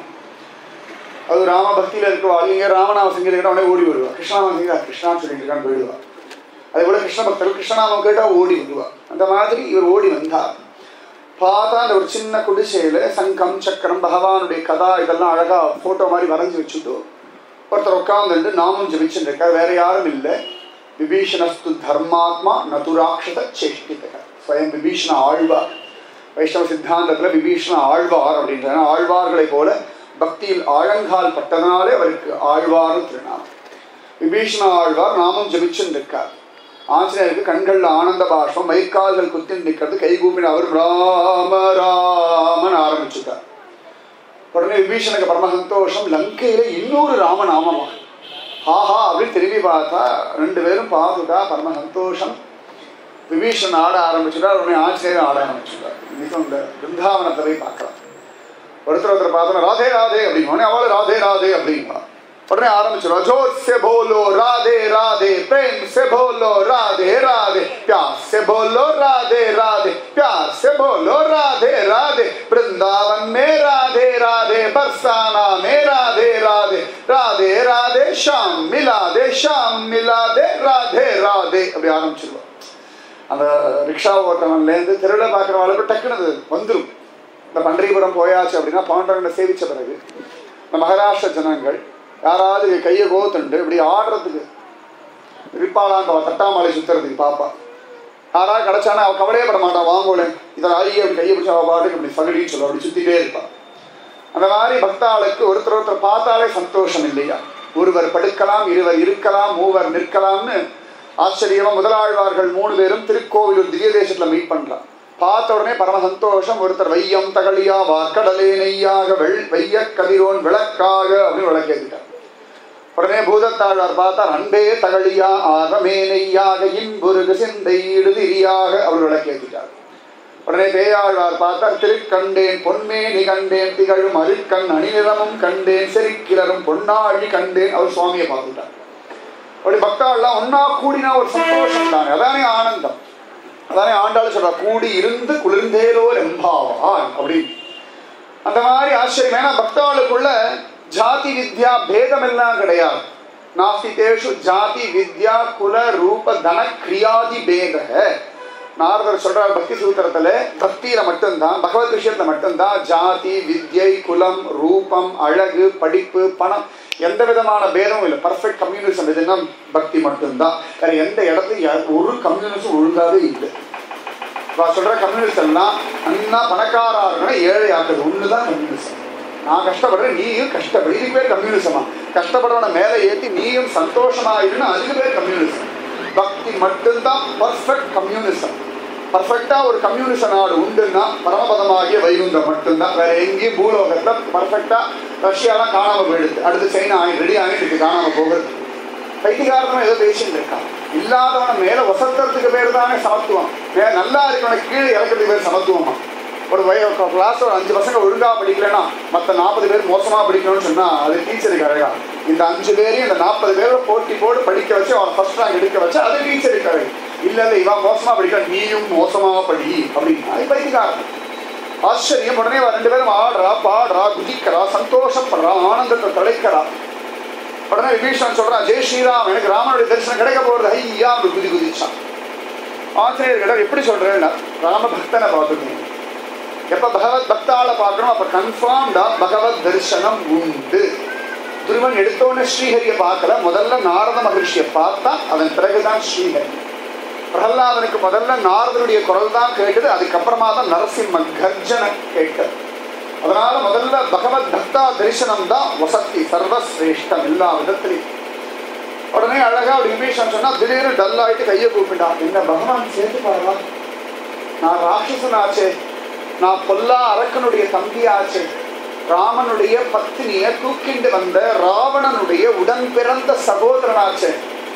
அது ராம பக்தியில இருக்கிறவா இங்கே ராமநாம சங்கீதம் கேட்டால் உடனே ஓடி வருவா கிருஷ்ணாம சங்கீதா கிருஷ்ணான்னு சொல்லிட்டு இருக்கான்னு போயிடுவா அதே போல கிருஷ்ண பக்தர்கள் கிருஷ்ணநாமம் கேட்டா ஓடி வருவா அந்த மாதிரி இவர் ஓடி வந்தார் பார்த்தா அந்த ஒரு சின்ன குடிசையில சங்கம் சக்கரம் பகவானுடைய கதா இதெல்லாம் அழகா போட்டோ மாதிரி வரைஞ்சி வச்சுட்டு ஒருத்தர் உட்காந்துட்டு நாமும் ஜபிச்சுட்டு இருக்கார் வேற யாரும் இல்லை விபீஷணஸ்து தர்மாத்மா நதுராட்சத சேஷ்டிதக ஸ்வயம் விபீஷண ஆழ்வார் வைஷ்ணவ சித்தாந்தத்துல விபீஷண ஆழ்வார் அப்படின்ற ஆழ்வார்களை போல பக்தியில் ஆழங்கால் பட்டதனாலே அவருக்கு ஆழ்வார்னு திருநாமம் விபீஷண ஆழ்வார் நாமும் ஜபிச்சுன்னு இருக்கார் ஆஞ்சநேயருக்கு கண்கள்ல ஆனந்த பாஷ்பம் மைக்கால்கள் குத்தி நிற்கிறது கைகூப்பின அவர் ராம ராமன் ஆரம்பிச்சுட்டார் உடனே விபீஷனுக்கு பரம சந்தோஷம் லங்கையில இன்னொரு ராமநாமமா ஆஹா அப்படின்னு திரும்பி பார்த்தா ரெண்டு பேரும் பார்த்துட்டா பரம சந்தோஷம் விபீஷன் ஆட ஆரம்பிச்சுட்டார் உடனே ஆஞ்சநேயர் ஆட ஆரம்பிச்சுட்டார் இன்னைக்கு இந்த பிருந்தாவனத்தை போய் பார்க்கலாம் ஒருத்தர் ஒருத்தர் பார்த்தோன்னா ராதே ராதே அப்படின்னு உடனே அவளை ராதே ராதே அப்படின்பா உடனே ஆரம்பிச்சிடும் जोर से बोलो राधे राधे प्रेम से बोलो राधे राधे प्यार से बोलो राधे राधे प्यार से बोलो राधे राधे वृंदावन में राधे राधे बरसाना में राधे राधे राधे राधे श्याम मिला दे श्याम मिला दे राधे राधे அப்படி ஆரம்பிச்சிருவோம் அந்த ரிக்ஷா ஓட்டவன்லேருந்து தெருவில் பார்க்குறவங்களுக்கு டக்குனு அது வந்துடும் இந்த பண்டரிபுரம் போயாச்சு அப்படின்னா பாண்டவனை சேவிச்ச பிறகு இந்த மகாராஷ்டிர ஜனங்கள் யாராவது கையை கோத்துண்டு இப்படி ஆடுறதுக்கு இருப்பாளாங்க தட்டாமலை சுத்துறதுக்கு பாப்பா யாராவது கிடைச்சானா அவள் கவலையே பட மாட்டான் வாங்கோலே இதை ஆகி அப்படி கையை பிடிச்சா அவள் பாட்டுக்கு இப்படி சகடின்னு சொல்லுவா அப்படி சுத்திட்டே இருப்பாள் அந்த மாதிரி பக்தாளுக்கு ஒருத்தர் ஒருத்தர் பார்த்தாலே சந்தோஷம் இல்லையா ஒருவர் படுக்கலாம் இருவர் இருக்கலாம் மூவர் நிற்கலாம்னு ஆச்சரியமா முதலாழ்வார்கள் மூணு பேரும் திருக்கோவிலூர் திவ்ய தேசத்துல மீட் பண்றான் பார்த்த உடனே பரம சந்தோஷம் ஒருத்தர் வையம் தகழியா வார்க்கடலே நெய்யாக வெள் வைய கதிரோன் விளக்காக அப்படின்னு விளக்கேற்றிட்டார் உடனே பூதத்தாழ்வார் பார்த்தார் அன்பே தகழியா ஆகமே நெய்யாக இன்புருகு சிந்தை இடுதிரியாக அவர் விளக்கேற்றிட்டார் உடனே பேயாழ்வார் பார்த்தார் திருக்கண்டேன் பொன்மேனி கண்டேன் திகழும் அருட்கண் அணிநிறமும் கண்டேன் செருக்கிலரும் பொன்னாழி கண்டேன் அவர் சுவாமியை பார்த்துட்டார் அப்படி பக்தாள்லாம் ஒன்னா கூடினா ஒரு சந்தோஷம் தானே அதானே ஆனந்தம் அதானே ஆண்டாள் சொல்றா கூடி இருந்து குளிர்ந்தேலோ எம்பாவான் அப்படின்னு அந்த மாதிரி ஆச்சரியம் ஏன்னா பக்தாளுக்குள்ள ஜாதி வித்யா பேதம் எல்லாம் கிடையாது நாஸ்திதேஷு ஜாதி வித்யா குல ரூப தன கிரியாதி பேத நாரதர் சொல்றார் பக்தி சூத்திரத்துல பக்தியில மட்டும்தான் பகவத் விஷயத்துல மட்டும்தான் ஜாதி வித்யை குலம் ரூபம் அழகு படிப்பு பணம் எந்த விதமான பேதமும் இல்லை பர்ஃபெக்ட் கம்யூனிசம் எதுன்னா பக்தி மட்டும்தான் வேற எந்த இடத்துலையும் ஒரு கம்யூனிசம் ஒழுங்காவே இல்லை நான் சொல்ற கம்யூனிஸ்ட் எல்லாம் அண்ணா பணக்காரா இருக்கணும் ஏழை ஆக்குது ஒண்ணுதான் கம்யூனிசம் நான் கஷ்டப்படுறேன் நீயும் கஷ்டப்படு இதுக்கு பேர் கம்யூனிசமா கஷ்டப்படுறவன மேலே ஏத்தி நீயும் சந்தோஷமா இருன்னு அதுக்கு பேர் கம்யூனிசம் பக்தி மட்டும்தான் பர்ஃபெக்ட் கம்யூனிசம் பர்ஃபெக்டா ஒரு கம்யூனிச நாடு உண்டுன்னா பரமபதமாகிய வைகுண்டம் மட்டும்தான் வேற எங்கேயும் பூலோகத்துல பர்ஃபெக்டா ரஷ்யாலாம் காணாம போயிடுது அடுத்து சைனா ஆகி ரெடி ஆகிட்டு இருக்கு காணாம போகிறது பைத்தியகாரத்தனம் ஏதோ பேசிட்டு இருக்கான் இல்லாதவன மேல வசத்துறதுக்கு பேர் தானே சமத்துவம் மே நல்லா இருக்கவன கீழே இறக்கிறதுக்கு பேர் சமத்துவமா ஒரு வய கிளாஸ் ஒரு அஞ்சு பசங்க ஒழுங்கா படிக்கலன்னா மற்ற நாற்பது பேர் மோசமா படிக்கணும்னு சொன்னா அது டீச்சருக்கு அழகா இந்த அஞ்சு பேரையும் இந்த நாற்பது பேரை போட்டி போட்டு படிக்க வச்சு அவன் ஃபர்ஸ்ட் ரேங்க் எடுக்க வச்சு அது டீச்சருக்கு அழகு இல்ல இல்ல இவன் மோசமா படிக்க நீயும் மோசமா படி அப்படின்னு அது பைத்தியகாரன் ஆச்சரியம் உடனே அவன் ரெண்டு பேரும் ஆடுறா பாடுறா குதிக்கிறா சந்தோஷப்படுறா ஆனந்தத்தை தலைக்கிறா உடனே விபீஷன் சொல்றான் ஜெய் ஸ்ரீராம் எனக்கு ராமனுடைய தரிசனம் கிடைக்க போறது ஐயா அப்படி குதி குதிச்சான் ஆசிரியர் கிட்ட எப்படி சொல்றேன்னா ராம பக்தனை பார்த்துக்கணும் எப்ப பகவத் பக்தால பார்க்கணும் அப்ப கன்ஃபார்ம்டா பகவத் தரிசனம் உண்டு துருவன் எடுத்தோடனே ஸ்ரீஹரியை பார்க்கல முதல்ல நாரத மகிழ்ச்சியை பார்த்தா அதன் பிறகுதான் ஸ்ரீஹரி பிரகலாதனுக்கு முதல்ல நாரதனுடைய குரல் தான் கேட்டது அதுக்கப்புறமா தான் நரசிம்ம கர்ஜன கேட்டது அதனால முதல்ல பகவத் பக்தா தரிசனம் தான் வசதி சர்வசிரேஷ்டம் எல்லா விதத்திலையும் உடனே அழகா அப்படி விபீஷன் சொன்னா திடீர்னு டல் ஆயிட்டு கையை கூப்பிட்டான் என்ன பகவான் சேர்த்து பாருவா நான் ராட்சசன் ஆச்சே நான் பொல்லா அரக்கனுடைய தம்பி ஆச்சே ராமனுடைய பத்தினிய தூக்கிண்டு வந்த ராவணனுடைய உடன் பிறந்த சகோதரனாச்சே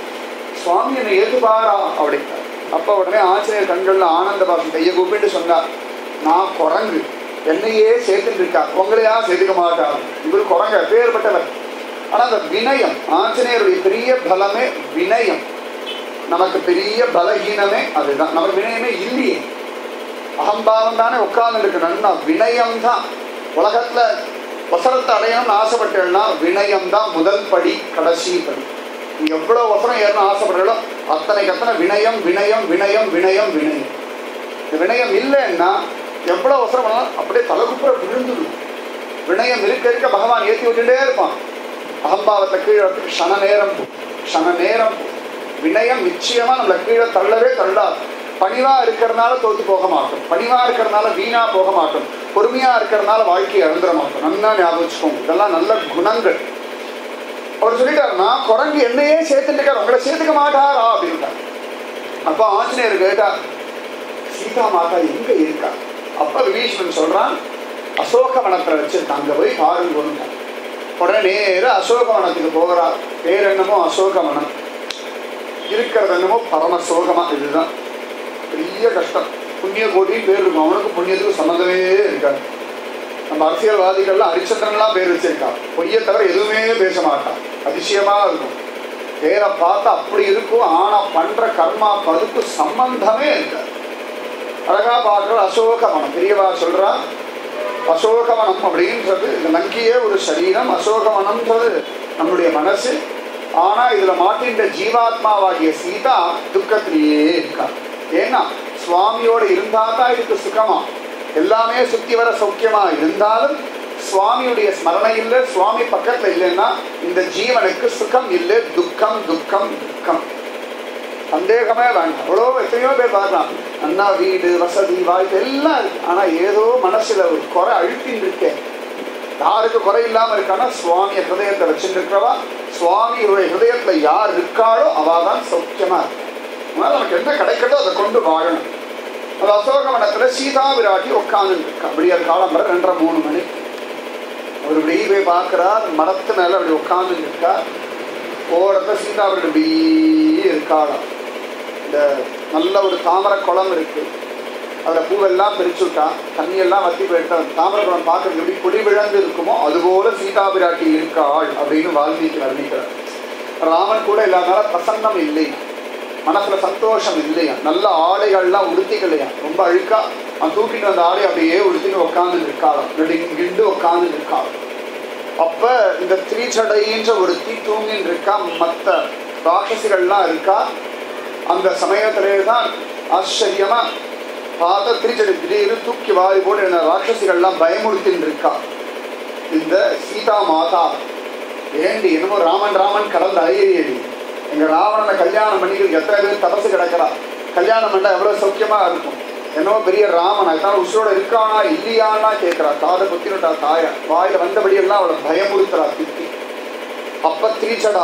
சுவாமி என்னை ஏத்துப்பாரா அப்படின்னார் அப்ப உடனே ஆசிரியர் கண்கள்ல ஆனந்த பாசம் கையை கூப்பிட்டு சொன்னார் நான் குரங்கு என்னையே சேர்த்துட்டு இருக்கா உங்களையா சேர்த்துக்க மாட்டார் இவர் குரங்க பேர்பட்டவர் ஆனா அந்த வினயம் ஆஞ்சநேயருடைய பெரிய பலமே வினயம் நமக்கு பெரிய பலகீனமே அதுதான் நமக்கு வினயமே இல்லையே அகம்பாவம் தானே உட்கார்ந்து இருக்கு நன்னா வினயம் தான் உலகத்துல வசரத்தை அடையணும்னு ஆசைப்பட்டேன்னா வினயம் தான் முதல் படி கடைசி படி நீ எவ்வளவு வசனம் ஏறணும் ஆசைப்படுறீங்களோ அத்தனைக்கு அத்தனை வினயம் வினயம் வினயம் வினயம் வினயம் இந்த வினயம் இல்லைன்னா எவ்வளவு அவசரம் பண்ணாலும் அப்படியே தலைகுப்புற விழுந்துடும் வினயம் இருக்க இருக்க பகவான் ஏற்றி விட்டுட்டே இருப்பான் அகம்பாவத்தை கீழே வரத்துக்கு க்ஷண நேரம் போகும். க்ஷண நேரம் போகும். வினயம் நிச்சயமா நம்மளை கீழே தள்ளவே தள்ளாது பணிவா இருக்கிறதுனால தோத்து போக மாட்டோம் பணிவா இருக்கிறதுனால வீணா போக மாட்டோம் பொறுமையா இருக்கிறதுனால வாழ்க்கையை இழந்துட மாட்டோம் நல்லா ஞாபகம் வச்சுக்கோங்க இதெல்லாம் நல்ல குணங்கள் அவர் சொல்லிட்டார் நான் குரங்கு என்னையே சேர்த்துட்டு இருக்கார் உங்களை சேர்த்துக்க மாட்டாரா அப்படின்ட்டார் அப்ப ஆஞ்சநேயர் கேட்டார் சீதா மாதா எங்க இருக்கா அப்ப விபீஷணன் சொல்றான் அசோகவனத்துல வச்சிருக்கான் அங்க போய் பாருங்க உடனே நேர அசோகவனத்துக்கு போகிறார் பேர் என்னமோ அசோகவனம் இருக்கிறது என்னமோ பரமசோகமா இதுதான் பெரிய கஷ்டம் புண்ணிய கோடியும் பேர் இருக்கும் அவனுக்கு புண்ணியத்துக்கு சம்மந்தமே இருக்காது நம்ம அரசியல்வாதிகள்லாம் ஹரிச்சந்திரன்லாம் பேர் வச்சிருக்கா பொய்யை தவிர எதுவுமே பேச மாட்டான் அதிசயமா இருக்கும் பேரை பார்த்தா அப்படி இருக்கும் ஆனா பண்ற கர்மா பதுக்கு சம்பந்தமே இருக்காது அழகா பார்க்குற அசோகவனம் பெரியவா சொல்றா அசோகவனம் அப்படின்றது இந்த நங்கியே ஒரு சரீரம் அசோகவனம்ன்றது நம்மளுடைய மனசு ஆனா இதுல மாட்டின்ற ஜீவாத்மாவாகிய சீதா துக்கத்திலேயே இருக்கா ஏன்னா சுவாமியோட இருந்தா தான் இதுக்கு சுகமா எல்லாமே சுத்தி வர சௌக்கியமா இருந்தாலும் சுவாமியுடைய ஸ்மரணை இல்லை சுவாமி பக்கத்துல இல்லைன்னா இந்த ஜீவனுக்கு சுகம் இல்லை துக்கம் துக்கம் துக்கம் சந்தேகமே வேண்டாம் அவ்வளோ எத்தனையோ பேர் பார்க்கலாம் அண்ணா வீடு வசதி வாய்ப்பு எல்லாம் இருக்கு ஆனா ஏதோ மனசுல ஒரு குறை அழுத்தின்னு இருக்கேன் யாருக்கு குறை இல்லாம இருக்கானா சுவாமிய ஹிருதயத்தை வச்சுருக்கிறவா சுவாமியுடைய ஹிருதயத்துல யார் இருக்காளோ அவ தான் சௌக்கியமா இருக்கு அதனால நமக்கு என்ன கிடைக்கிறதோ அதை கொண்டு வாழணும் அது அசோகவனத்துல சீதா விராட்டி உட்கார்ந்து இருக்கா அப்படியே காலம் வர ரெண்டரை மூணு மணி அவர் இப்படி போய் பார்க்கிறார் மரத்து மேல அப்படி உட்கார்ந்து இருக்கா ஓரத்தை சீதாபுரம் இப்படி இருக்காளாம் இந்த நல்ல ஒரு தாமரை குளம் இருக்கு அதில் பூவெல்லாம் பிரிச்சு விட்டா தண்ணியெல்லாம் வத்தி போயிட்டா தாமரை குளம் பார்க்கறது எப்படி குடி விழந்து இருக்குமோ அதுபோல சீதா பிராட்டி இருக்காள் அப்படின்னு வால்மீகி வர்ணிக்கிறார் ராமன் கூட இல்லாதனால பிரசன்னம் இல்லை மனசுல சந்தோஷம் இல்லையா நல்ல ஆடைகள்லாம் உடுத்திக்கலையா ரொம்ப அழுக்கா அவன் தூக்கிட்டு வந்த ஆடை அப்படியே உடுத்தின்னு உட்காந்து இருக்காளாம் நெடுங்கிண்டு உட்காந்து இருக்காள் அப்ப இந்த திரிச்சடைன்ற ஒரு தீ தூங்கின்னு இருக்கா மற்ற ராட்சசிகள்லாம் இருக்கா அந்த சமயத்திலே தான் ஆச்சரியமா பார்த்த திரிச்சடை திடீர்னு தூக்கி வாரி போட்டு என்ன ராட்சசிகள்லாம் பயமுறுத்தின்னு இருக்கா இந்த சீதா மாதா ஏண்டி என்னமோ ராமன் ராமன் கடந்த ஐயடி எங்க ராவணனை கல்யாணம் பண்ணிக்கிறதுக்கு எத்தனை பேர் தபசு கிடக்கிறா கல்யாணம் பண்ணா எவ்வளவு சௌக்கியமா இருக்கும் என்னவோ பெரிய ராமன் அதுதான் உசுரோட இருக்கானா இல்லையான்னா கேட்கிறா காதை குத்தினுட்டா தாய வாயில வந்தபடியெல்லாம் அவளை பயமுறுத்துறா திட்டி அப்ப திரிச்சடா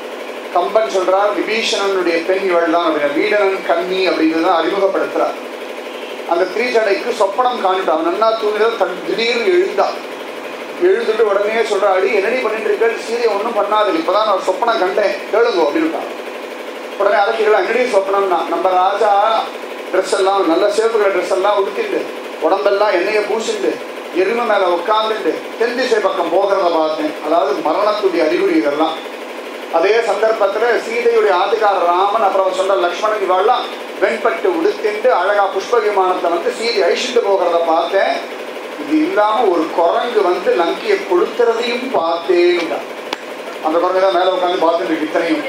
கம்பன் சொல்றார் விபீஷணனுடைய பெண் இவள் தான் அப்படின்னா வீடனன் கண்ணி அப்படின்னு தான் அறிமுகப்படுத்துறார் அந்த திரிச்சடைக்கு சொப்பனம் காணிட்டான் அவன் நன்னா தூங்கினது தன் திடீர்னு எழுந்தா எழுந்துட்டு உடனே சொல்ற அடி என்னடி பண்ணிட்டு இருக்க சீதையை ஒன்றும் பண்ணாது இப்பதான் நான் சொப்பனம் கண்டேன் கேளுங்கோ அப்படின்னு உடனே அரசிகள் அங்கடி சொப்பனம்னா நம்ம ராஜா ட்ரெஸ் எல்லாம் நல்ல சேப்புகிற ட்ரெஸ் எல்லாம் உடுத்திட்டு உடம்பெல்லாம் எண்ணெயை பூசிட்டு எருமை மேல உட்காந்துட்டு தென் திசை பக்கம் போகிறத பார்த்தேன் அதாவது மரணத்துடைய அறிகுறி இதெல்லாம் அதே சந்தர்ப்பத்துல சீதையுடைய ஆத்துக்காரர் ராமன் அப்புறம் சொன்ன லக்ஷ்மணன் இவாள்லாம் வெண்பட்டு உடுத்திண்டு அழகா புஷ்ப விமானத்தை வந்து சீதை அழிச்சுட்டு போகிறத பார்த்தேன் இது இல்லாம ஒரு குரங்கு வந்து லங்கையை கொளுத்துறதையும் பார்த்தேன் அந்த குரங்கு தான் மேல உட்காந்து பார்த்துட்டு இருக்கு இத்தனையும்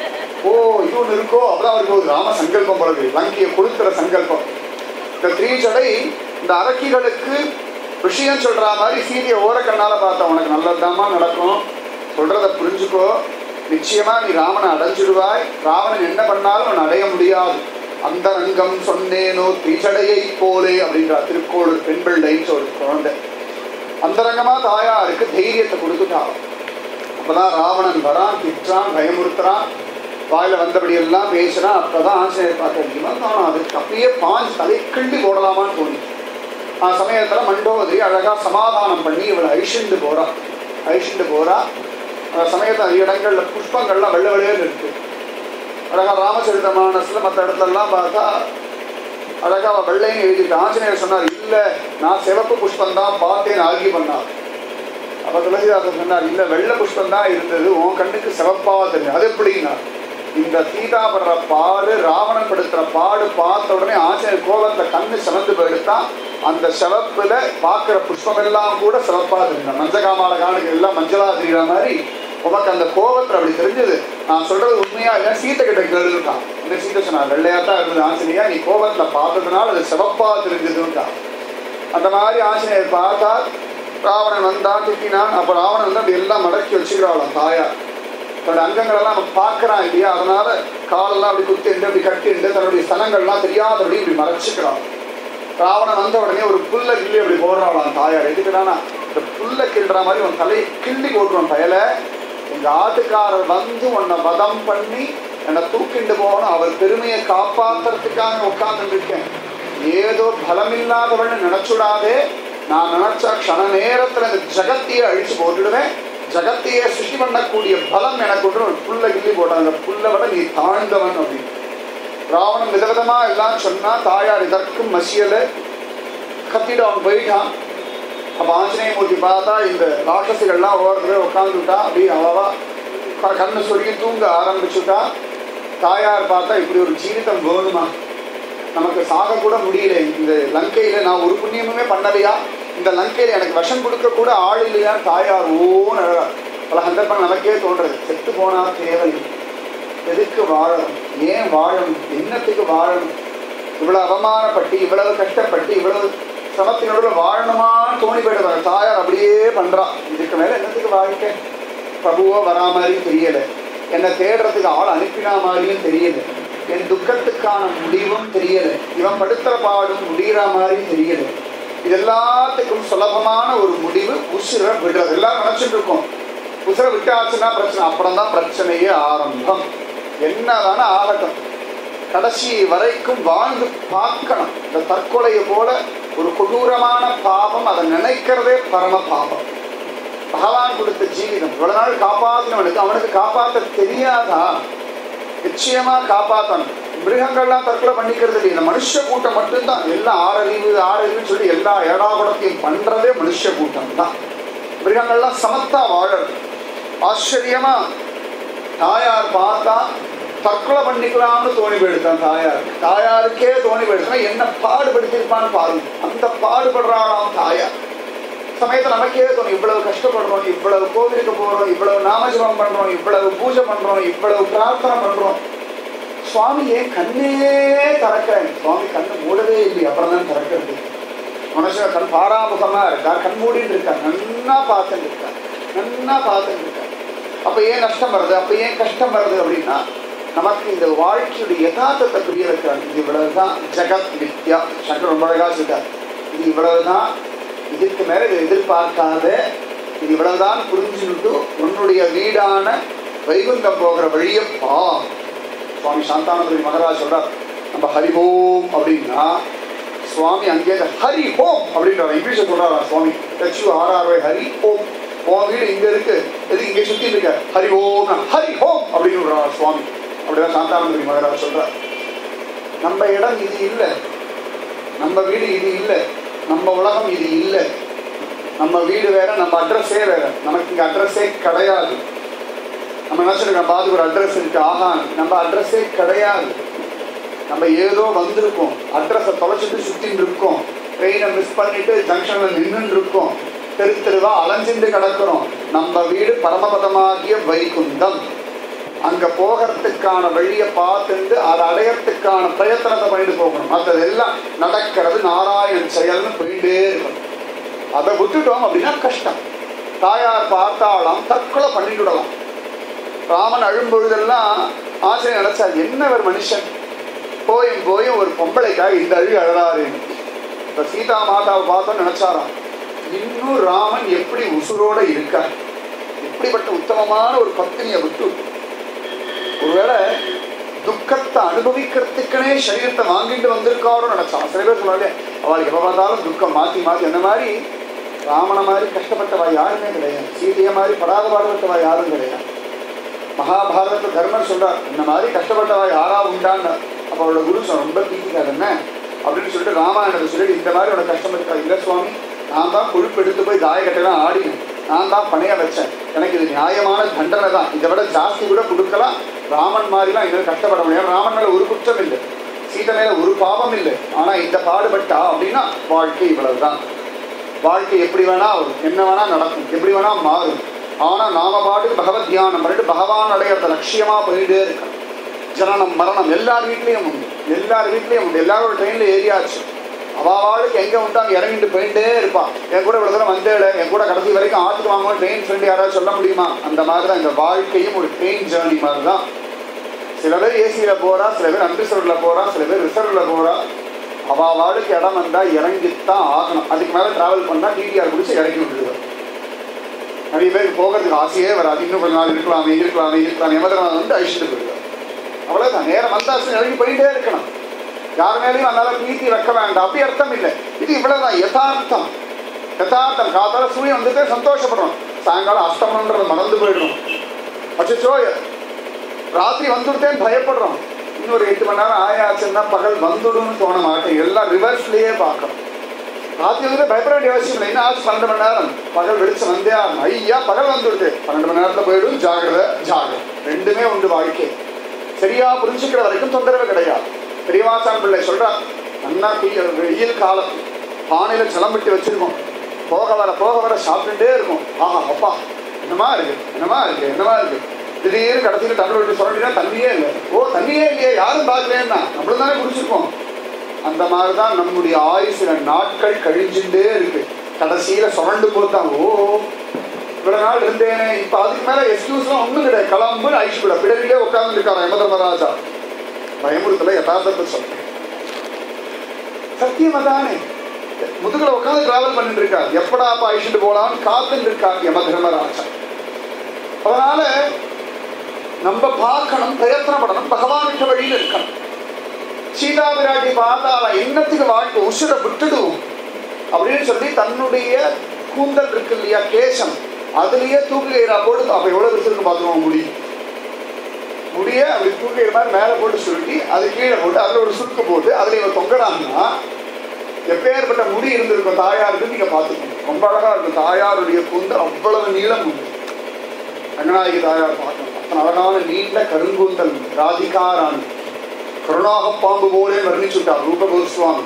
ஓ இன்னொன்று இருக்கோ அப்பதான் அவருக்கு ஒரு ராம சங்கல்பம் பிறகு லங்கையை கொளுத்துற சங்கல்பம் இந்த திரீச்சடை இந்த அரக்கிகளுக்கு விஷயம் சொல்ற மாதிரி சீதையை ஓரக்கண்ணால பார்த்தா உனக்கு நல்லதுதாம்மா நடக்கும் சொல்றத புரிஞ்சுக்கோ நிச்சயமா நீ ராமனை அடைஞ்சிடுவாய் ராவணன் என்ன பண்ணாலும் அவன் அடைய முடியாது அந்த ரங்கம் சொன்னேனோ திரிச்சடையை போலே அப்படின்றார் திருக்கோளூர் பெண் பிள்ளைன்னு ஒரு குழந்தை அந்தரங்கமா தாயாருக்கு தைரியத்தை கொடுத்துட்டா அப்பதான் ராவணன் வரான் திட்டான் பயமுறுத்துறான் வாயில வந்தபடி எல்லாம் பேசுறான் அப்பதான் ஆசிரியர் பார்க்க முடியுமா நான் அதுக்கு அப்படியே பாஞ்சு தலை கிள்ளி போடலாமான்னு தோணுச்சு ஆ சமயத்துல மண்டோதரி அழகா சமாதானம் பண்ணி இவளை அழிச்சுண்டு போறா அழிச்சுண்டு போறா அந்த சமயத்துல நிறைய இடங்கள்ல புஷ்பங்கள்லாம் வெள்ளை வெளியேன்னு இருக்கு அழகா ராமச்சரித மானஸ்ல மற்ற இடத்துலலாம் பார்த்தா அழகா அவ வெள்ளைன்னு எழுதிட்டு ஆஞ்சநேயர் சொன்னார் இல்ல நான் சிவப்பு புஷ்பம் தான் பார்த்தேன் ஆர்கியூ பண்ணார் அப்ப துளசிதாசன் சொன்னார் இல்ல வெள்ளை புஷ்பம் தான் இருந்தது உன் கண்ணுக்கு சிவப்பா தெரியும் அது எப்படின்னா இந்த சீதா படுற பாடு ராவணன் படுத்துற பாடு பார்த்த உடனே ஆஞ்சநேயர் கோபத்தை கண்ணு சிவந்து போயிடுத்தா அந்த சிவப்புல பார்க்கிற புஷ்பம் எல்லாம் கூட சிவப்பா தெரியும் மஞ்சகாமால காணுக்கு எல்லாம் மஞ்சளா தெரியுற மாதிரி உனக்கு அந்த கோபத்துல அப்படி தெரிஞ்சது நான் சொல்றது உண்மையா இல்லை சீத்தை கிட்ட கேளுட்டான் இந்த சீத்தை சொன்னா வெள்ளையா தான் இருந்தது ஆஞ்சநேயா நீ கோபத்துல பார்த்ததுனால அது சிவப்பா தெரிஞ்சதுன்ட்டான் அந்த மாதிரி ஆஞ்சநேயர் பார்த்தா ராவணன் வந்தான் திட்டினான் அப்போ ராவணன் வந்து அப்படி எல்லாம் மடக்கி வச்சுக்கிறாளாம் தாயார் தன்னுடைய அங்கங்களெல்லாம் நம்ம பார்க்கறான் இல்லையா அதனால காலெல்லாம் அப்படி குத்திண்டு அப்படி கட்டிண்டு தன்னுடைய ஸ்தனங்கள்லாம் தெரியாதபடி இப்படி மறைச்சிக்கிறான் ராவணன் வந்த உடனே ஒரு புல்ல கிள்ளி அப்படி போடுறாளாம் தாயார் எதுக்குடானா இந்த புல்ல கிள்ற மாதிரி உன் தலையை கிள்ளி போட்டுருவான் பயல எங்க ஆட்டுக்காரர் வந்து உன்னை வதம் பண்ணி என்னை தூக்கிண்டு போகணும் அவர் பெருமையை காப்பாத்துறதுக்காக உட்கார்ந்து இருக்கேன் ஏதோ பலமில்லாதவள்னு நினைச்சுடாதே நான் நினைச்சா க்ஷண நேரத்துல இந்த ஜகத்தையே அழிச்சு போட்டுடுவேன் ஜகத்தையே சுஷி பண்ணக்கூடிய பலம் எனக்கு ஒன்று ஒரு புல்ல கிள்ளி போட்டான் அந்த புல்லை விட நீ தாழ்ந்தவன் அப்படின்னு ராவணன் விதவிதமா எல்லாம் சொன்னா தாயார் இதற்கும் மசியல கத்திட்டு அவன் போயிட்டான் அப்ப ஆஞ்சநேய மூர்த்தி பார்த்தா இந்த ராட்சசிகள்லாம் ஓரத்துல உட்காந்துட்டா அப்படி அவவா க- கண்ணு சொல்லி தூங்க ஆரம்பிச்சுட்டா தாயார் பார்த்தா இப்படி ஒரு ஜீவிதம் வேணுமா நமக்கு சாக கூட முடியல இந்த லங்கையில நான் ஒரு புண்ணியமுமே பண்ணலையா இந்த லங்கையில எனக்கு விஷம் கொடுக்க கூட ஆள் இல்லையா தாயார் ஓன்னு அழகா பல சந்தர்ப்பம் நமக்கே தோன்றது செத்து போனா தேவையில்லை எதுக்கு வாழணும் ஏன் வாழணும் என்னத்துக்கு வாழணும் இவ்வளவு அவமானப்பட்டு இவ்வளவு கஷ்டப்பட்டு இவ்வளவு சமத்தினோட வாழணுமான்னு தோணி போயிட்டு தாயார் அப்படியே பண்றா இதுக்கு மேல என்னத்துக்கு வாழ்க்கை பிரபுவோ வரா மாதிரியும் தெரியல என்னை தேடுறதுக்கு ஆள் அனுப்பினா மாதிரியும் தெரியல என் துக்கத்துக்கான முடிவும் தெரியல இவன் படுத்துற பாடும் முடிகிற மாதிரியும் தெரியல இது எல்லாத்துக்கும் சுலபமான ஒரு முடிவு உசுர விடுறது எல்லாம் நினைச்சிட்டு இருக்கோம் உசுர விட்டாச்சுன்னா பிரச்சனை அப்புறம் தான் பிரச்சனையே ஆரம்பம் என்ன வேணா ஆகட்டும் கடைசி வரைக்கும் வாழ்ந்து பார்க்கணும் இந்த தற்கொலையை போல ஒரு கொடூரமான பாவம் அதை நினைக்கிறதே பரம பாவம் பகவான் கொடுத்த ஜீவிதம் இவ்வளவு நாள் காப்பாத்தினவனுக்கு அவனுக்கு காப்பாத்த தெரியாதா நிச்சயமா காப்பாத்தணும் மிருகங்கள்லாம் தற்கொலை பண்ணிக்கிறது இல்லை இந்த மனுஷ கூட்டம் மட்டும்தான் எல்லாம் ஆறறிவு ஆறறிவுன்னு சொல்லி எல்லா ஏடாகுடத்தையும் பண்றதே மனுஷ கூட்டம் தான் மிருகங்கள்லாம் சமத்தா வாழறது ஆச்சரியமா தாயார் பார்த்தா தற்கொலை பண்ணிக்கலாம்னு தோணி போயிடுத்தான் தாயார் தாயாருக்கே தோணி போயிடுச்சுன்னா என்ன பாடுபடுத்திருப்பான்னு பாருங்க அந்த பாடுபடுறாளாம் தாயார் சமயத்தில் நமக்கே தோணும் இவ்வளவு கஷ்டப்படுறோம் இவ்வளவு கோவிலுக்கு போறோம் இவ்வளவு நாமஜபம் பண்றோம் இவ்வளவு பூஜை பண்றோம் இவ்வளவு பிரார்த்தனை பண்றோம் சுவாமி ஏன் கண்ணே திறக்கிறேன் சுவாமி கண்ணு மூடவே இல்லை அப்புறம் தான் திறக்கிறது மனுஷன் கண் பாராமுகமா இருக்கார் கண் மூடிட்டு இருக்கார் நன்னா பார்த்துட்டு இருக்கார் நன்னா பார்த்துட்டு இருக்கார் அப்ப ஏன் நஷ்டம் வருது அப்ப ஏன் கஷ்டம் வருது அப்படின்னா நமக்கு இந்த வாழ்க்கையுடைய யதார்த்தத்தை புரிய வைக்கிறாங்க இது இவ்வளவுதான் ஜெகத் வித்யா சங்கர் ரொம்ப அழகா சொல்றார் இது இவ்வளவுதான் இதுக்கு மேல இதை எதிர்பார்க்காத இது இவ்வளவுதான் புரிஞ்சுக்கிட்டு உன்னுடைய வீடான வைகுண்டம் போகிற வழியை பா சுவாமி சாந்தானந்தரி மகராஜ் சொல்றார் நம்ம ஹரிஹோம் அப்படின்னா சுவாமி அங்கே ஹரி ஹோம் அப்படின்றார் இங்கிலீஷை சொல்றாரா சுவாமி டச் ஆர்ஆர்ஒய் ஹரி ஹோம் உன் வீடு இங்க இருக்கு எது இங்கே சுத்தி இருக்க ஹரி ஓம் ஹரி ஹோம் அப்படின்னு சொல்றார் சுவாமி அப்படிதான் சாந்தானந்தரி மகராஜ் சொல்றார் நம்ம இடம் இது இல்லை நம்ம வீடு இது இல்லை நம்ம உலகம் இது இல்லை நம்ம வீடு வேற நம்ம அட்ரஸே வேற நமக்கு இங்க அட்ரஸே கிடையாது நம்ம நினைச்சிருக்கோம் நம்ம அதுக்கு ஒரு அட்ரஸ் இருக்கு ஆஹா நம்ம அட்ரஸே கிடையாது நம்ம ஏதோ வந்திருக்கோம் அட்ரஸை தொலைச்சிட்டு சுத்தின்னு இருக்கோம் ட்ரெயினை மிஸ் பண்ணிட்டு ஜங்ஷன்ல நின்றுட்டு இருக்கோம் தெரு தெருவா அலைஞ்சிட்டு கிடக்கிறோம் நம்ம வீடு பரமபதமாகிய வைகுந்தம் அங்க போகிறதுக்கான வழியை பார்த்துட்டு அதை அடையறதுக்கான பிரயத்தனத்தை பண்ணிட்டு போகணும் மற்றதெல்லாம் நடக்கிறது நாராயணன் செயல்னு போயிட்டே இருக்கணும் அதை விட்டுட்டோம் அப்படின்னா கஷ்டம் தாயார் பார்த்தாலாம் தற்கொலை பண்ணிவிடலாம் ராமன் அழும்பொழுதெல்லாம் ஆசிரியர் நினைச்சார் என்ன ஒரு மனுஷன் போயும் போயும் ஒரு பொம்பளைக்காக இந்த அழு அழறாரு இப்ப சீதா மாதாவை பார்த்தோம் நினைச்சாராம் இன்னும் ராமன் எப்படி உசுரோட இருக்கார் இப்படிப்பட்ட உத்தமமான ஒரு பத்தினியை விட்டு ஒருவேளை துக்கத்தை அனுபவிக்கிறதுக்குனே சரீரத்தை வாங்கிட்டு வந்திருக்காரோ நினைச்சான் சில பேர் சொன்னாலே அவளுக்கு எப்ப பார்த்தாலும் துக்கம் மாத்தி மாத்தி அந்த மாதிரி ராமனை மாதிரி கஷ்டப்பட்டவா யாருமே கிடையாது சீதைய மாதிரி படாத பாடுபட்டவா யாரும் கிடையாது மகாபாரதத்தை தர்மர் சொல்றார் இந்த மாதிரி கஷ்டப்பட்டவா யாரா உண்டான்னு அப்ப அவரோட குரு சொன்ன ரொம்ப பீதிக்காது என்ன அப்படின்னு சொல்லிட்டு ராமாயணத்தை சொல்லிட்டு இந்த மாதிரி உனக்கு கஷ்டம் இருக்கா இல்ல சுவாமி நான் தான் கொழுப்பு எடுத்து போய் தாயக்கட்டைலாம் ஆடினேன் நான் தான் பணைய வச்சேன் எனக்கு இது நியாயமான தண்டனை தான் இதை விட ஜாஸ்தி கூட கொடுக்கலாம் ராமன் மாதிரிலாம் இதில் கஷ்டப்பட முடியாது ராமன் மேல ஒரு குற்றம் இல்லை சீதை மேல ஒரு பாவம் இல்லை ஆனா இந்த பாடுபட்டா அப்படின்னா வாழ்க்கை இவ்வளவுதான் வாழ்க்கை எப்படி வேணா வரும் என்ன வேணா நடக்கும் எப்படி வேணா மாறும் ஆனா நாம பாட்டு பகவத் தியானம் பண்ணிட்டு பகவான் அடையிறத லட்சியமா போயிட்டே இருக்கணும் ஜனனம் மரணம் எல்லார் வீட்லயும் உண்டு எல்லார் வீட்லயும் உண்டு எல்லாரோட ட்ரெயின்ல ஏறியாச்சு அவாளுக்கு எங்க உண்டு அங்க இறங்கிட்டு போயிட்டே இருப்பான் என் கூட இவ்வளவு தூரம் வந்தேல என் கூட கடைசி வரைக்கும் ஆட்டுக்கு வாங்குவோம் ட்ரெயின் ஃப்ரெண்ட் யாராவது சொல்ல முடியுமா அந்த மாதிரி தான் இந்த வாழ்க்கையும் ஒரு ட்ரெயின் ஜேர்னி மாதிரி தான் சில பேர் ஏசியில போறா சில பேர் அன்ரிசர்வ்ல போறா சில பேர் ரிசர்வ்ல போறா அவ வாளுக்கு இடம் வந்தா இறங்கித்தான் ஆகணும் அதுக்கு மேல டிராவல் பண்ணா டிடிஆர் பிடிச்சி இறக்கி விட்டுருவார் நிறைய பேருக்கு போகிறதுக்கு ஆசையே வராது இன்னும் கொஞ்ச நாள் இருக்கலாமே இருக்கலாமே இருக்கலாம் யமதரன் வந்து அழிச்சிட்டு போயிடுவார் அவ்வளவுதான் நேரம் வந்தாச்சு இறங்கி போயிட்டே இருக்கணும் யார் மேலேயும் அதனால பிரீத்தி வைக்க வேண்டாம் அப்படி அர்த்தம் இல்லை இது இவ்வளவுதான் யதார்த்தம் யதார்த்தம் காத்தால சூரியன் வந்துட்டே சந்தோஷப்படுறோம் சாயங்காலம் அஸ்தமனம்ன்றது மறந்து போயிடும் அச்சோ ராத்திரி வந்துடுத்தேன்னு பயப்படுறோம் இன்னொரு எட்டு மணி நேரம் ஆயாச்சுன்னா பகல் வந்துடும்னு தோண மாட்டேன் எல்லாம் ரிவர்ஸ்லயே பார்க்கணும் ராத்திரி வந்து பயப்பட வேண்டிய அவசியம் இல்லை இன்னும் ஆச்சு பன்னெண்டு மணி நேரம் பகல் வெளிச்சம் வந்தே ஆகணும் ஐயா பகல் வந்துடுது பன்னெண்டு மணி நேரத்துல போயிடும் ஜாகிரதை ஜாகிரதை ரெண்டுமே உண்டு வாழ்க்கை சரியா புரிஞ்சுக்கிற வரைக்கும் தொந்தரவு கிடையாது பெரியவாசான் பிள்ளை சொல்றா நல்லா குளிக்க வெயில் காலம் பானையில ஜலம் விட்டு வச்சிருக்கோம் போக வர போக வர சாப்பிட்டுட்டே இருக்கும் ஆஹா அப்பா என்னமா இருக்கு என்னமா இருக்கு என்னமா இருக்கு திடீர்னு கடைசியில் தமிழ் விட்டு சொல்லிட்டா தண்ணியே இல்லை ஓ தண்ணியே இல்லையே யாரும் பார்க்கலன்னா நம்மளும் தானே குடிச்சிருக்கோம் அந்த மாதிரி தான் நம்முடைய ஆயுசில நாட்கள் கழிஞ்சுட்டே இருக்கு கடைசியில சுரண்டு போதான் ஓ இவ்வளவு நாள் இருந்தேனே இப்ப அதுக்கு மேல எக்ஸ்கியூஸ்லாம் ஒண்ணும் கிடையாது கிளம்பு ஐஷு கூட பிடரிலே உட்கார்ந்து இருக்காரு யமதர்மராஜா பயமுறுத்தல யதார்த்தத்தை சொல்றேன் சத்தியம் அதானே முதுகுல உட்காந்து டிராவல் பண்ணிட்டு இருக்காரு எப்படா அப்ப அழிச்சுட்டு போலாம்னு காத்துட்டு இருக்கார் யம தர்மராஜா அதனால நம்ம பார்க்கணும் பிரயத்தனப்படணும் பகவானுக்கு வழியில் இருக்கணும் சீதா விராட்டி பார்த்தால என்னத்துக்கு வாழ்க்கை உசுரை விட்டுடுவோம் அப்படின்னு சொல்லி தன்னுடைய கூந்தல் இருக்கு இல்லையா கேசம் அதுலயே தூக்கு கயிறா போட்டு அப்ப எவ்வளவு விசிருக்கு பார்த்துருவோம் முடி முடிய அப்படி தூக்கு கயிறு மாதிரி மேலே போட்டு சுருட்டி அது கீழே போட்டு அதுல ஒரு சுருக்கு போட்டு அதுல இவன் தொங்கடாங்கன்னா எப்பேற்பட்ட முடி இருந்திருக்கும் தாயாருக்கு நீங்க பார்த்துக்கணும் ரொம்ப அழகா இருக்கும் தாயாருடைய கூந்தல் அவ்வளவு நீளம் உண்டு ரங்கநாயகி தாயார் பார்க்கணும் அத்தனை அழகான நீண்ட கருங்கூந்தல் ராதிகா ராணி கருணாக பாம்பு போலே வர்ணிச்சுட்டார் ரூப கோஸ்வாமி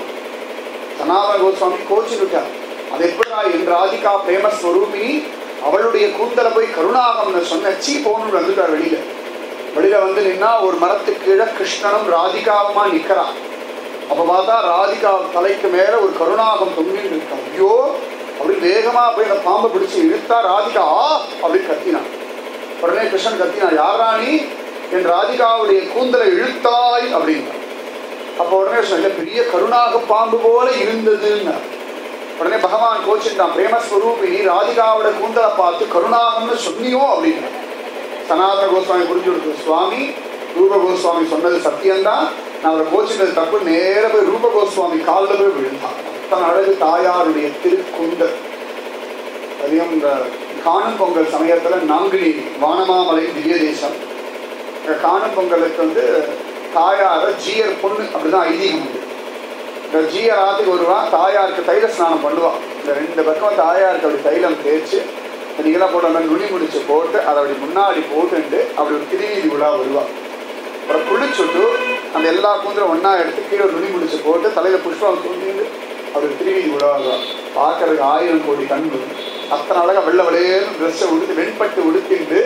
சனாதன கோஸ்வாமி கோச்சு விட்டார் அது எப்படா என் ராதிகா பிரேம ஸ்வரூபினி அவளுடைய கூந்தலை போய் கருணாகம்னு சொன்ன சீ போகணும்னு வந்துட்டார் வெளியில வெளியில வந்து நின்னா ஒரு மரத்துக்கு கீழே கிருஷ்ணனும் ராதிகாவுமா நிக்கிறா அப்ப பார்த்தா ராதிகா தலைக்கு மேல ஒரு கருணாகம் தொங்கிட்டு இருக்கா ஐயோ அப்படி வேகமா போய் அந்த பாம்பை பிடிச்சு இழுத்தா ராதிகா ஆ அப்படின்னு கத்தினான் உடனே கிருஷ்ணன் கத்தினான் யாரா நீ என் ராதிகாவுடைய கூந்தலை இழுத்தாய் அப்படின்னா அப்போ உடனே சொன்ன பெரிய கருணாக பாம்பு போல இருந்ததுன்னு உடனே பகவான் கோச்சிட்டான் பிரேமஸ்வரூபினி ராதிகாவோட கூந்தலை பார்த்து கருணாகம்னு சொன்னியோ அப்படின்னு சனாதன கோஸ்வாமி புரிஞ்சு கொடுத்து சுவாமி ரூப கோஸ்வாமி சொன்னது சத்தியம்தான் நான் அவரை கோச்சிட்டது தப்பு நேர போய் ரூப கோஸ்வாமி காலில் போய் விழுந்தான் அத்தனை அழகு தாயாருடைய திருக்குந்தல் அதையும் இந்த காணும் பொங்கல் சமயத்துல நாங்குனி வானமாமலை திவ்ய தேசம் இந்த காணும் பொங்கலுக்கு வந்து தாயார ஜீயர் பொண்ணு அப்படிதான் ஐதீகம் உண்டு இந்த ஜீயர் ஆத்துக்கு வருவா தாயாருக்கு தைல ஸ்நானம் பண்ணுவா இந்த ரெண்டு பக்கம் தாயாருக்கு அப்படி தைலம் தேய்ச்சி நீங்களாம் போட்டு அந்த நுனி முடிச்சு போட்டு அதை அப்படி முன்னாடி போட்டுண்டு அப்படி ஒரு திருவீதி விழா வருவா அப்புறம் குளிச்சுட்டு அந்த எல்லா கூந்தலும் ஒன்றா எடுத்து கீழே ஒரு நுனி முடிச்சு போட்டு தலையில் புஷ்பம் தூண்டிட்டு அப்படி ஒரு திருவீதி விழா வருவா பார்க்கறதுக்கு ஆயிரம் கோடி கண்கள் அத்தனை அழகா வெள்ளை வெளையேன்னு ட்ரெஸ்ஸை உடுத்து வெண்பட்டு உடுத்திட்டு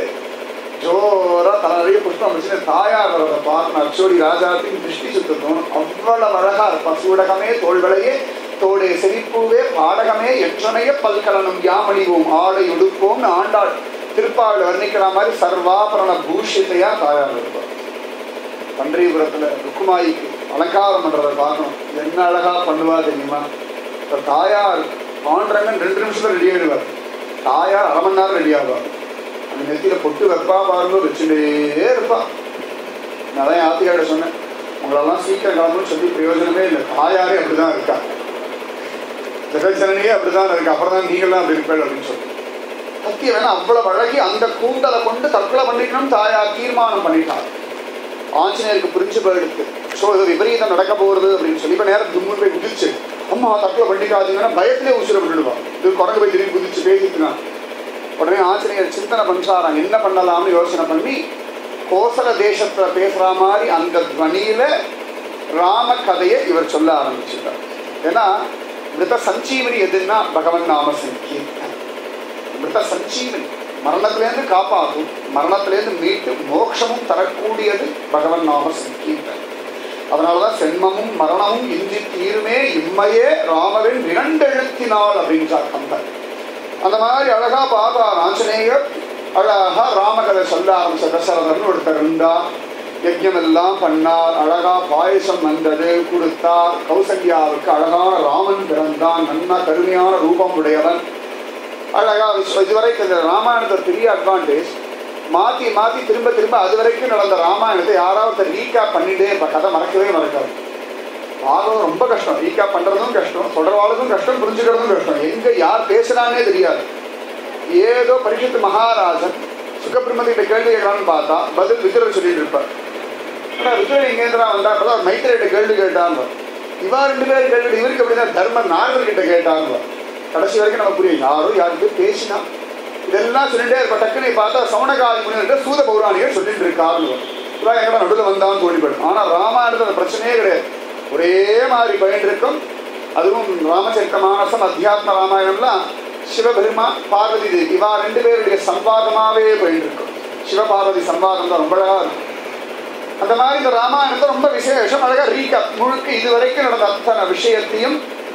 ஜோரா தலை நிறைய புஷ்பம் வச்சு தாயார் அவரை பார்க்கணும் அச்சோடி ராஜாத்தின் திருஷ்டி சுத்தணும் அவ்வளவு அழகா இருப்பா சூடகமே தோள்வளையே தோடே செழிப்பூவே பாடகமே எற்றனைய பல்கலனும் யாமணிவோம் ஆடை உடுப்போம்னு ஆண்டாள் திருப்பாவில் வர்ணிக்கிற மாதிரி சர்வாபரண பூஷிதையா தாயார் இருப்பார் பன்றியபுரத்துல ருக்குமாயிக்கு அலங்காரம் பண்றதை பார்க்கணும் என்ன அழகா பண்ணுவா தெரியுமா இப்ப தாயார் பாண்டரங்கன் ரெண்டு நிமிஷத்துல ரெடி ஆயிடுவார் தாயார் அரை மணி நேரம் ரெடி ஆவார் அந்த நெத்தியில பொட்டு வைப்பா பாருங்க வச்சுட்டே இருப்பா நான் தான் ஆத்திகாரிட சொன்னேன் உங்களெல்லாம் சீக்கிரம் கிளம்புன்னு சொல்லி பிரயோஜனமே இல்லை தாயாரே அப்படிதான் இருக்கா ஜெகஜனனியே அப்படிதான் இருக்கு அப்புறம் தான் நீங்களாம் அப்படி இருப்பேன் அப்படின்னு சொல்லி சத்தியம் வேணா அவ்வளவு அழகி அந்த கூந்தலை கொண்டு தற்கொலை பண்ணிக்கணும் தாயார் தீர்மானம் பண்ணிட்டார் ஆஞ்சநேயருக்கு புரிஞ்சு போயிடுத்து ஸோ இது விபரீதம் நடக்க போகிறது அப்படின்னு சொல்லி இப்போ நேரம் தும்முன்னு போய் குதிச்சு அம்மா தற்கொலை பண்ணிக்காதீங்கன்னா பயத்திலே உசுர விட்டுடுவான் இது குரங்கு போய் திரும்பி குதிச்சு பேசிட்டுனான் உடனே ஆஞ்சநேயர் சிந்தனை பண்றாராம் என்ன பண்ணலாம்னு யோசனை பண்ணி கோசல தேசத்துல பேசுற மாதிரி அந்த துவனியில ராம கதையை இவர் சொல்ல ஆரம்பிச்சுட்டார் ஏன்னா மிருத சஞ்சீவனி எதுன்னா பகவன் நாம சங்கீர்த்தன் மிருத சஞ்சீவனி மரணத்திலேருந்து காப்பாற்றும் மரணத்திலேருந்து மீட்டு மோட்சமும் தரக்கூடியது பகவன் நாம சங்கீர்த்தன் அதனாலதான் சென்மமும் மரணமும் இன்றி தீருமே இம்மையே ராமவின் இரண்டெழுத்தினால் அப்படின்றார் கம்பர் அந்த மாதிரி அழகா பாபா ஆஞ்சநேயர் அழகா ராமகதை சொல்ல ஆரம்பிச்ச தசரதன் ஒருத்தர் இருந்தார் யஜ்யம் எல்லாம் பண்ணார் அழகா பாயசம் வந்தது கொடுத்தார் கௌசல்யாவுக்கு அழகான ராமன் பிறந்தான் நன்னா கருமையான ரூபம் உடையவன் அழகா விஸ்வ- இதுவரைக்கும் இந்த ராமாயணத்தை பெரிய அட்வான்டேஜ் மாத்தி மாத்தி திரும்ப திரும்ப அது வரைக்கும் நடந்த ராமாயணத்தை யாராவது ரீகேப் பண்ணிட்டே இருப்பா கதை மறக்கவே மறக்காது பாகம் ரொம்ப கஷ்டம் ரீகேப் பண்றதும் கஷ்டம் சொல்றவாளுக்கும் கஷ்டம் புரிஞ்சுக்கிறதும் கஷ்டம் எங்க யார் பேசுறானே தெரியாது ஏதோ பரிஷத்து மகாராஜன் சுகபிரமதி கிட்ட கேள்வி கேட்கலான்னு பார்த்தா பதில் விதுரர் சொல்லிட்டு இருப்பார் ஆனா விதுரர் எங்கேந்திரா வந்தா அப்பதான் மைத்திரிட்ட கேள்வி கேட்டாங்க இவா ரெண்டு பேரும் கேள்வி இவருக்கு அப்படிதான் தர்மர் நாரதர் கிட்ட கேட்டாங்க கடைசி வரைக்கும் நம்ம புரியும் யாரோ யாருக்கு பேசினா இதெல்லாம் சொல்லிட்டே இருப்ப டக்குனு பார்த்தா சவணகாதி முனிவர் சூத பௌராணிகர் சொல்லிட்டு இருக்காருன்னு இவா எங்கடா நடுவில் வந்தான்னு தோணிப்படும் ஆனா ராமாயணத்துல அந்த பிரச்சனையே கிடையாது ஒரே மாதிரி பயன் இருக்கும் அதுவும் ராமச்சரித்த மானசம் அத்தியாத்ம ராமாயணம்லாம் சிவபெருமா பார்வதி தேவி இவா ரெண்டு பேருடைய சம்வாதமாவே போயிட்டு இருக்கும் சிவபார்வதி சம்வாதம் தான் ரொம்ப அழகா இருக்கும் அந்த மாதிரி இந்த ராமாயணத்தை ரொம்ப விசேஷம் அழகா ரீகப் முழுக்க இதுவரைக்கும் நடந்த அத்தனை விஷயத்தையும்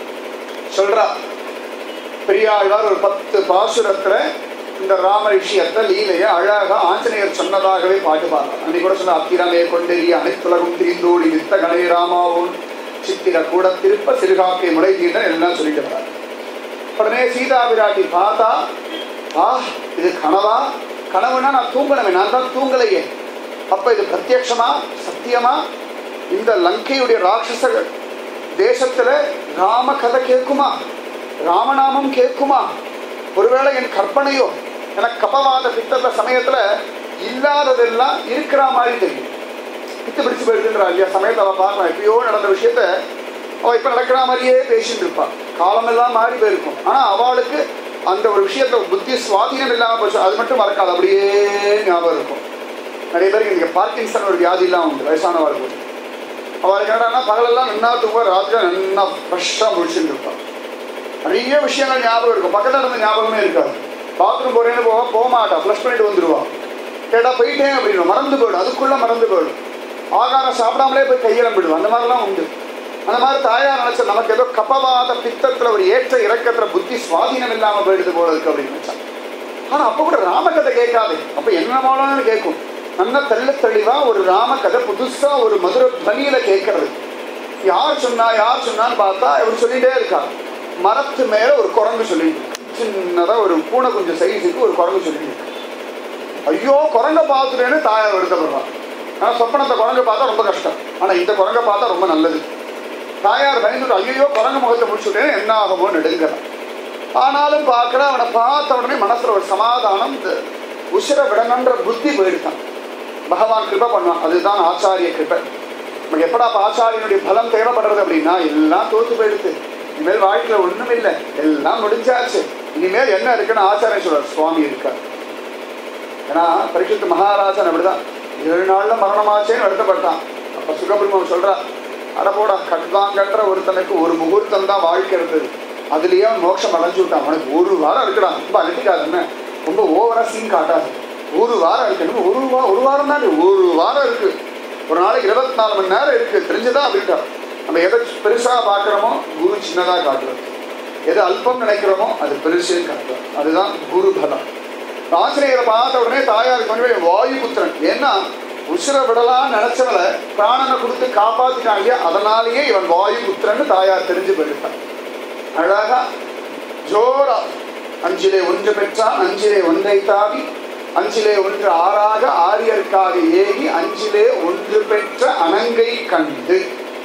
சொல்றா பெரியாழ்வார் ஒரு பத்து பாசுரத்துல இந்த ராம விஷயத்தை லீலைய அழகா ஆஞ்சநேயர் சொன்னதாகவே பாட்டு பாடுறார் அன்னைக்கு கூட சொன்ன அத்திரமே கொண்டெறிய அனைத்துலகும் திரிந்தோடி வித்த கணை ராமாவோன் சித்திர கூட திருப்ப சிறுகாக்கை முளை தீண்ட எல்லாம் சொல்லிட்டு வர்றார் உடனே சீதா விராட்டி பார்த்தா ஆ இது கனவா கனவுனா நான் தூங்கணுமே நான் தான் தூங்கலையே அப்ப இது பிரத்யக்ஷமா சத்தியமா இந்த லங்கையுடைய ராட்சச தேசத்துல ராம கதை கேட்குமா ராமநாமம் கேட்குமா ஒருவேளை என் கற்பனையோ ஏன்னா கபவாத பித்தத்த சமயத்துல இல்லாததெல்லாம் இருக்கிற மாதிரி தெரியும் பித்து பிடிச்சு போயிடுதுன்றா இல்லையா சமயத்தை அவள் பார்க்கலாம் எப்பயோ நடந்த விஷயத்த அவள் இப்போ நடக்கிற மாதிரியே பேசிட்டு இருப்பாள் காலமெல்லாம் மாறி போயிருக்கும் ஆனால் அவளுக்கு அந்த ஒரு விஷயத்த புத்தி சுவாதீனம் இல்லாமல் போச்சு அது மட்டும் மறக்காது அப்படியே ஞாபகம் இருக்கும் நிறைய பேருக்கு இங்கே பார்க்கின்சன் ஒரு வியாதிலாம் உண்டு வயசானவர்களுக்கு அவளுக்கு என்னடான்னா பகலெல்லாம் நின்னா தூங்க ராத்திரி நல்லா ஃப்ரெஷ்ஷாக முடிச்சுட்டு இருப்பாள் நிறைய விஷயங்கள் ஞாபகம் இருக்கும் பக்கத்தில் இருந்த ஞாபகமே இருக்காது பாத்ரூம் போறேன்னு போக போக மாட்டா ஃப்ளஷ் பண்ணிட்டு வந்துடுவான் கேட்டா போயிட்டேன் அப்படின்னு மறந்து போயிடும் அதுக்குள்ள மறந்து போயிடும் ஆகாரம் சாப்பிடாமலே போய் கையிலம்பிடுவோம் அந்த மாதிரிலாம் உண்டு அந்த மாதிரி தாயார் நினைச்ச நமக்கு ஏதோ கபவாத பித்தத்துல ஒரு ஏற்ற இறக்கத்துல புத்தி சுவாதீனம் இல்லாம போயிடுது போல இருக்கு அப்படின்னு நினைச்சான் ஆனா அப்ப கூட ராமகதை கேட்காது அப்ப என்ன மாடம்னு கேட்கும் நல்ல தெள்ள தெளிவா ஒரு ராமகதை புதுசா ஒரு மதுர துவனியில கேட்கறது யார் சொன்னா யார் சொன்னான்னு பார்த்தா இவர் சொல்லிட்டே இருக்கா மரத்து மேல ஒரு குரங்கு சொல்லிட்டு இருக்கு. சின்னதா ஒரு பூனை குஞ்சு சைஸுக்கு ஒரு குரங்கு சொல்லிட்டு இருக்கு. ஐயோ குரங்க பார்த்துட்டேன்னு தாயார் வருத்தப்படுறான் ஆனா சொப்பனத்தை குரங்க பார்த்தா ரொம்ப கஷ்டம் ஆனா இந்த குரங்க பார்த்தா ரொம்ப நல்லது தாயார் பயந்துட்டு ஐயோ குரங்க முகத்தை முடிச்சுட்டேன்னு என்ன ஆகுமோ நெடுங்கிறான் ஆனாலும் பார்க்கற அவனை பார்த்த உடனே மனசுல ஒரு சமாதானம் இந்த உசிர விடணுன்ற புத்தி போயிடுதான் பகவான் கிருபை பண்ணுவான் அதுதான் ஆச்சாரிய கிருபை நமக்கு எப்படா அப்ப ஆச்சாரியனுடைய பலம் தேவைப்படுறது அப்படின்னா எல்லாம் தோத்து போயிடுது இனிமேல் வாழ்க்கையில ஒண்ணும் இல்லை எல்லாம் முடிஞ்சாச்சு இனிமேல் என்ன இருக்குன்னு ஆச்சாரியன் சொல்றார் சுவாமி இருக்கார் ஏன்னா பரிசுத்த மகாராஜன் அப்படிதான் ஏழு நாள்ல மரணமாச்சேன்னு வருத்தப்பட்டான் அப்ப சுகபிரம்மம் சொல்றா அட போடா கட்வாங்கன்ற ஒருத்தனுக்கு ஒரு முகூர்த்தம் தான் வாழ்க்கை இருந்தது அதுலயே அவன் மோட்சம் அடைஞ்சு விட்டான் அவனுக்கு ஒரு வாரம் இருக்குடான் ரொம்ப அழுத்திக்காதுன்னு ரொம்ப ஓவரா சீன் காட்டாது ஒரு வாரம் இருக்கு ஒரு வா ஒரு வாரம் தான் இருக்கு. ஒரு வாரம் இருக்கு ஒரு நாளைக்கு இருபத்தி நாலு மணி நேரம் இருக்கு தெரிஞ்சுதான் அப்படின்ட்டா நம்ம எதை பெருசா பார்க்குறோமோ குரு சின்னதா காட்டுறது எது அல்பம் நினைக்கிறோமோ அது பெருசுன்னு காட்டுறது அதுதான் குரு பலம் ஆசிரியரை பார்த்த உடனே தாயாருக்கு கொண்டு வாயு புத்திரன் ஏன்னா உசிர விடலாம் நினைச்சவள பிராணனை கொடுத்து காப்பாத்திட்டாங்க அதனாலேயே இவன் வாயு புத்திரன்னு தாயார் தெரிஞ்சு போயிட்டான் அழகா ஜோரா அஞ்சிலே ஒன்று பெற்றான் அஞ்சிலே ஒன்றை தாவி அஞ்சிலே ஒன்று ஆறாக ஆரியருக்காக ஏகி அஞ்சிலே ஒன்று பெற்ற அனங்கை கண்டு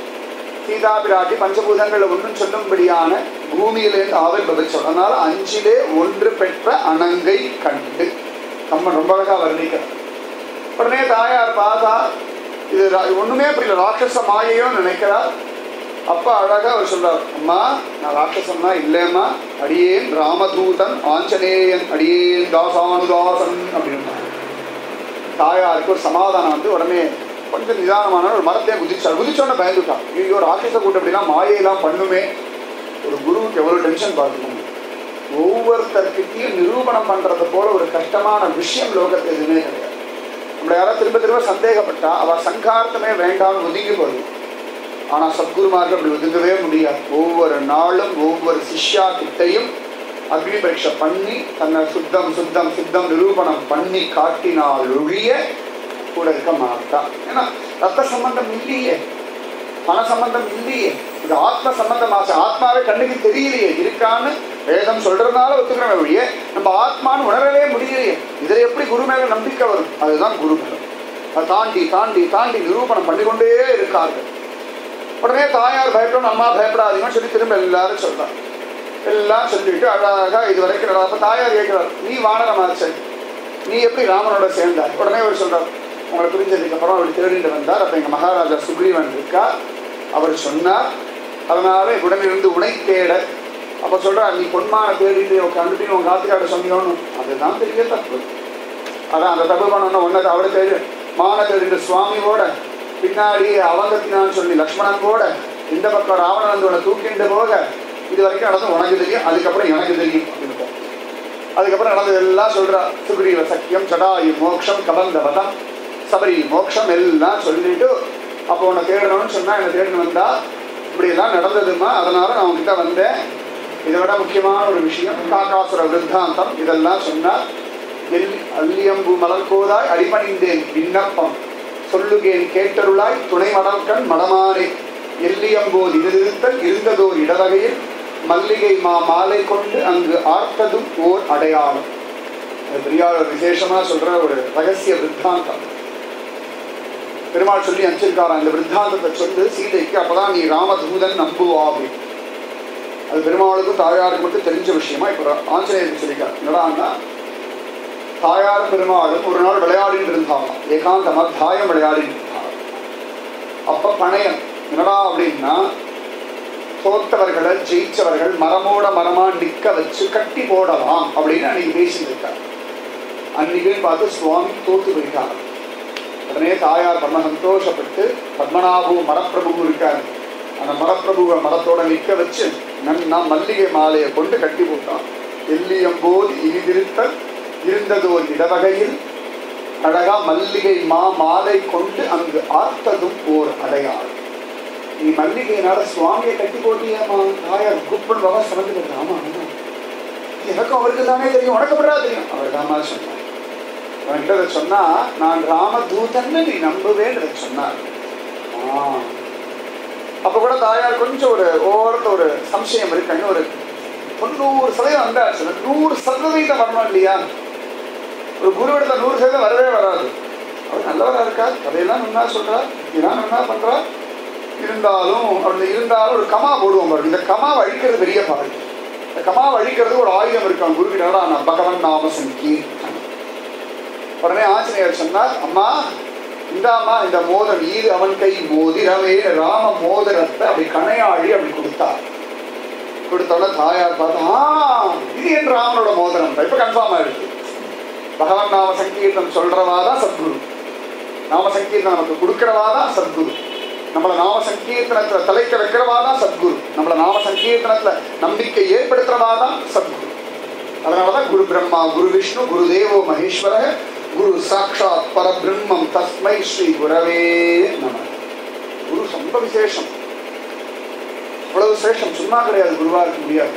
சீதா பிராட்டி பஞ்சபூதங்கள் ஒன்றும் சொல்லும்படியான பூமியிலேருந்து ஆவிர்பவிச்சோம் அதனால அஞ்சிலே ஒன்று பெற்ற அனங்கை கண்டு நம்ம ரொம்ப அழகா வர்ணிக்கிறார் உடனே தாயார் பார்த்தா இது ரா- ஒண்ணுமே புரியல ராட்சச மாயையோ நினைக்கிறார் அப்பா அழகா அவர் சொல்றார் அம்மா நான் ராட்சசம்னா இல்லைம்மா அடியேன் ராமதூதன் ஆஞ்சநேயன் அடியேன் தாசானுதாசன் அப்படின்னு தாயாருக்கு ஒரு சமாதானம் வந்து உடனே கொஞ்சம் நிதானமான ஒரு மரத்தையே குதிச்சார் குதிச்சோடனே பயந்துட்டான் ஐயோ ராட்சச கூட்டம் அப்படின்னா மாயையெல்லாம் பண்ணுமே ஒரு குருவுக்கு எவ்வளவு டென்ஷன் பார்க்கணும் ஒவ்வொருத்தர்கிட்டையும் நிரூபணம் பண்றது போல ஒரு கஷ்டமான விஷயம் லோகத்தில் எதுவுமே கிடையாது நம்மளை யாராவது திரும்ப திரும்ப சந்தேகப்பட்டா அவ சங்கார்த்தமே வேண்டாம்னு ஒதுங்கி போடுது ஆனா சத்குருமார்கள் அப்படி ஒதுங்கவே முடியாது ஒவ்வொரு நாளும் ஒவ்வொரு சிஷ்யா கிட்டையும் அக்னி பரீட்சை பண்ணி தன்னை சுத்தம் சுத்தம் சுத்தம் நிரூபணம் பண்ணி காட்டினால் ஒழிய கூட இருக்க மாட்டா ஏன்னா ரத்த சம்பந்தம் இல்லையே பண சம்பந்தம் இல்லையே இது ஆத்ம சம்பந்தமாச்சு ஆத்மாவே கண்ணுக்கு தெரியலையே இருக்கான்னு வேதம் சொல்றதுனால ஒத்துக்கிறோமே ஒழிய நம்ம ஆத்மான்னு உணரவே முடியலையே இதில் எப்படி குரு மேல நம்பிக்கை வரும் அதுதான் குரு பலம் அதை தாண்டி தாண்டி தாண்டி நிரூபணம் பண்ணிக்கொண்டே இருக்கார்கள் உடனே தாயார் பயப்படணும் அம்மா பயப்படாதீங்கன்னு சொல்லி திரும்ப எல்லாரும் சொல்றாங்க எல்லாம் சொல்லிட்டு அழகா இது வரைக்கும் நடந்தா- அப்ப தாயார் கேட்கிறார் நீ வானரமாச்சன் நீ எப்படி ராமனோட சேர்ந்தார் உடனே அவர் சொல்றார் உங்களை புரிஞ்சதுக்கு அப்புறம் அவர் தேடிட்டு வந்தார் அப்ப எங்க மகாராஜா சுக்ரீவன் இருக்கா அவர் சொன்னார் அதனால உடனிருந்து உனை தேட அப்ப சொல்றார் நீ பொன்மான தேடிட்டு கண்டுட்டு உன் காத்துக்காட்ட சொன்னியோன்னு அதுதான் பெரிய தப்பு அதான் அந்த தப்பு பண்ணணும் ஒன்னது அவரை தேடி மான தேடிட்டு சுவாமியோட பின்னாடி அவங்கத்தினான்னு சொல்லி லக்ஷ்மணன் கூட இந்த பக்கம் ராவணன் வந்து உன்னை தூக்கிண்டு போக இது வரைக்கும் நடந்து உனக்கு தெரியும் அதுக்கப்புறம் எனக்கு தெரியும் அப்படின்னு அதுக்கப்புறம் நடந்ததெல்லாம் சொல்றா சுக்ரீவ சக்கியம் ஜடாயு மோக்ஷம் கபந்த வதம் சபரி மோக்ஷம் எல்லாம் சொல்லிட்டு அப்போ உன்னை தேடணும்னு சொன்னா என்னை தேடணும் வந்தா இப்படி எல்லாம் நடந்ததுமா அதனால நான் உன்கிட்ட வந்தேன் இதை விட முக்கியமான ஒரு விஷயம் காக்காசுர விருத்தாந்தம் இதெல்லாம் சொன்னா எல் அல்லியம்பு மலர்கோதாய் அடிபணிந்தேன் விண்ணப்பம் சொல்லுகேன் கேட்டருளாய் துணை மடல்கண் மடமானே எல்லியம்போது இருத்தல் இருந்ததோர் இடவகையில் மல்லிகை மா மாலை கொண்டு அங்கு ஆர்த்ததும் ஓர் அடையாளம் அது பெரியார் விசேஷமா சொல்ற ஒரு ரகசிய விருத்தாந்தம் பெருமாள் சொல்லி அனுப்பிச்சிருக்காராம் இந்த விருத்தாந்தத்தை சொல்லு சீதைக்கு அப்பதான் நீ ராமதூதன் நம்புவாவி அது பெருமாளுக்கும் தாயாருக்கு மட்டும் தெரிஞ்ச விஷயமா இப்ப ஆஞ்சநேயருக்கு சொல்லிக்கார் என்னடான்னா தாயார் பெருமாளும் ஒரு நாள் விளையாடிட்டு இருந்தாங்க ஏகாந்தமா தாயம் விளையாடிட்டு இருந்தாங்க அப்ப பணையம் என்னடா அப்படின்னா தோத்தவர்களை ஜெயிச்சவர்கள் மரமோட மரமா நிக்க வச்சு கட்டி போடலாம் அப்படின்னு அன்னைக்கு பேசிட்டு இருக்காங்க அன்னைக்கு பார்த்து சுவாமி தோத்து போயிட்டாங்க உடனே தாயார் பரம சந்தோஷப்பட்டு பத்மநாபு மரப்பிரபு இருக்காரு அந்த மரப்பிரபுவை மரத்தோட நிக்க வச்சு நன்னா மல்லிகை மாலையை கொண்டு கட்டி போட்டான் எல்லியம்போது இனிதிருத்த இருந்ததோர் இடவகையில் அழகா மல்லிகை மா மாலை கொண்டு அங்கு ஆர்த்ததும் ஓர் அடையாளம் நீ மல்லிகையினால சுவாமியை கட்டி போட்டியாமா தாயார் குப்பன் பகா சமந்து ஆமா ஆமா எனக்கும் அவருக்கு தானே தெரியும் உனக்கு எப்படிடா தெரியும் அவர் தாமா சொன்னார் அவன்கிட்ட இதை சொன்னா நான் ராமதூதன்னு நீ நம்புவேன்னு சொன்னார் ஆ. அப்ப கூட தாயார் கொஞ்சம் ஒரு ஓரத்துல ஒரு சம்சயம் இருக்கு இன்னும் ஒரு தொண்ணூறு சதவீதம் வந்தாச்சு அந்த நூறு சதவீதம் வரணும் இல்லையா ஒரு குருவிடத்துல நூறு சதவீதம் வரவே வராது அவர் நல்லவரா இருக்கா கதையெல்லாம் நன்னா சொல்றா இதெல்லாம் நன்னா பண்றா இருந்தாலும் அப்படி இருந்தாலும் ஒரு கமா போடுவோம் பாருங்க இந்த கமாவை அழிக்கிறது பெரிய பாடு இந்த கமாவை அழிக்கிறது ஒரு ஆயுதம் இருக்கான் குருவிடா நான் பகவன் நாம சங்கீர்த்தன் உடனே ஆஞ்சநேயர் சொன்னார் அம்மா இந்தாம்மா இந்த மோதிரம் ஈது அவன் கை மோதிரமே ராம மோதிரத்தை அப்படி கணையாழி அப்படி கொடுத்தார் கொடுத்தோட தாயார் பார்த்தா "ஆ, இது என் ராமனோட மோதிரம் இப்ப கன்ஃபார்ம் ஆயிடுச்சு பகவான் நாம சங்கீர்த்தம் சொல்றவா தான் சத்குரு நாம சங்கீர்த்தம் நமக்கு கொடுக்கிறவா தான் சத்குரு நம்மள நாம சங்கீர்த்தனத்துல தலைக்க வைக்கிறவா தான் சத்குரு நம்மள நாம சங்கீர்த்தனத்துல நம்பிக்கை ஏற்படுத்துறவா தான் சத்குரு அதனாலதான் குரு பிரம்மா குரு விஷ்ணு குரு தேவோ மகேஸ்வர குரு சாட்சாத் பரபிரம்மம் தஸ்மை ஸ்ரீ குரவே நம குரு ரொம்ப விசேஷம் அவ்வளவு விசேஷம் சும்மா கிடையாது குருவா இருக்க முடியாது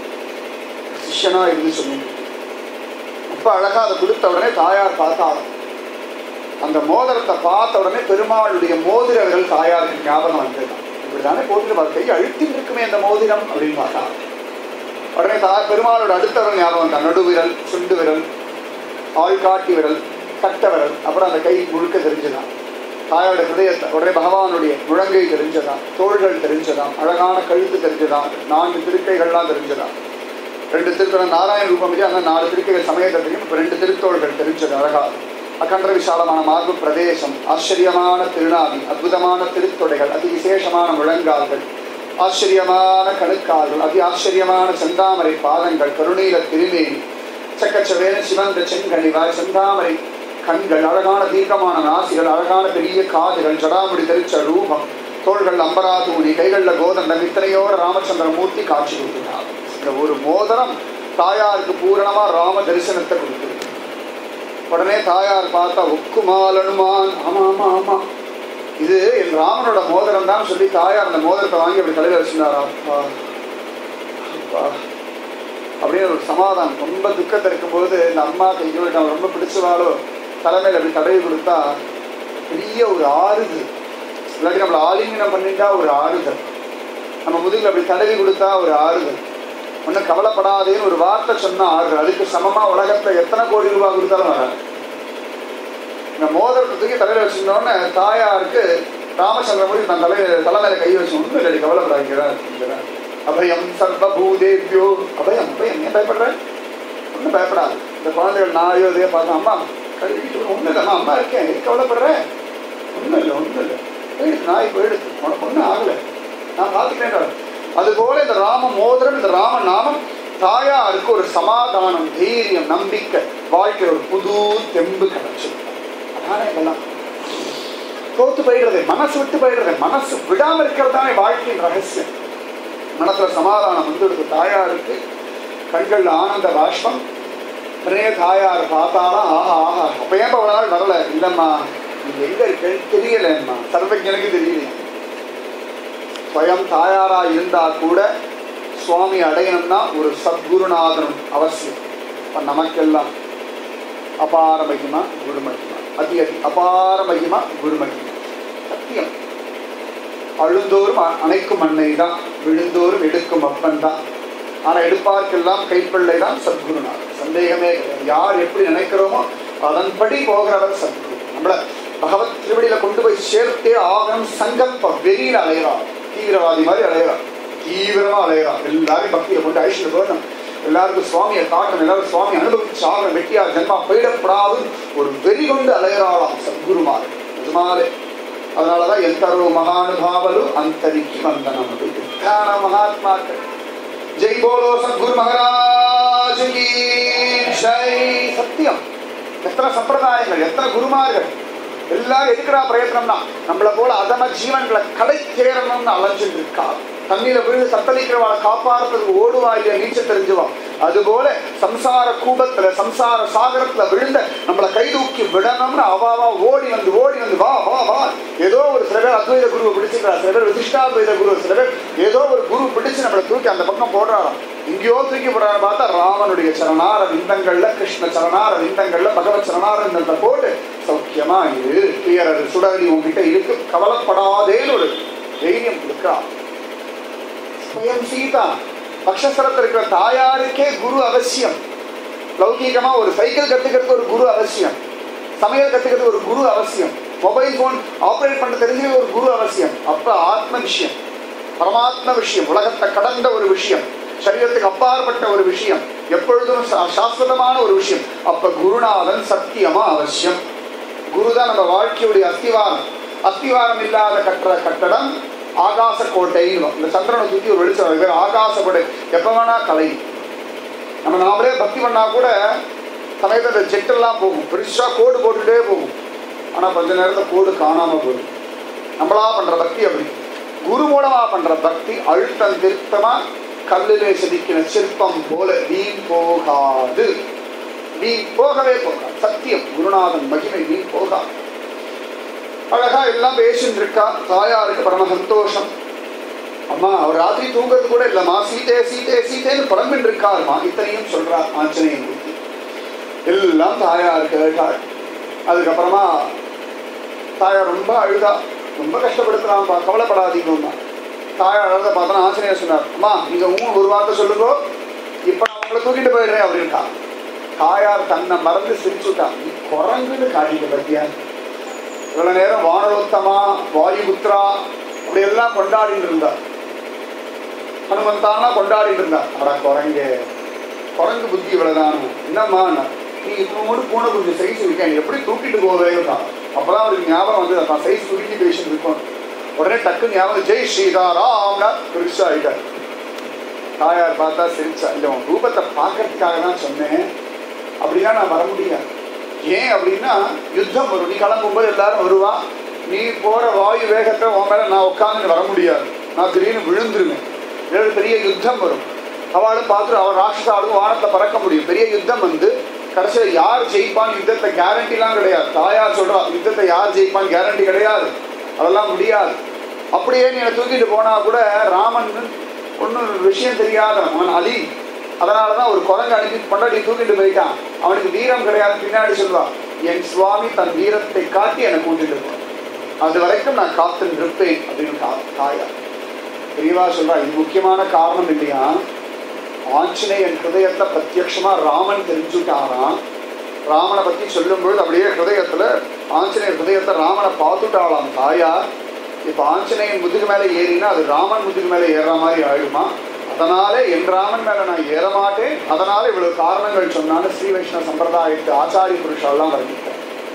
சிஷ்யனா இருந்து சொல்லுங்க அப்ப அழகா அதை கொடுத்த உடனே தாயார் பார்த்தாள் அந்த மோதிரத்தை பார்த்த உடனே பெருமாளுடைய மோதிரர்கள் தாயாருக்கு ஞாபகம் வந்தது இப்படிதானே போட்டு கை அழுத்தி இருக்குமே அந்த மோதிரம் அப்படின்னு பார்த்தா உடனே தா பெருமாளோட அடுத்தவர்கள் ஞாபகம் வந்தா நடுவிரல் சுண்டு விரல் ஆள்காட்டி விரல் கட்ட விரல் அப்புறம் அந்த கை முழுக்க தெரிஞ்சுதான் தாயோட ஹிருதயத்தை உடனே பகவானுடைய முழங்கை தெரிஞ்சதாம் தோள்கள் தெரிஞ்சதாம் அழகான கழுத்து தெரிஞ்சதாம் நான்கு திருக்கைகள்லாம் தெரிஞ்சதாம் ரெண்டு திருக்குறள் நாராயண ரூபம் இல்லையா அந்த நாலு திருக்கைகள் சமயத்தை தெரியும் இப்போ ரெண்டு திருத்தோள்கள் தெரிஞ்சது அழகா அகன்ற விசாலமான மார்பு பிரதேசம் ஆச்சரியமான திருநாவி அற்புதமான திருத்தொடைகள் அதி விசேஷமான முழங்கால்கள் ஆச்சரியமான கணுக்கால்கள் அதி ஆச்சரியமான செந்தாமரை பாதங்கள் கருணீல திருமேனி சக்கச்சவேன சிவந்த செங்கனிவாய் செந்தாமரை கண்கள் அழகான தீர்க்கமான நாசிகள் அழகான பெரிய காதுகள் ஜடாமுடி தெரிச்ச ரூபம் தோள்கள் அம்பராதூணி கைகள்ல கோதண்டம் இத்தனையோட ராமச்சந்திரமூர்த்தி காட்சி கொடுத்துட்டார் இந்த ஒரு மோதிரம் தாயாருக்கு பூரணமா ராம தரிசனத்தை கொடுத்துருக்கு உடனே தாயார் பார்த்தா உக்குமாலனுமான் ஆமா ஆமா ஆமா இது என் ராமனோட மோதிரம் தான் சொல்லி தாயார் அந்த மோதிரத்தை வாங்கி அப்படி தலையில வச்சிருந்தாரா அப்பா அப்பா அப்படின்னு ஒரு சமாதானம் ரொம்ப துக்கத்தை இருக்கும்போது இந்த அம்மா கையோ நம்ம ரொம்ப பிடிச்சவாளோ தலைமையில் அப்படி தடவி கொடுத்தா பெரிய ஒரு ஆறுதல் இல்லாட்டி நம்மளை ஆலிங்கனம் பண்ணிட்டா ஒரு ஆறுதல் நம்ம முதுகில் அப்படி தடவி கொடுத்தா ஒரு ஆறுதல் ஒன்றும் கவலைப்படாதேன்னு ஒரு வார்த்தை சொன்னா ஆறுதல் அதுக்கு சமமா உலகத்துல எத்தனை கோடி ரூபாய் கொடுத்தாலும் வராது இந்த மோதிரத்தை தூக்கி தலையில வச்சிருந்தோடனே தாயாருக்கு ராமச்சந்திரமூர்த்தி நான் தலையில தலைமையில கை வச்சு ஒன்றும் இல்லை கவலைப்படாதீங்க அபயம் சர்வபூதேபியோ அபயம் அபயம் ஏன் பயப்படுற ஒன்றும் பயப்படாது இந்த குழந்தைகள் நாயோ இதே பார்த்தா அம்மா கழுவிட்டு ஒன்றும் இல்லைம்மா அம்மா இருக்கேன் எதுக்கு கவலைப்படுற ஒன்றும் இல்லை ஒன்றும் இல்லை போயிடுச்சு நாய் போயிடுச்சு உனக்கு ஒன்றும் ஆகலை நான் பார்த்துக்கிறேன் அதுபோல இந்த ராம மோதிரம் இந்த ராம நாமம் தாயாருக்கு ஒரு சமாதானம் தைரியம் நம்பிக்கை வாழ்க்கை ஒரு புது தெம்பு கிடைச்சு அதானே இதெல்லாம் தோத்து போயிடுறது மனசு விட்டு போயிடுறது மனசு விடாம இருக்கிறது தானே வாழ்க்கையின் ரகசியம் மனசுல சமாதானம் வந்துடுது தாயாருக்கு கண்கள்ல ஆனந்த பாஷ்பம் உடனே தாயார் பார்த்தாலும் ஆஹா ஆஹா அப்ப ஏன் ஒரு நாள் வரல இல்லம்மா நீங்க எங்க இருக்கேன்னு தெரியலம்மா சர்வஜனுக்கு தெரியல ஸ்வயம் தாயாரா இருந்தா கூட சுவாமி அடையணும்னா ஒரு சத்குருநாதனும் அவசியம் இப்ப நமக்கெல்லாம் அபார மகிமா குரு மகிமா அதி அதி அபார மகிமா குரு மகிமா சத்தியம் அழுந்தோறும் அ- அணைக்கும் அன்னை தான் விழுந்தோறும் எடுக்கும் அப்பன் தான் ஆனா எடுப்பார்க்கெல்லாம் கைப்பிள்ளை தான் சத்குருநாதர் சந்தேகமே கிடையாது யார் எப்படி நினைக்கிறோமோ அதன்படி போகிறவர் சத்குரு நம்மள பகவத் திருவடியில கொண்டு போய் சேர்த்தே ஆகணும் சங்கல்ப வெறியில அலையறான் தீவிரவாதி மாதிரி அலையறான் தீவிரமா அலையறான் எல்லாரையும் பக்தியில கொண்டு அழிச்சுட்டு போகணும் எல்லாருக்கும் சுவாமியை காட்டணும் எல்லாரும் சுவாமி அனுபவிச்சு ஆகணும் வெட்டியா ஜென்மா போயிடப்படாது ஒரு வெறி கொண்டு அலையறாளாம் சத்குருமார் நிஜமாலே அதனாலதான் எந்தரோ மகானுபாவலு அந்தரிக்கு வந்தனமது தியான மகாத்மாக்கள் ஜெய் போலோ சத்குரு மகாராஜ் கி ஜெய் சத்தியம் எத்தனை சம்பிரதாயங்கள் எத்தனை குருமார்கள் எல்லாரும் எதுக்குடா பிரயத்னம்னா நம்மளை போல அதம ஜீவன்களை கடை தேரணும்னு அலைஞ்சிட்டு இருக்கா தண்ணியில விழுந்து தத்தளிக்கிறவாளை காப்பாடுறதுக்கு ஓடுவா இல்லையா நீச்சல் தெரிஞ்சுவா அதுபோல சம்சார கூபத்துல சம்சார சாகரத்துல விழுந்த நம்மளை கை தூக்கி விடணும்னு அவாவா ஓடி வந்து ஓடி வந்து வா வா வா ஏதோ ஒரு சில பேர் அத்வைத குருவை பிடிச்சிக்கிறா சில பேர் விசிஷ்டாத்வைத குரு சில பேர் ஏதோ ஒரு குரு பிடிச்சு நம்மளை தூக்கி அந்த பக்கம் போடுறாராம் எங்கேயோ தூக்கி போடுறாரு பார்த்தா ராமனுடைய சரணார விந்தங்கள்ல கிருஷ்ண சரணார விந்தங்கள்ல பகவத் சரணார விந்தங்களை போட்டு சௌக்கியமா இரு துயரது சுடரி உங்ககிட்ட இருக்கு கவலைப்படாதேன்னு ஒரு தைரியம் இருக்கா ஸ்வயம் சீதா பக்ஷஸ்தலத்தில் இருக்கிற தாயாருக்கே குரு அவசியம் லௌகீகமா ஒரு சைக்கிள் கத்துக்கிறதுக்கு ஒரு குரு அவசியம் சமையல் கத்துக்கிறதுக்கு ஒரு குரு அவசியம் மொபைல் போன் ஆப்ரேட் பண்ண தெரிஞ்சது ஒரு குரு அவசியம் அப்ப ஆத்ம விஷயம் பரமாத்ம விஷயம் உலகத்தை கடந்த ஒரு விஷயம் சரீரத்துக்கு அப்பாற்பட்ட ஒரு விஷயம் எப்பொழுதும் சா- சாஸ்வதமான ஒரு விஷயம் அப்ப குருநாதன் சத்தியமா அவசியம் குருதான் நம்ம வாழ்க்கையுடைய அஸ்திவாரம் அஸ்திவாரம் இல்லாத கட்டுற கட்டடம் ஆகாச கோட்டைன்னு இந்த சந்திரனை சுத்தி ஒரு வெளிச்சம் இருக்கு ஆகாச கோட்டை எப்ப வேணா கலை நம்ம நாமளே பக்தி பண்ணா கூட சமயத்தில் ஜெட் எல்லாம் போகும் பெருசா கோடு போட்டுட்டே போகும் ஆனா கொஞ்ச நேரத்துல கோடு காணாம போயிடும் நம்மளா பண்ற பக்தி அப்படி குரு மூலமா பண்ற பக்தி அழுத்தம் திருத்தமா கல்லிலே செதுக்கின சிற்பம் போல வீண் போகாது வீண் போகவே போகாது சத்தியம் குருநாதன் மகிமை வீண் போகாது அழகா எல்லாம் பேசிட்டு இருக்கா தாயாருக்கு பரம சந்தோஷம் அம்மா அவர் ராத்திரி தூங்குறது கூட இல்லம்மா சீட்டே சீட்டே சீட்டேன்னு புலம்பின்னு இருக்காருமா இத்தனையும் சொல்றா ஆஞ்சநேயன் புத்தி எல்லாம் தாயார் கேட்டாள் அதுக்கப்புறமா தாயார் ரொம்ப அழுதா ரொம்ப கஷ்டப்படுத்துறான்பா கவலைப்படாதீங்கம்மா தாயார் அழுத பார்த்தா ஆஞ்சநேயர் சொன்னார் அம்மா நீங்க ஊன் ஒரு வார்த்தை சொல்லுங்க இப்ப நான் உங்களை தூக்கிட்டு போயிடுறேன் அப்படின்ட்டா தாயார் தன்னை மறந்து சிரிச்சுட்டா நீ குரங்குன்னு காட்டிக்க பத்தியா இவ்வளவு நேரம் வானரோத்தமா வாயுபுத்ரா அப்படி எல்லாம் கொண்டாடிட்டு இருந்தா ஹனுமந்தானா கொண்டாடிட்டு இருந்தா அட குரங்கு குரங்கு புத்தி இவ்வளவுதான் என்னம்மா நீ இப்போ மட்டும் பூனை கொஞ்சம் சைஸ் இருக்கேன் எப்படி தூக்கிட்டு போவேன்னுட்டான் அப்பதான் அவருக்கு ஞாபகம் வந்து தான் சைஸ் சுருக்கி பேசிட்டு இருக்கோம் உடனே டக்கு ஞாபகம் ஜெய் ஸ்ரீதாராம்னா பெருசா ஆயிட்டார் தாயார் பார்த்தா சிரிச்சா இல்லை உன் ரூபத்தை பார்க்கறதுக்காக தான் சொன்னேன் அப்படின்னா நான் வர முடியாது ஏன் அப்படின்னா யுத்தம் வரும் நீ கிளம்பும்போது எல்லாரும் வருவா நீ போற வாயு வேகத்தை உன் மேல நான் உட்காந்து வர முடியாது நான் திடீர்னு விழுந்துருவேன் ஏழு பெரிய யுத்தம் வரும் அவளும் பார்த்துட்டு அவள் ராட்சச ஆளும் வானத்தை பறக்க முடியும் பெரிய யுத்தம் வந்து கடைசியில் யார் ஜெயிப்பான் யுத்தத்தை கேரண்டிலாம் கிடையாது தாயார் சொல்றா யுத்தத்தை யார் ஜெயிப்பான் கேரண்டி கிடையாது அதெல்லாம் முடியாது அப்படியே நீ என்னை தூக்கிட்டு போனா கூட ராமன் ஒன்றும் விஷயம் தெரியாதவன் அவன் அலி அதனால தான் ஒரு குரங்கு அனுப்பி பொண்டாட்டி தூக்கிட்டு போயிட்டான் அவனுக்கு வீரம் கிடையாது பின்னாடி சொல்லுவான் என் சுவாமி தன் வீரத்தை காட்டி என்னை கூட்டிட்டு போனான் அது வரைக்கும் நான் காத்துன்னு இருப்பேன் அப்படின்னு கா- தாயார் பெரியவா சொல்றா இது முக்கியமான காரணம் இல்லையா ஆஞ்சநேயன் ஹிருதயத்துல பிரத்யக்ஷமா ராமன் தெரிஞ்சுட்டாராம் ராமனை பத்தி சொல்லும் பொழுது அப்படியே ஹிருதயத்துல ஆஞ்சநேயர் ஹிருதயத்தை ராமனை பார்த்துட்டாளாம் தாயார் இப்ப ஆஞ்சநேயன் முதுகு மேல ஏறினா அது ராமன் முதுகு மேல ஏறுற மாதிரி ஆயிடுமா அதனால என் ராமன் மேல நான் ஏற மாட்டேன் அதனால இவ்வளவு காரணங்கள் சொன்னான்னு ஸ்ரீ வைஷ்ணவ சம்பிரதாயத்து ஆச்சாரிய புருஷாலாம் வர்ணித்தார்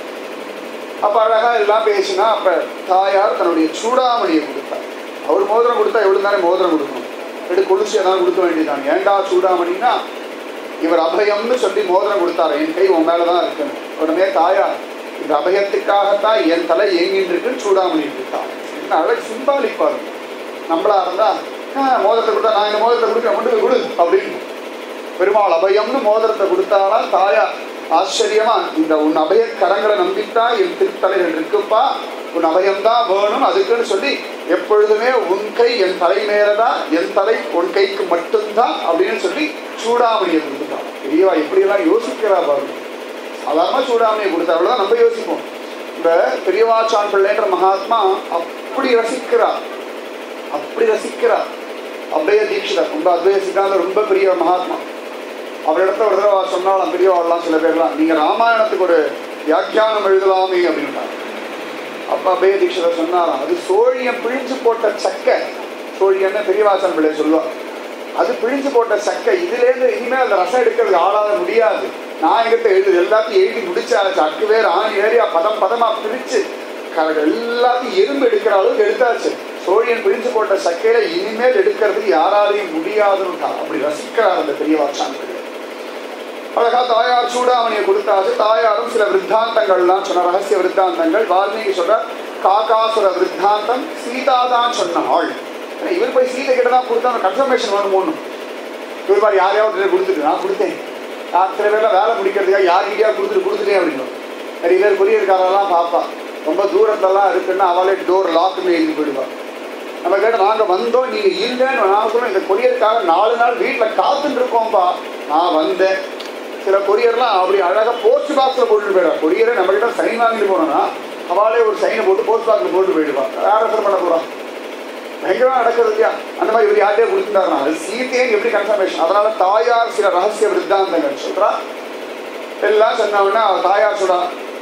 அப்ப அழகா எல்லாம் பேசினா அப்ப தாயார் தன்னுடைய சூடாமணியை கொடுத்தார் அவர் மோதிரம் கொடுத்தா எவ்வளவு தானே மோதிரம் கொடுக்கணும் எடுத்து கொலுசு ஏதாவது கொடுக்க வேண்டியதான் ஏண்டா சூடாமணின்னா இவர் அபயம்னு சொல்லி மோதிரம் கொடுத்தாரு என் கை உன் மேலதான் இருக்கணும் உடனே தாயார் இந்த அபயத்துக்காகத்தான் என் தலை ஏங்கிட்டு இருக்குன்னு சூடாமணி கொடுத்தார் என்ன அழகு சிம்பாலிக் பாருங்க நம்மளா இருந்தா "ஆ, மோதிரத்தை கொடுத்தா நான் இந்த மோதிரத்தை கொடுக்க மட்டும் கொடு அப்படின்னு பெருமாள் அபயம்னு மோதிரத்தை கொடுத்தாளா தாயா ஆச்சரியமா இந்த உன் அபய கரங்களை நம்பித்தா என் திருத்தலைகள் இருக்குப்பா உன் அபயம்தான் வேணும் அதுக்குன்னு சொல்லி எப்பொழுதுமே உன் கை என் தலை மேலதான் என் தலை உன் கைக்கு மட்டும்தான் அப்படின்னு சொல்லி சூடாமணியை கொடுத்துட்டான் பெரியவா எப்படியெல்லாம் யோசிக்கிறா பாருங்க சாதாரண சூடாமணியை கொடுத்தாலும் நம்ம யோசிப்போம் இந்த பெரியவாச்சான் பிள்ளைன்ற மகாத்மா அப்படி ரசிக்கிறார் அப்படி ரசிக்கிறார் அபய தீட்சிதர் ரொம்ப அத்வைத சித்தாந்தம் ரொம்ப பெரிய மகாத்மா அவரிடத்த ஒரு தடவை சொன்னாலும் பெரியவாள்லாம் சில பேர்லாம் நீங்க ராமாயணத்துக்கு ஒரு வியாக்கியானம் எழுதலாமே அப்படின்ட்டாங்க அப்ப அபய தீட்சிதர் சொன்னாராம் அது சோழியம் பிழிஞ்சு போட்ட சக்கை சோழியன்னு பெரியவாசன் பிள்ளை சொல்லுவார் அது பிழிஞ்சு போட்ட சக்கை இதுலேருந்து இனிமேல் அந்த ரசம் எடுக்கிறது ஆளாத முடியாது நான் எங்கிட்ட எழுது எல்லாத்தையும் எழுதி முடிச்சாச்சு அக்கு வேறு ஆணி ஏரியா பதம் பதமா பிரிச்சு க- எல்லாத்தையும் எறும்பு எடுக்கிற அளவுக்கு எடுத்தாச்சு சோழியன் பிரிஞ்சு போட்ட சக்கையில இனிமேல் எடுக்கிறதுக்கு யாராலையும் முடியாதுன்னு அப்படி ரசிக்கிறார் அந்த பெரிய வாட்சாங்க அழகா தாயார் சூடாமணியை கொடுத்தாச்சு தாயாரும் சில விருத்தாந்தங்கள்லாம் சொன்ன ரகசிய விருத்தாந்தங்கள் வால்மீகி சொல்ற காகாசுர விருத்தாந்தம் சீதா தான் சொன்னாள் ஏன்னா இவர் போய் சீதை கிட்ட தான் கொடுத்தா கன்ஃபர்மேஷன் வேணுமோன்னு இவர் மாதிரி யாரையாவது கொடுத்துட்டு நான் கொடுத்தேன் நான் சில பேர்லாம் வேலை முடிக்கிறதுக்காக யார்கிட்டயா கொடுத்துட்டு கொடுத்துட்டேன் அப்படின்னு நிறைய பேர் கொரியர்காரெல்லாம் பார்ப்பா ரொம்ப தூரத்துலலாம் இருக்குன்னா அவளே டோர் லாக்குன்னு எழுதி போயிடுவா நம்ம கேட்ட நாங்கள் வந்தோம் நீங்கள் இல்லைன்னு நான் சொல்லுவேன் இந்த கொரியருக்காக நாலு நாள் வீட்டில் காத்துட்டு இருக்கோம்ப்பா நான் வந்தேன் சில கொரியர்லாம் அப்படி அழகாக போஸ்ட் பாக்ஸில் போட்டுட்டு போயிடுவா கொரியரை நம்ம கிட்ட சைன் வாங்கிட்டு போனோம்னா அவளே ஒரு சைனை போட்டு போஸ்ட் பாக்ஸில் போட்டு போயிடுவா யார் அசர் பண்ண போகிறோம் பயங்கரமா நடக்கிறது இல்லையா அந்த மாதிரி இவர் யார்கிட்டயே கொடுத்துட்டாருனா அது சீத்தையே எப்படி கன்ஃபர்மேஷன் அதனால தாயார் சில ரகசிய விருத்தாந்தங்கள் சொல்றா எல்லாம் சொன்னவொடனே அவ தாயார் சொல்றா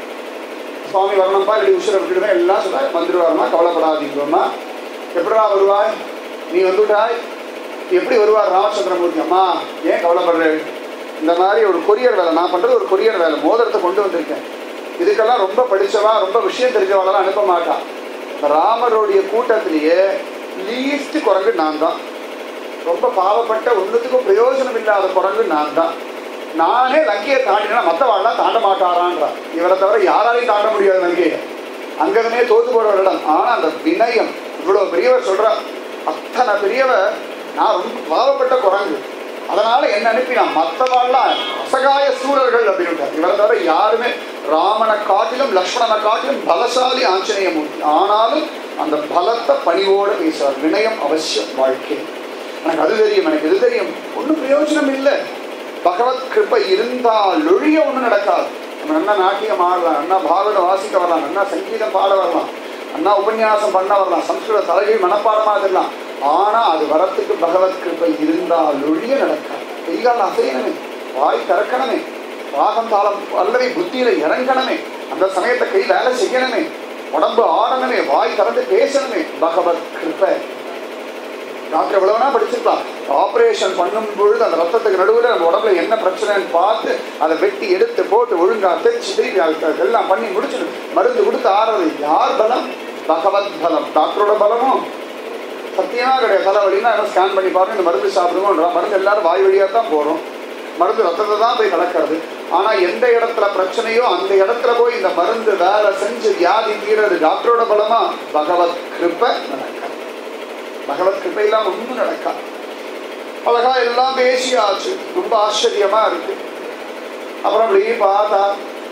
சுவாமி வரணும்பா இப்படி உசுரை விட்டுடுவேன் எல்லாம் சொல்ல வந்துடுவாருமா கவலைப்படாதீங்கம்மா எப்படிடா வருவாய் நீ வந்துட்டாய் எப்படி வருவார் ராமச்சந்திரமூர்த்தி அம்மா ஏன் கவலைப்படுற இந்த மாதிரி ஒரு கொரியர் வேலை நான் பண்றது ஒரு கொரியர் வேலை மோதிரத்தை கொண்டு வந்திருக்கேன் இதுக்கெல்லாம் ரொம்ப படிச்சவா ரொம்ப விஷயம் தெரிஞ்சவாளெல்லாம் அனுப்ப மாட்டா இந்த ராமருடைய கூட்டத்திலேயே லீஸ்ட் குரங்கு நான் தான் ரொம்ப பாவப்பட்ட ஒன்றுத்துக்கும் பிரயோஜனம் இல்லாத குரங்கு நான் தான் நானே லங்கையை தாண்டினா மற்றவாள்லாம் தாண்ட மாட்டாரான்றா இவரை தவிர யாராலையும் தாண்ட முடியாது லங்கையை அங்கதனே தோத்து போற ஒரு இடம் ஆனா அந்த வினயம் இவ்வளவு பெரியவர் சொல்றார் அத்தனை பெரியவர் நான் ரொம்ப பாவப்பட்ட குரங்கு அதனால என்ன அனுப்பினா மற்றவாள்லாம் அசகாய சூரர்கள் அப்படின்னு இவரை தவிர யாருமே ராமனை காட்டிலும் லக்ஷ்மணனை காட்டிலும் பலசாலி ஆஞ்சநேய மூர்த்தி ஆனாலும் அந்த பலத்தை பணிவோடு பேசுவார் வினயம் அவசியம் வாழ்க்கை எனக்கு அது தெரியும் எனக்கு இது தெரியும் ஒன்றும் பிரயோஜனம் இல்லை பகவத் கிருப்பை இருந்தால் ஒழிய ஒன்றும் நடக்காது நம்ம என்ன நாட்டியம் ஆடலாம் என்ன பாகவதம் வாசிக்க வரலாம் என்ன சங்கீதம் பாட வரலாம் அண்ணா உபன்யாசம் பண்ண வரலாம் சம்ஸ்கிருத தலைகீழ் மனப்பாடமாக இருக்கலாம் ஆனா அது வரத்துக்கு பகவத் கிருப்பை இருந்தால் ஒழிய நடக்காது கைகால் அசையணுமே வாய் திறக்கணுமே ராகம் தாளம் அல்லது புத்தியில இறங்கணுமே அந்த சமயத்தை கை வேலை செய்யணுமே உடம்பு ஆடணுமே வாய் திறந்து பேசணுமே பகவத் கிருப்பை டாக்டர் எவ்வளவுனா படிச்சிருக்கலாம் ஆப்ரேஷன் பண்ணும் பொழுது அந்த ரத்தத்துக்கு நடுவில் நம்ம உடம்புல என்ன பிரச்சனைன்னு பார்த்து அதை வெட்டி எடுத்து போட்டு ஒழுங்கா தைச்சு திருப்பி அது எல்லாம் பண்ணி முடிச்சுட்டு மருந்து கொடுத்து ஆறது யார் பலம் பகவத் பலம் டாக்டரோட பலமும் சத்தியமா கிடையாது தலைவலின்னா என்ன ஸ்கேன் பண்ணி பாருங்க இந்த மருந்து சாப்பிடுவோன்றா மருந்து எல்லாரும் வாய் வழியா தான் போறோம் மருந்து ரத்தத்தை தான் போய் கலக்கிறது ஆனா எந்த இடத்துல பிரச்சனையோ அந்த இடத்துல போய் இந்த மருந்து வேலை செஞ்சு வியாதி தீரது டாக்டரோட பலமா பகவத் கிருப்பை நடக்காது பகவத் கிருப்பையெல்லாம் ஒன்றும் நடக்காது அழகா எல்லாம் பேசியாச்சு ரொம்ப ஆச்சரியமா இருக்கு அப்புறம் அப்படியே பார்த்தா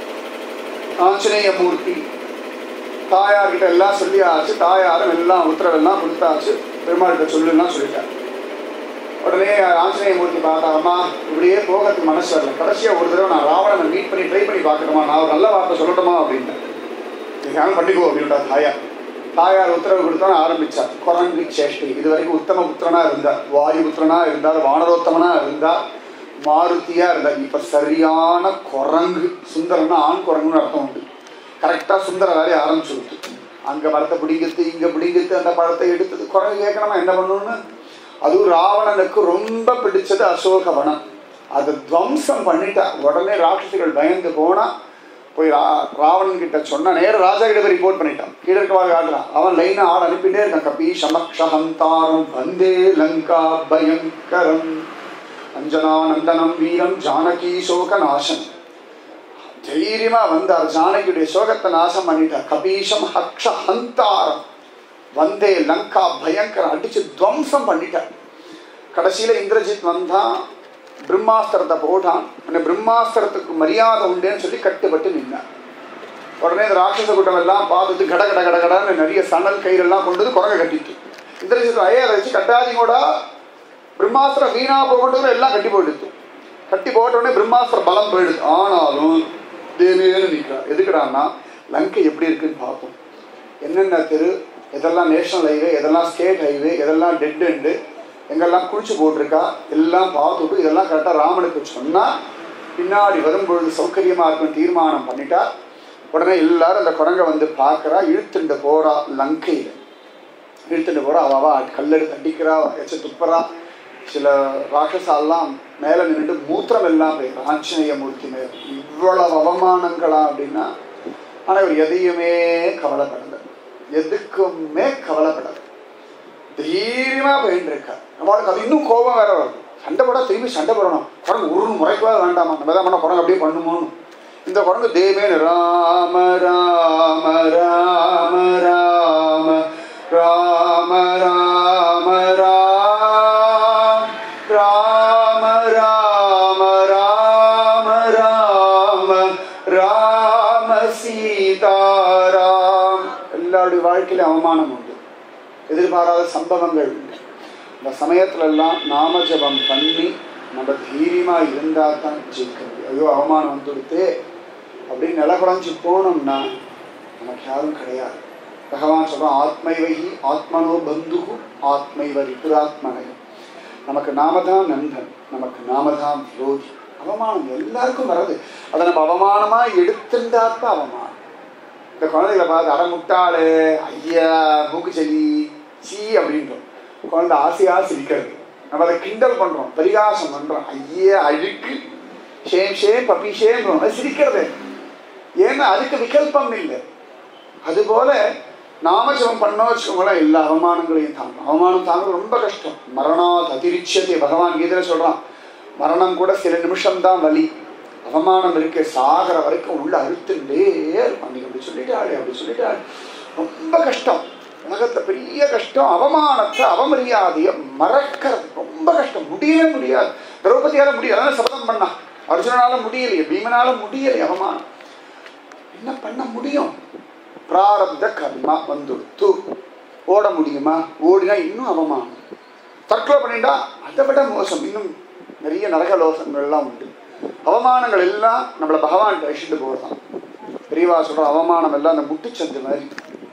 ஆஞ்சநேய மூர்த்தி தாயார்கிட்ட எல்லாம் சொல்லியாச்சு தாயாரும் எல்லாம் உத்தரவெல்லாம் கொடுத்தாச்சு பெருமாள்கிட்ட சொல்லுன்னா சொல்லிட்டார் உடனே ஆஞ்சநேய மூர்த்தி பார்த்தா அம்மா இப்படியே போகிறதுக்கு மனசு வரல கடைசியா ஒரு தடவை நான் ராவணனை மீட் பண்ணி ட்ரை பண்ணி பார்க்கணுமா நான் ஒரு நல்ல வார்த்தை சொல்லட்டுமா அப்படின்ட்டேன் நீங்க பண்ணிக்கோ அப்படின்ட்டா தாயார் தாயார் உத்தரவு கொடுத்தா ஆரம்பிச்சார் குரங்கு சேஷ்டி இது வரைக்கும் உத்தம புத்திரனா இருந்தார் வாயு புத்திரனா இருந்தார் வானரோத்தமனா இருந்தார் மாருத்தியா இருந்தார் இப்ப சரியான குரங்கு சுந்தரம்னா ஆண் குரங்குன்னு அர்த்தம் உண்டு கரெக்டா சுந்தர வேலையை ஆரம்பிச்சுடுது அங்க மரத்தை பிடிங்கிறது இங்க பிடிங்கிறது அந்த பழத்தை எடுத்தது குரங்கு கேட்கணுமா என்ன பண்ணணும்னு அதுவும் ராவணனுக்கு ரொம்ப பிடிச்சது அசோகவனம் அது துவம்சம் பண்ணிட்டா உடனே ராட்சசிகள் பயந்து போனா போய் ரா ராவணன் கிட்ட சொன்ன நேரம் ராஜா கிட்ட போய் ரிப்போர்ட் பண்ணிட்டான் கீழே இருக்கவாக ஆடுறான் அவன் லைனா ஆள் அனுப்பிட்டே இருக்கான் கபி சமக்ஷஹந்தாரம் வந்தே லங்கா பயங்கரம் அஞ்சனானந்தனம் வீரம் ஜானகி சோக நாசம் தைரியமா வந்தார் ஜானகியுடைய சோகத்தை நாசம் பண்ணிட்டார் கபீஷம் ஹக்ஷ ஹந்தாரம் வந்தே லங்கா பயங்கரம் அடிச்சு துவம்சம் பண்ணிட்டார் கடைசியில இந்திரஜித் வந்தான் பிரம்மாஸ்திரத்தை போட்டான் அந்த பிரம்மாஸ்திரத்துக்கு மரியாதை உண்டேன்னு சொல்லி கட்டுப்பட்டு நின்னார் உடனே இந்த ராட்சச கூட்டம் எல்லாம் பார்த்துட்டு கட கட கட கடன்னு நிறைய சணல் கயிறெல்லாம் கொண்டு வந்து குரங்க கட்டிட்டு இந்திரஜித் ஐயா அதை வச்சு கட்டாதீங்கோடா பிரம்மாஸ்திரம் வீணா போகட்டும் எல்லாம் கட்டி போயிடுது கட்டி போட்ட உடனே பிரம்மாஸ்திரம் பலம் போயிடுது ஆனாலும் தேவேன்னு நிற்கிறார் எதுக்குடான்னா லங்கை எப்படி இருக்குன்னு பார்ப்போம் என்னென்ன தெரு எதெல்லாம் நேஷனல் ஹைவே எதெல்லாம் ஸ்டேட் ஹைவே எதெல்லாம் டெட் எண்டு எங்கெல்லாம் குளிச்சு போட்டிருக்கா எல்லாம் பார்த்துட்டு இதெல்லாம் கரெக்டாக ராமனுக்கு சொன்னால் பின்னாடி வரும்பொழுது சௌகரியமாக இருக்கும் தீர்மானம் பண்ணிட்டா உடனே எல்லாரும் அந்த குரங்கை வந்து பார்க்குறா இழுத்துண்டு போறா லங்கையில் இழுத்துட்டு போறா அவ அவ கல்லெடுத்து அடிக்கிறா எச்ச துப்புறா சில ராட்சசாலாம் மேலே நின்றுட்டு மூத்திரம் எல்லாம் போயிடும் ஆஞ்சநேய மூர்த்தி மேல இவ்வளவு அவமானங்களா அப்படின்னா ஆனால் இவர் எதையுமே கவலைப்படலை எதுக்குமே கவலைப்படலை தைரியமா போயிட்டு இருக்கார் நம்மளுக்கு அது இன்னும் கோபம் வேற வருது சண்டை போட திரும்பி சண்டை போடணும் குரங்கு ஒரு முறைக்கூட வேண்டாமா நம்ம தான் பண்ண குரங்கு அப்படியே பண்ணுமோன்னு இந்த குரங்கு தேவேன் ராம ராம ராம ராம ராம ராம ராம ராம ராம ராம ராம ராம சீதாராம் எல்லாருடைய வாழ்க்கையில அவமானம் உண்டு எதிர்பாராத சம்பவங்கள் உண்டு இந்த சமயத்துல எல்லாம் நாம ஜபம் பண்ணி நம்ம தைரியமா இருந்தா தான் ஜெயிக்க முடியும் ஐயோ அவமானம் வந்துடுத்து அப்படின்னு நிலகுடைஞ்சு போனோம்னா நமக்கு யாரும் கிடையாது பகவான் சொல்றான் ஆத்மைவகி ஆத்மனோ பந்து ஆத்மைவ ரிபுராத்மனை நமக்கு நாம தான் நண்பன் நமக்கு நாம தான் விரோதி அவமானம் எல்லாருக்கும் வர்றது அதை நம்ம அவமானமா எடுத்துட்டாத்த அவமானம் இந்த குழந்தைகளை பார்த்து அரை முட்டாளு ஐயா மூக்குச்செடி சீ அப்படின்றோம் குழந்தை ஆசையா சிரிக்கிறது நம்ம அதை கிண்டல் பண்றோம் பரிகாசம் பண்றோம் ஐயா அழுக்கு ஷேம் ஷேம் பப்பி ஷேம் அது சிரிக்கிறது ஏன்னா அதுக்கு விகல்பம் இல்லை அதுபோல நாமஜபம் பண்ண வச்சுக்கோங்களேன் எல்லா அவமானங்களையும் தாங்கும் அவமானம் தாங்க ரொம்ப கஷ்டம் மரணாத் அதிரிச்சதே பகவான் கீதையில சொல்றான் மரணம் கூட சில நிமிஷம் தான் வலி அவமானம் இருக்க சாகர வரைக்கும் உள்ள அறுத்துட்டே இருப்பான் நீங்க அப்படி சொல்லிட்டாளே அப்படி சொல்லிட்டாளே ரொம்ப கஷ்டம் உலகத்துல பெரிய கஷ்டம் அவமானத்தை அவமரியாதையை மறக்கிறது ரொம்ப கஷ்டம் முடியவே முடியாது திரௌபதியால முடியல அதான் சபதம் பண்ணா அர்ஜுனனால முடியலையே பீமனால முடியலையே அவமானம் என்ன பண்ண முடியும் பிராரப்த கர்மா வந்துடுத்து ஓட முடியுமா ஓடினா இன்னும் அவமானம் தற்கொலை பண்ணிட்டா அதை விட மோசம் இன்னும் நிறைய நரகலோகங்கள்லாம் உண்டு அவமானங்கள் எல்லாம் நம்மளை பகவான் அழிச்சுட்டு போகிறதான் பெரியவா சொல்கிற அவமானம் எல்லாம் அந்த முட்டுச்சந்து மாதிரி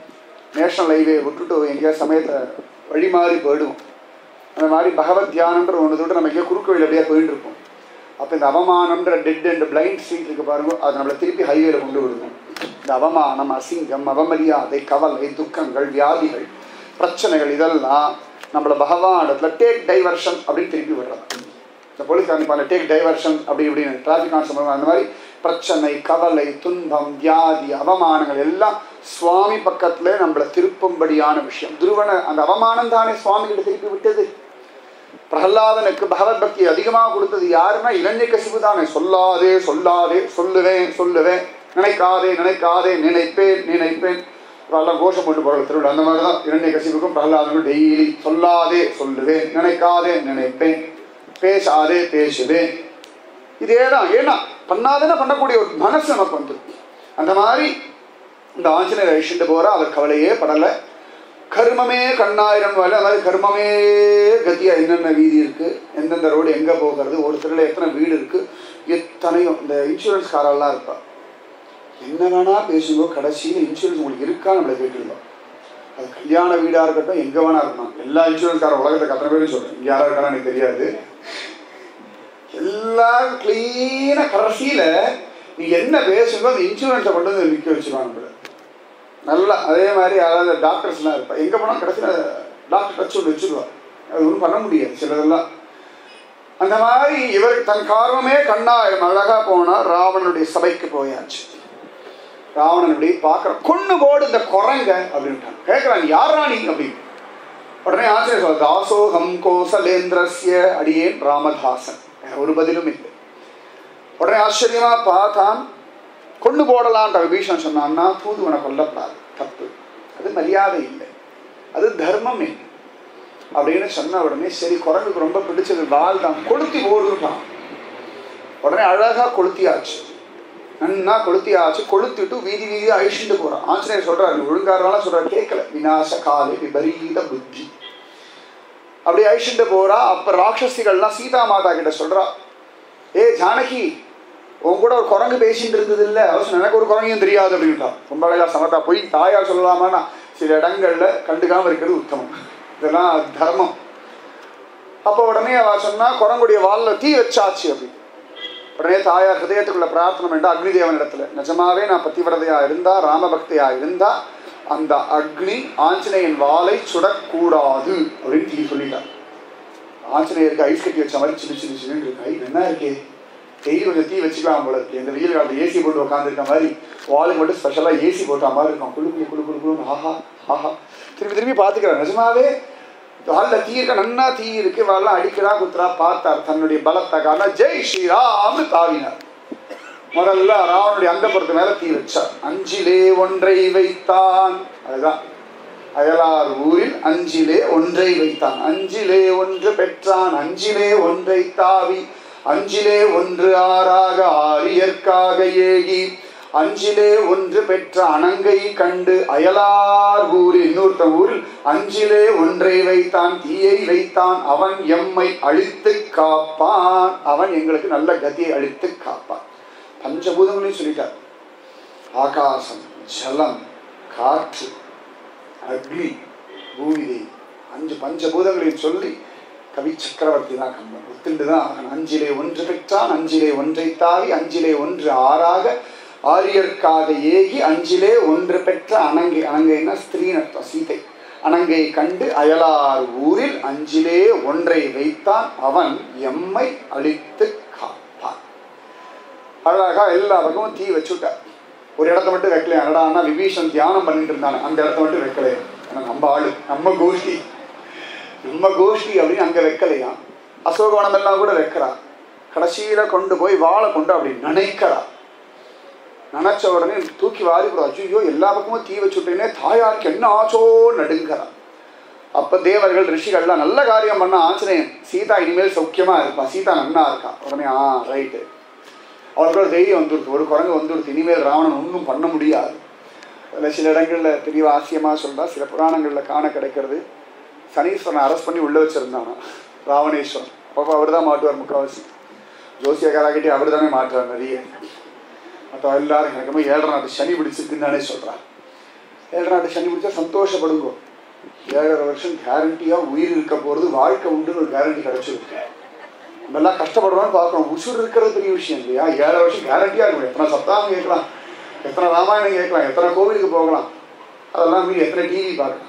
நேஷனல் ஹைவே விட்டுட்டு எங்கேயாவது சமயத்தில் வழி மாறி போயிடுவோம் அந்த மாதிரி பகவத் தியானன்ற ஒன்று தொட்டு நம்ம எங்கேயோ குறுக்கு வழி அப்படியே போயிட்டு இருப்போம் அப்போ இந்த அவமானம்ன்ற டெட் அண்ட் பிளைண்ட் ஸ்ட்ரீட் இருக்கு பாருங்க அது நம்மளை திருப்பி ஹைவேல கொண்டு விடுவோம் இந்த அவமானம் அசிங்கம் அவமரியாதை கவலை துக்கங்கள் வியாதிகள் பிரச்சனைகள் இதெல்லாம் நம்மளை பகவான் இடத்துல டேக் டைவர்ஷன் அப்படின்னு திருப்பி விடுறது இந்த போலீஸ்காரன் பண்ண டேக் டைவர்ஷன் அப்படி இப்படின்னு டிராஃபிக் கான்ஸ்டபிள் அந்த மாதிரி பிரச்சனை கவலை துன்பம் வியாதி அவமானங்கள் எல்லாம் சுவாமி பக்கத்துல நம்மளை திருப்பும்படியான விஷயம் துருவனை அந்த அவமானம் தானே சுவாமி கிட்ட திருப்பி விட்டது பிரகலாதனுக்கு பகவத் பக்தி அதிகமாக கொடுத்தது யாருன்னா இளைஞ கசிவு தானே சொல்லாதே சொல்லாதே சொல்லுவேன் சொல்லுவேன் நினைக்காதே நினைக்காதே நினைப்பேன் நினைப்பேன் எல்லாம் கோஷம் போட்டு போகிற திருவிழா அந்த மாதிரி தான் இரண்டை கசிவுக்கும் பிரகலாதனுக்கும் டெய்லி சொல்லாதே சொல்லுவேன் நினைக்காதே நினைப்பேன் பேசாதே பேசுவேன் இதே தான் ஏன்னா பண்ணாதேன்னா பண்ணக்கூடிய ஒரு மனசு நமக்கு வந்து அந்த மாதிரி இந்த ஆஞ்சநேயர் அழிச்சுட்டு போகிறா அவர் கவலையே படலை கர்மமே கண்ணாயிரம் வேலை அந்த மாதிரி கர்மமே கத்தியா என்னென்ன வீதி இருக்கு எந்தெந்த ரோடு எங்கே போகிறது ஒரு தெருவில் எத்தனை வீடு இருக்கு எத்தனையும் இந்த இன்சூரன்ஸ் காரெல்லாம் இருப்பா என்ன வேணா பேசுங்கோ கடைசியில் இன்சூரன்ஸ் உங்களுக்கு இருக்கா நம்மளை கேட்டுருந்தோம் அது கல்யாண வீடாக இருக்கட்டும் எங்கே வேணா இருக்கணும் எல்லா இன்சூரன்ஸ்கார உலகத்துக்கு அத்தனை பேரும் சொல்கிறேன் இங்கே யாராக இருக்கான்னு எனக்கு தெரியாது எல்லாம் க்ளீனாக கடைசியில் நீ என்ன பேசுங்கோ அந்த இன்சூரன்ஸை கொண்டு வந்து நிற்க வச்சுருவாங்க நம்மள நல்லா அதே மாதிரி யாராவது டாக்டர்ஸ்லாம் இருப்பா எங்கே போனால் கடைசியில் டாக்டர் டச் ஒன்று வச்சுருவார் அது ஒன்றும் பண்ண முடியாது சிலதெல்லாம் அந்த மாதிரி இவர் தன் காரணமே கண்ணாயிரம் அழகாக போனால் ராவணனுடைய சபைக்கு போயாச்சு ராவணன் இப்படி பார்க்குறான் கொண்டு போடு இந்த குரங்க அப்படின்ட்டான் கேட்குறான் யாரா நீ அப்படின்னு உடனே ஆசிரியர் சொல்ற தாசோகம் கோசலேந்திரஸ்ய அடியேன் ராமதாசன் வேற ஒரு பதிலும் இல்லை உடனே ஆச்சரியமா பார்த்தான் கொண்டு போடலான்ற விபீஷன் சொன்னான்னா தூதுவனை கொல்லப்படாது தப்பு அது மரியாதை இல்லை அது தர்மம் இல்லை அப்படின்னு சொன்ன உடனே சரி குரங்குக்கு ரொம்ப பிடிச்சது வால் தான் கொளுத்தி ஓடுட்டான் உடனே அழகா கொளுத்தியாச்சு நன்னா கொளுத்தியாச்சு கொளுத்திட்டு வீதி வீதி அழிச்சுட்டு போறான் ஆஞ்சநேயர் சொல்றாரு ஒழுங்காரெல்லாம் சொல்றாரு கேட்கல விநாச காலை விபரீத புத்தி அப்படி அழிச்சுட்டு போறா அப்ப ராட்சசிகள்லாம் சீதா மாதா கிட்ட சொல்றா ஏ ஜானகி உன் கூட ஒரு குரங்கு பேசிட்டு இருந்தது இல்லை அவசரம் எனக்கு ஒரு குரங்கையும் தெரியாது அப்படின்ட்டான் ரொம்ப அழகா சமத்தா போய் தாயார் சொல்லலாமான்னா சில இடங்கள்ல கண்டுக்காம இருக்கிறது உத்தமம் இதெல்லாம் தர்மம் அப்போ உடனே அவ சொன்னா குரங்குடைய வாலில் தீ வச்சாச்சு அப்படி உடனே தாயார் ஹிருதயத்துக்குள்ள பிரார்த்தனை பண்ணிட்டு அக்னி தேவன் இடத்துல நிஜமாவே நான் பத்திவிரதையா இருந்தா ராமபக்தியா இருந்தா அந்த அக்னி ஆஞ்சநேயன் வாளை சுடக்கூடாது அப்படின்னு தீ சொல்லிட்டார் ஆஞ்சநேயருக்கு ஐஸ் கட்டி வச்ச மாதிரி சின்ன சின்ன சின்ன இருக்கு ஐ என்ன இருக்கே டெய்லி கொஞ்சம் தீ வச்சுக்கலாம் போல இருக்கு இந்த வெயில் காலத்தில் ஏசி போட்டு உட்காந்துருக்க மாதிரி வாலுக்கு மட்டும் ஸ்பெஷலாக ஏசி போட்ட மாதிரி இருக்கும் குழு குழு குழு குழு குழுன்னு ஆஹா ஆஹா திரும்பி திரும்பி பார்த்துக்கிறேன் நிஜமாவே வாலில் தீ இருக்க நன்னா தீ இருக்கு வரலாம் அடிக்கிறா குத்துறா பார்த்தார் தன்னுடைய பலத்தை காரணம் ஜெய் ஸ்ரீராம்னு தாவினார் முதல்ல ராவனுடைய அங்கப்புறத்து மேல தீ வச்சார் அஞ்சிலே ஒன்றை வைத்தான் அதுதான் அயலார் ஊரில் அஞ்சிலே ஒன்றை வைத்தான் அஞ்சிலே ஒன்று பெற்றான் அஞ்சிலே ஒன்றை தாவி அஞ்சிலே ஒன்று ஆறாக ஆரியற்காக ஏகி அஞ்சிலே ஒன்று பெற்ற அணங்கை கண்டு அயலார் ஊரில் இன்னொருத்த ஊரில் அஞ்சிலே ஒன்றை வைத்தான் தீயை வைத்தான் அவன் எம்மை அழித்து காப்பான் அவன் எங்களுக்கு நல்ல கதியை அழித்து காப்பான் பஞ்சபூதங்களையும் சொல்லிட்டார் ஆகாசம் ஜலம் காற்று அக்னி பூமிதேவி அஞ்சு பஞ்சபூதங்களையும் சொல்லி கவி சக்கரவர்த்தி தான் கம்பன் ஒத்துண்டு தான் அவன் அஞ்சிலே ஒன்று பெற்றான் அஞ்சிலே ஒன்றை தாவி அஞ்சிலே ஒன்று ஆறாக ஆரியர்க்காக ஏகி அஞ்சிலே ஒன்று பெற்ற அணங்கை அணங்கைன்னா ஸ்திரீன் அர்த்தம் சீதை அணங்கை கண்டு அயலார் ஊரில் அஞ்சிலே ஒன்றை வைத்தான் அவன் எம்மை அழித்து காப்பான் அழகா எல்லா பக்கமும் தீ வச்சுட்டார் ஒரு இடத்த மட்டும் வைக்கலையா என்னடான்னா விபீஷன் தியானம் பண்ணிட்டு இருந்தானே அந்த இடத்த மட்டும் வைக்கலையா ஏன்னா நம்ம ஆளு நம்ம கோஷ்டி நம்ம கோஷ்டி அப்படின்னு அங்க வைக்கலையா அசோகவனம் எல்லாம் கூட வைக்கிறா கடைசியில கொண்டு போய் வாழை கொண்டு அப்படி நினைக்கிறா நினைச்ச உடனே தூக்கி வாரி போடுறா ஐயோ எல்லா பக்கமும் தீ வச்சுட்டேனே தாயாருக்கு என்ன ஆச்சோ நடுங்கிறா அப்ப தேவர்கள் ரிஷிகள்லாம் நல்ல காரியம் பண்ண ஆஞ்சநேயன் சீதா இனிமேல் சௌக்கியமா இருப்பா சீதா நன்னா இருக்கா உடனே ஆ ரைட்டு அவருக்கு ஒரு தைரியம் வந்துடுது ஒரு குரங்கு வந்துடுது இனிமேல் ராவணன் ஒன்றும் பண்ண முடியாது அதில் சில இடங்களில் பெரிய ஆசியமாக சொல்றா சில புராணங்களில் காண கிடைக்கிறது சனீஸ்வரனை அரெஸ்ட் பண்ணி உள்ளே வச்சுருந்தானா ராவணேஸ்வரன் அப்போ அவர் தான் மாட்டுவார் முக்கால்வாசி ஜோசியக்காராகிட்டே அவர் தானே மாட்டுறார் நிறைய மற்ற எல்லாரும் எனக்கு ஏழரை நாட்டு சனி பிடிச்சிருக்குன்னு தானே சொல்கிறார் ஏழரை நாட்டு சனி பிடிச்சா சந்தோஷப்படுங்கோ ஏழரை வருஷம் கேரண்டியாக உயிர் இருக்க போகிறது வாழ்க்கை உண்டுன்னு ஒரு கேரண்டி கிடச்சிருக்கு நம்ம எல்லாம் கஷ்டப்படுறோம்னு பார்க்கணும் உசுர் இருக்கிறது பெரிய விஷயம் இல்லையா ஏழரை வருஷம் கேரண்டியாக இருக்கும் எத்தனை சப்தாகம் கேட்கலாம் எத்தனை ராமாயணம் கேட்கலாம் எத்தனை கோவிலுக்கு போகலாம் அதெல்லாம் மீறி எத்தனை டிவி பார்க்கலாம்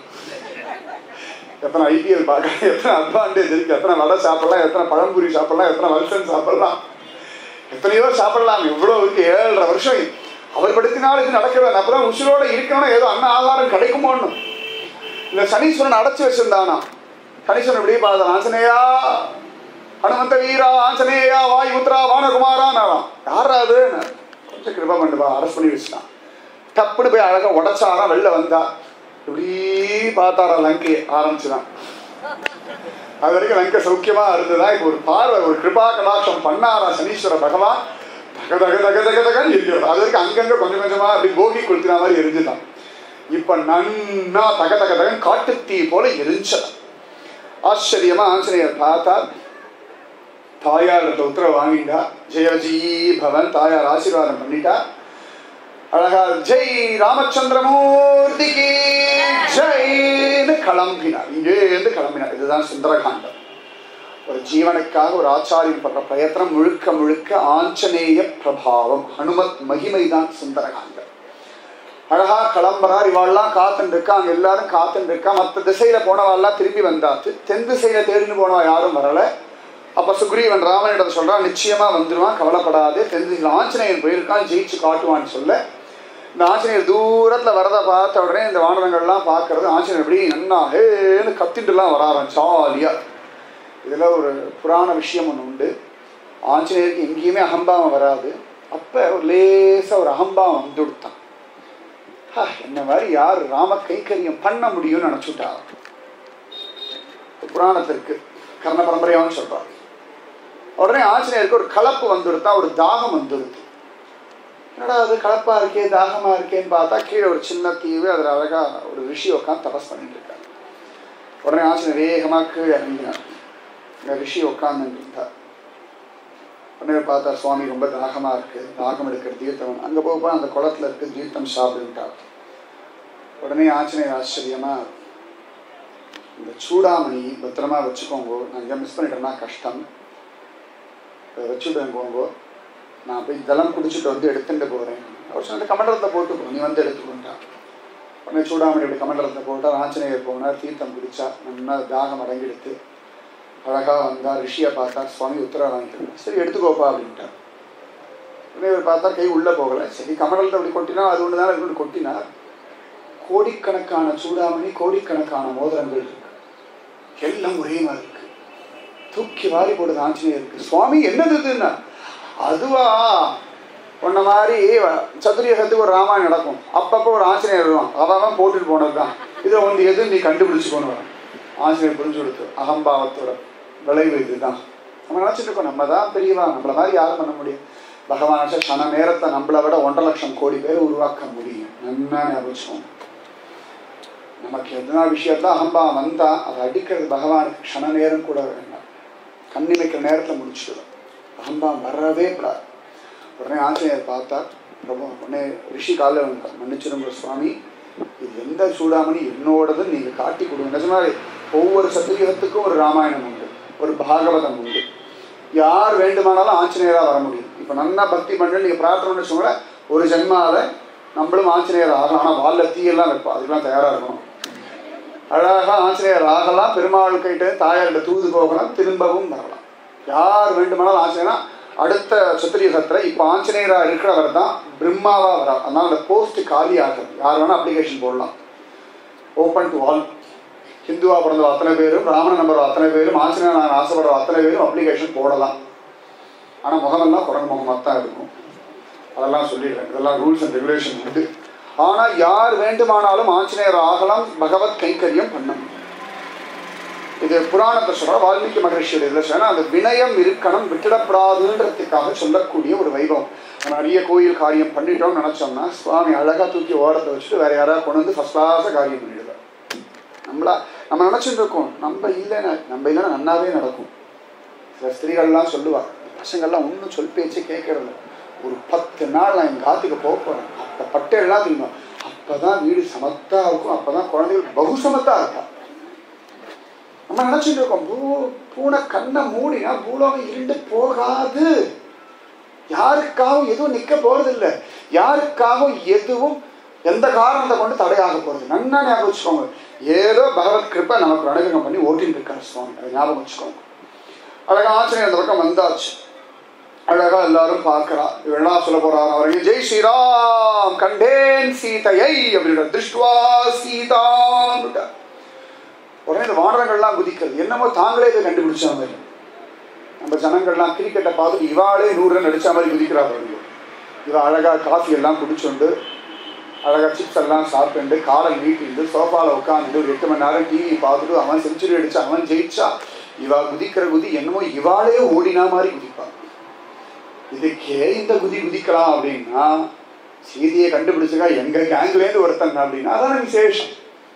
எத்தனை ஐபிஎல் பார்க்கலாம் எத்தனை அட்வான்டேஜ் இருக்கு எத்தனை வடை சாப்பிடலாம் எத்தனை பழம்புரி சாப்பிடலாம் எத்தனை வல்சன் சாப்பிடலாம் எத்தனையோ சாப்பிடலாம் இவ்வளோ இருக்கு ஏழரை வருஷம் அவர் படுத்தினாலும் இது நடக்கவே அப்பதான் உசுரோட இருக்கணும் ஏதோ அன்ன ஆகாரம் கிடைக்குமோன்னு இந்த சனீஸ்வரன் அடைச்சி வச்சிருந்தானா சனீஸ்வரன் இப்படியே பார்த்தா ஆஞ்சநேயா ஹனுமந்த வீரா ஆஞ்சநேயா வாயுத்ரா வானகுமாரானாராம் யாரா அது கொஞ்சம் கிருபா பண்ணுவா அரெஸ்ட் பண்ணி வச்சுட்டான் டப்புன்னு போய் அழகா உடச்சாராம் வெளில வந்தா இப்படி பார்த்தாரா லங்கையை ஆரம்பிச்சுதான் அது வரைக்கும் லங்கை சௌக்கியமா இருந்ததா இப்போ ஒரு பார்வை ஒரு கிருபா கடாட்சம் பண்ணாரா சனீஸ்வர பகவான் தக தக தக தக தகன்னு எரியும் அது வரைக்கும் அங்கங்க கொஞ்சம் கொஞ்சமா அப்படி போகி கொளுத்தின மாதிரி எரிஞ்சுதான் இப்ப நன்னா தக தக தகன் காட்டுத்தீ போல எரிஞ்சதான் ஆச்சரியமா ஆஞ்சநேயர் பார்த்தா தாயார்கிட்ட உத்தரவு வாங்கிட்டா ஜெயஜி பவன் தாயார் ஆசீர்வாதம் பண்ணிட்டா அழகா ஜெய் ராமச்சந்திரமூர்த்திக்கு ஜெய்னு கிளம்பினார் இங்கேருந்து கிளம்பினார் இதுதான் சுந்தரகாண்டம் ஒரு ஜீவனுக்காக ஒரு ஆச்சாரியன் பண்ற பிரயத்தனம் முழுக்க முழுக்க ஆஞ்சநேய பிரபாவம் ஹனுமத் மகிமை தான் சுந்தரகாண்டம் அழகா கிளம்புறார் இவாள்லாம் காத்துட்டு இருக்கா அங்க எல்லாரும் காத்துட்டு இருக்கா மற்ற திசையில போனவாள்லாம் திரும்பி வந்தாச்சு தென் திசையில தேடின்னு போனவா யாரும் வரல அப்ப சுக்ரீவன் ராமனிடம் சொல்றான் நிச்சயமா வந்துருவான் கவலைப்படாதே தென் திசையில் ஆஞ்சநேயன் போயிருக்கான் ஜெயிச்சு காட்டுவான்னு சொல்ல இந்த ஆஞ்சநேயர் தூரத்துல வரதை பார்த்த உடனே இந்த வானரங்கள்லாம் பார்க்கறது ஆஞ்சநேயர் எப்படி நன்னா ஹேன்னு கத்திட்டுலாம் வராறான் ஜாலியா இதுல ஒரு புராண விஷயம் ஒன்று உண்டு ஆஞ்சநேயருக்கு எங்கேயுமே அகம்பாவம் வராது அப்ப ஒரு லேசா ஒரு அகம்பாவம் வந்து கொடுத்தான் ஹா, என்ன மாதிரி யார் ராம கைங்கரியம் பண்ண முடியும்னு நினைச்சுட்டா புராணத்திற்கு கர்ண பரம்பரையான்னு சொல்றார் உடனே ஆஞ்சநேயருக்கு ஒரு கலப்பு வந்துடுத்தா ஒரு தாகம் வந்துடுது என்னடா அது கலப்பா இருக்கே தாகமா இருக்கேன்னு பார்த்தா கீழே ஒரு சின்ன தீவு அதில் அழகா ஒரு ரிஷி உட்காந்து தபஸ் பண்ணிட்டு இருக்காங்க உடனே ஆஞ்சநேயர் வேகமா கீழே இறங்கினார் இந்த ரிஷி உட்காந்துட்டு இருந்தார் உடனே பார்த்தா சுவாமி ரொம்ப தாகமா இருக்கு தாகம் எடுக்கிற தீர்த்தம் அங்க போக அந்த குளத்துல இருக்கு தீர்த்தம் சாப்பிடுட்டார் உடனே ஆஞ்சநேயர் ஆச்சரியமா இந்த சூடாமணி பத்திரமா வச்சுக்கோங்க நான் இங்கே மிஸ் பண்ணிட்டேன்னா கஷ்டம் இதை வச்சுட்டு போங்கோ நான் போய் ஜலம் குடிச்சிட்டு வந்து எடுத்துட்டு போகிறேன் அவர் சொன்ன கமண்டலத்தை போட்டு நீ வந்து எடுத்துக்கொண்டா உடனே சூடாமணி இப்படி கமண்டலத்தை போட்டார் ஆஞ்சநேயர் போனார் தீர்த்தம் குடிச்சா நல்லா தாகம் அடங்கிடுத்து அழகா வந்தா ரிஷியை பார்த்தா சுவாமி உத்தரவு வாங்கிட்டு சரி எடுத்துக்கோப்பா அப்படின்ட்டார் உடனே இவர் பார்த்தா கை உள்ள போகல சரி கமலத்தை அப்படி கொட்டினா அது ஒன்று தான் இருக்குன்னு கொட்டினார் கோடிக்கணக்கான சூடாமணி கோடிக்கணக்கான மோதிரங்கள் இருக்கு எல்லாம் ஒரே மாதிரி இருக்கு தூக்கி வாரி போடுது ஆஞ்சநேயருக்கு சுவாமி என்னது இதுன்னா அதுவா உன்ன மாதிரி வ- சதுரியகத்துக்கு ஒரு ராமாயணம் நடக்கும் அப்பப்போ ஒரு ஆஞ்சநேயர் வருவான் அவன் போட்டுட்டு போனது தான் இதை வந்து எது நீ கண்டுபிடிச்சுக்கோன்னு வரான் ஆஞ்சநேயர் புரிஞ்சு கொடுத்து அகம்பாவத்தோட விளைவு இதுதான் நம்ம நினச்சிட்டு இருக்கோம் நம்ம தான் பெரியவா நம்மள மாதிரி யாரும் பண்ண முடியும் பகவான் நினைச்சா கண நேரத்தை நம்மளை விட ஒன்றரை லட்சம் கோடி பேர் உருவாக்க முடியும் நல்லா ஞாபகம் நமக்கு எதனா விஷயத்துல அகம்பா வந்தா அதை அடிக்கிறது பகவானுக்கு க்ஷண நேரம் கூட வேண்டாம் கண்ணிமைக்கிற நேரத்தில் முடிச்சிடும் அகம்பா வரவே கூடாது உடனே ஆஞ்சநேயர் பார்த்தார் பிரபு உடனே ரிஷி காலில் வந்தார் மன்னிச்சிருங்க சுவாமி இது எந்த சூடாமணி என்னோடது நீங்கள் காட்டி கொடுங்க நிஜமாவே ஒவ்வொரு சத்தியுகத்துக்கும் ஒரு ராமாயணம் உண்டு ஒரு பாகவதம் உண்டு யார் வேண்டுமானாலும் ஆஞ்சநேயராக வர முடியும் இப்போ நன்னா பக்தி பண்ணி நீங்கள் பிரார்த்தனை பண்ணி வச்சுக்கோங்களேன் ஒரு ஜென்மாவில் நம்மளும் ஆஞ்சநேயர் ஆகலாம் ஆனால் வால்ல தீயெல்லாம் வைப்போம் அதுக்கெல்லாம் தயாராக இருக்கணும் அழகாக ஆஞ்சநேயர் ஆகலாம் பெருமாள் கிட்ட தாயார்கிட்ட தூது போகலாம் திரும்பவும் வரலாம் யார் வேண்டுமானாலும் ஆஞ்சநேயனா அடுத்த சத்திரியகத்தில் இப்போ ஆஞ்சநேயராக இருக்கிறவர் தான் பிரம்மாவா வரா அதனால அந்த போஸ்ட் காலி ஆகும் யார் வேணால் அப்ளிகேஷன் போடலாம் ஓப்பன் டு ஆல் ஹிந்துவா பிறந்த அத்தனை பேரும் பிராமண நம்பர் அத்தனை பேரும் ஆஞ்சநேயர் நான் ஆசைப்படுற அத்தனை பேரும் அப்ளிகேஷன் போடலாம் ஆனால் முகமெல்லாம் குரங்கு முகமாக தான் இருக்கும் அதெல்லாம் சொல்லிடுறேன் இதெல்லாம் ரூல்ஸ் அண்ட் ரெகுலேஷன் உண்டு ஆனால் யார் வேண்டுமானாலும் ஆஞ்சநேயர் ஆகலாம் பகவத் கைங்கரியம் பண்ண முடியும் இது புராணத்தை சொல்ற வால்மீகி மகரிஷியோட இதில் சொன்னா அந்த வினயம் இருக்கணும் விட்டுடப்படாதுன்றதுக்காக சொல்லக்கூடிய ஒரு வைபவம் நம்ம நிறைய கோயில் காரியம் பண்ணிட்டோம்னு நினைச்சோம்னா சுவாமி அழகா தூக்கி ஓரத்தை வச்சுட்டு வேற யாராவது கொண்டு வந்து ஃபர்ஸ்ட் கிளாஸாக காரியம் பண்ணிடுவார் நம்மளா நம்ம நினைச்சிட்டு இருக்கோம் நம்ம இல்லைன்னா நம்ம இல்லைன்னா நன்னாவே நடக்கும் சில ஸ்திரீகள்லாம் சொல்லுவா பசங்கள்லாம் ஒன்றும் சொல் பேச்சு கேட்கறது ஒரு பத்து நாள் நான் எங்கள் காத்துக்கு போக போகிறேன் அப்போ பட்டெல்லாம் தெரியுமா அப்போ தான் வீடு சமத்தா இருக்கும் அப்போ தான் குழந்தைகள் பகு சமத்தா இருக்கா நம்ம நினச்சிட்டு இருக்கோம் பூ பூனை கண்ணை மூடினா பூலோகம் இருண்டு போகாது யாருக்காகவும் எதுவும் நிற்க போகிறதில்ல யாருக்காகவும் எதுவும் எந்த காரணத்தை கொண்டு தடையாக போகிறது நன்னா ஞாபகம் வச்சுக்கோங்க ஏதோ பகவத் கிருப்பை நமக்கு ஒரு அனுகிரகம் பண்ணி ஓட்டின்னு இருக்காரு சுவாமி அதை ஞாபகம் வச்சுக்கோங்க அழகா ஆச்சரியம் அந்த பக்கம் வந்தாச்சு அழகா எல்லாரும் பார்க்கறா இவனா சொல்ல போறாரு அவருக்கு ஜெய் ஸ்ரீராம் கண்டேன் சீதையை அப்படின்ற திருஷ்டுவா சீதாம் உடனே இந்த வானரங்கள்லாம் குதிக்கிறது என்னமோ தாங்களே இதை கண்டுபிடிச்ச மாதிரி நம்ம ஜனங்கள்லாம் கிரிக்கெட்டை பார்த்துட்டு இவாளே நூறு ரன் அடிச்ச மாதிரி குதிக்கிறாங்க இவ அழகா காஃபி எல்லாம் குடிச்சுண்டு அழகா சிப்ஸ் எல்லாம் சாப்பிட்டு காலை நீட்டிட்டு சோஃபாவில் உட்காந்துட்டு ஒரு எட்டு மணி நேரம் டிவி பார்த்துட்டு அவன் செஞ்சுரி அடிச்சு அவன் ஜெயிச்சா இவா குதிக்கிற குதி என்னமோ இவாளே ஓடினா மாதிரி குதிப்பான் இதுக்கே இந்த குதி குதிக்கலாம் அப்படின்னா சீதையை கண்டுபிடிச்சுக்கா எங்க கேங்லேருந்து ஒருத்தன் அப்படின்னா அதான் விசேஷம்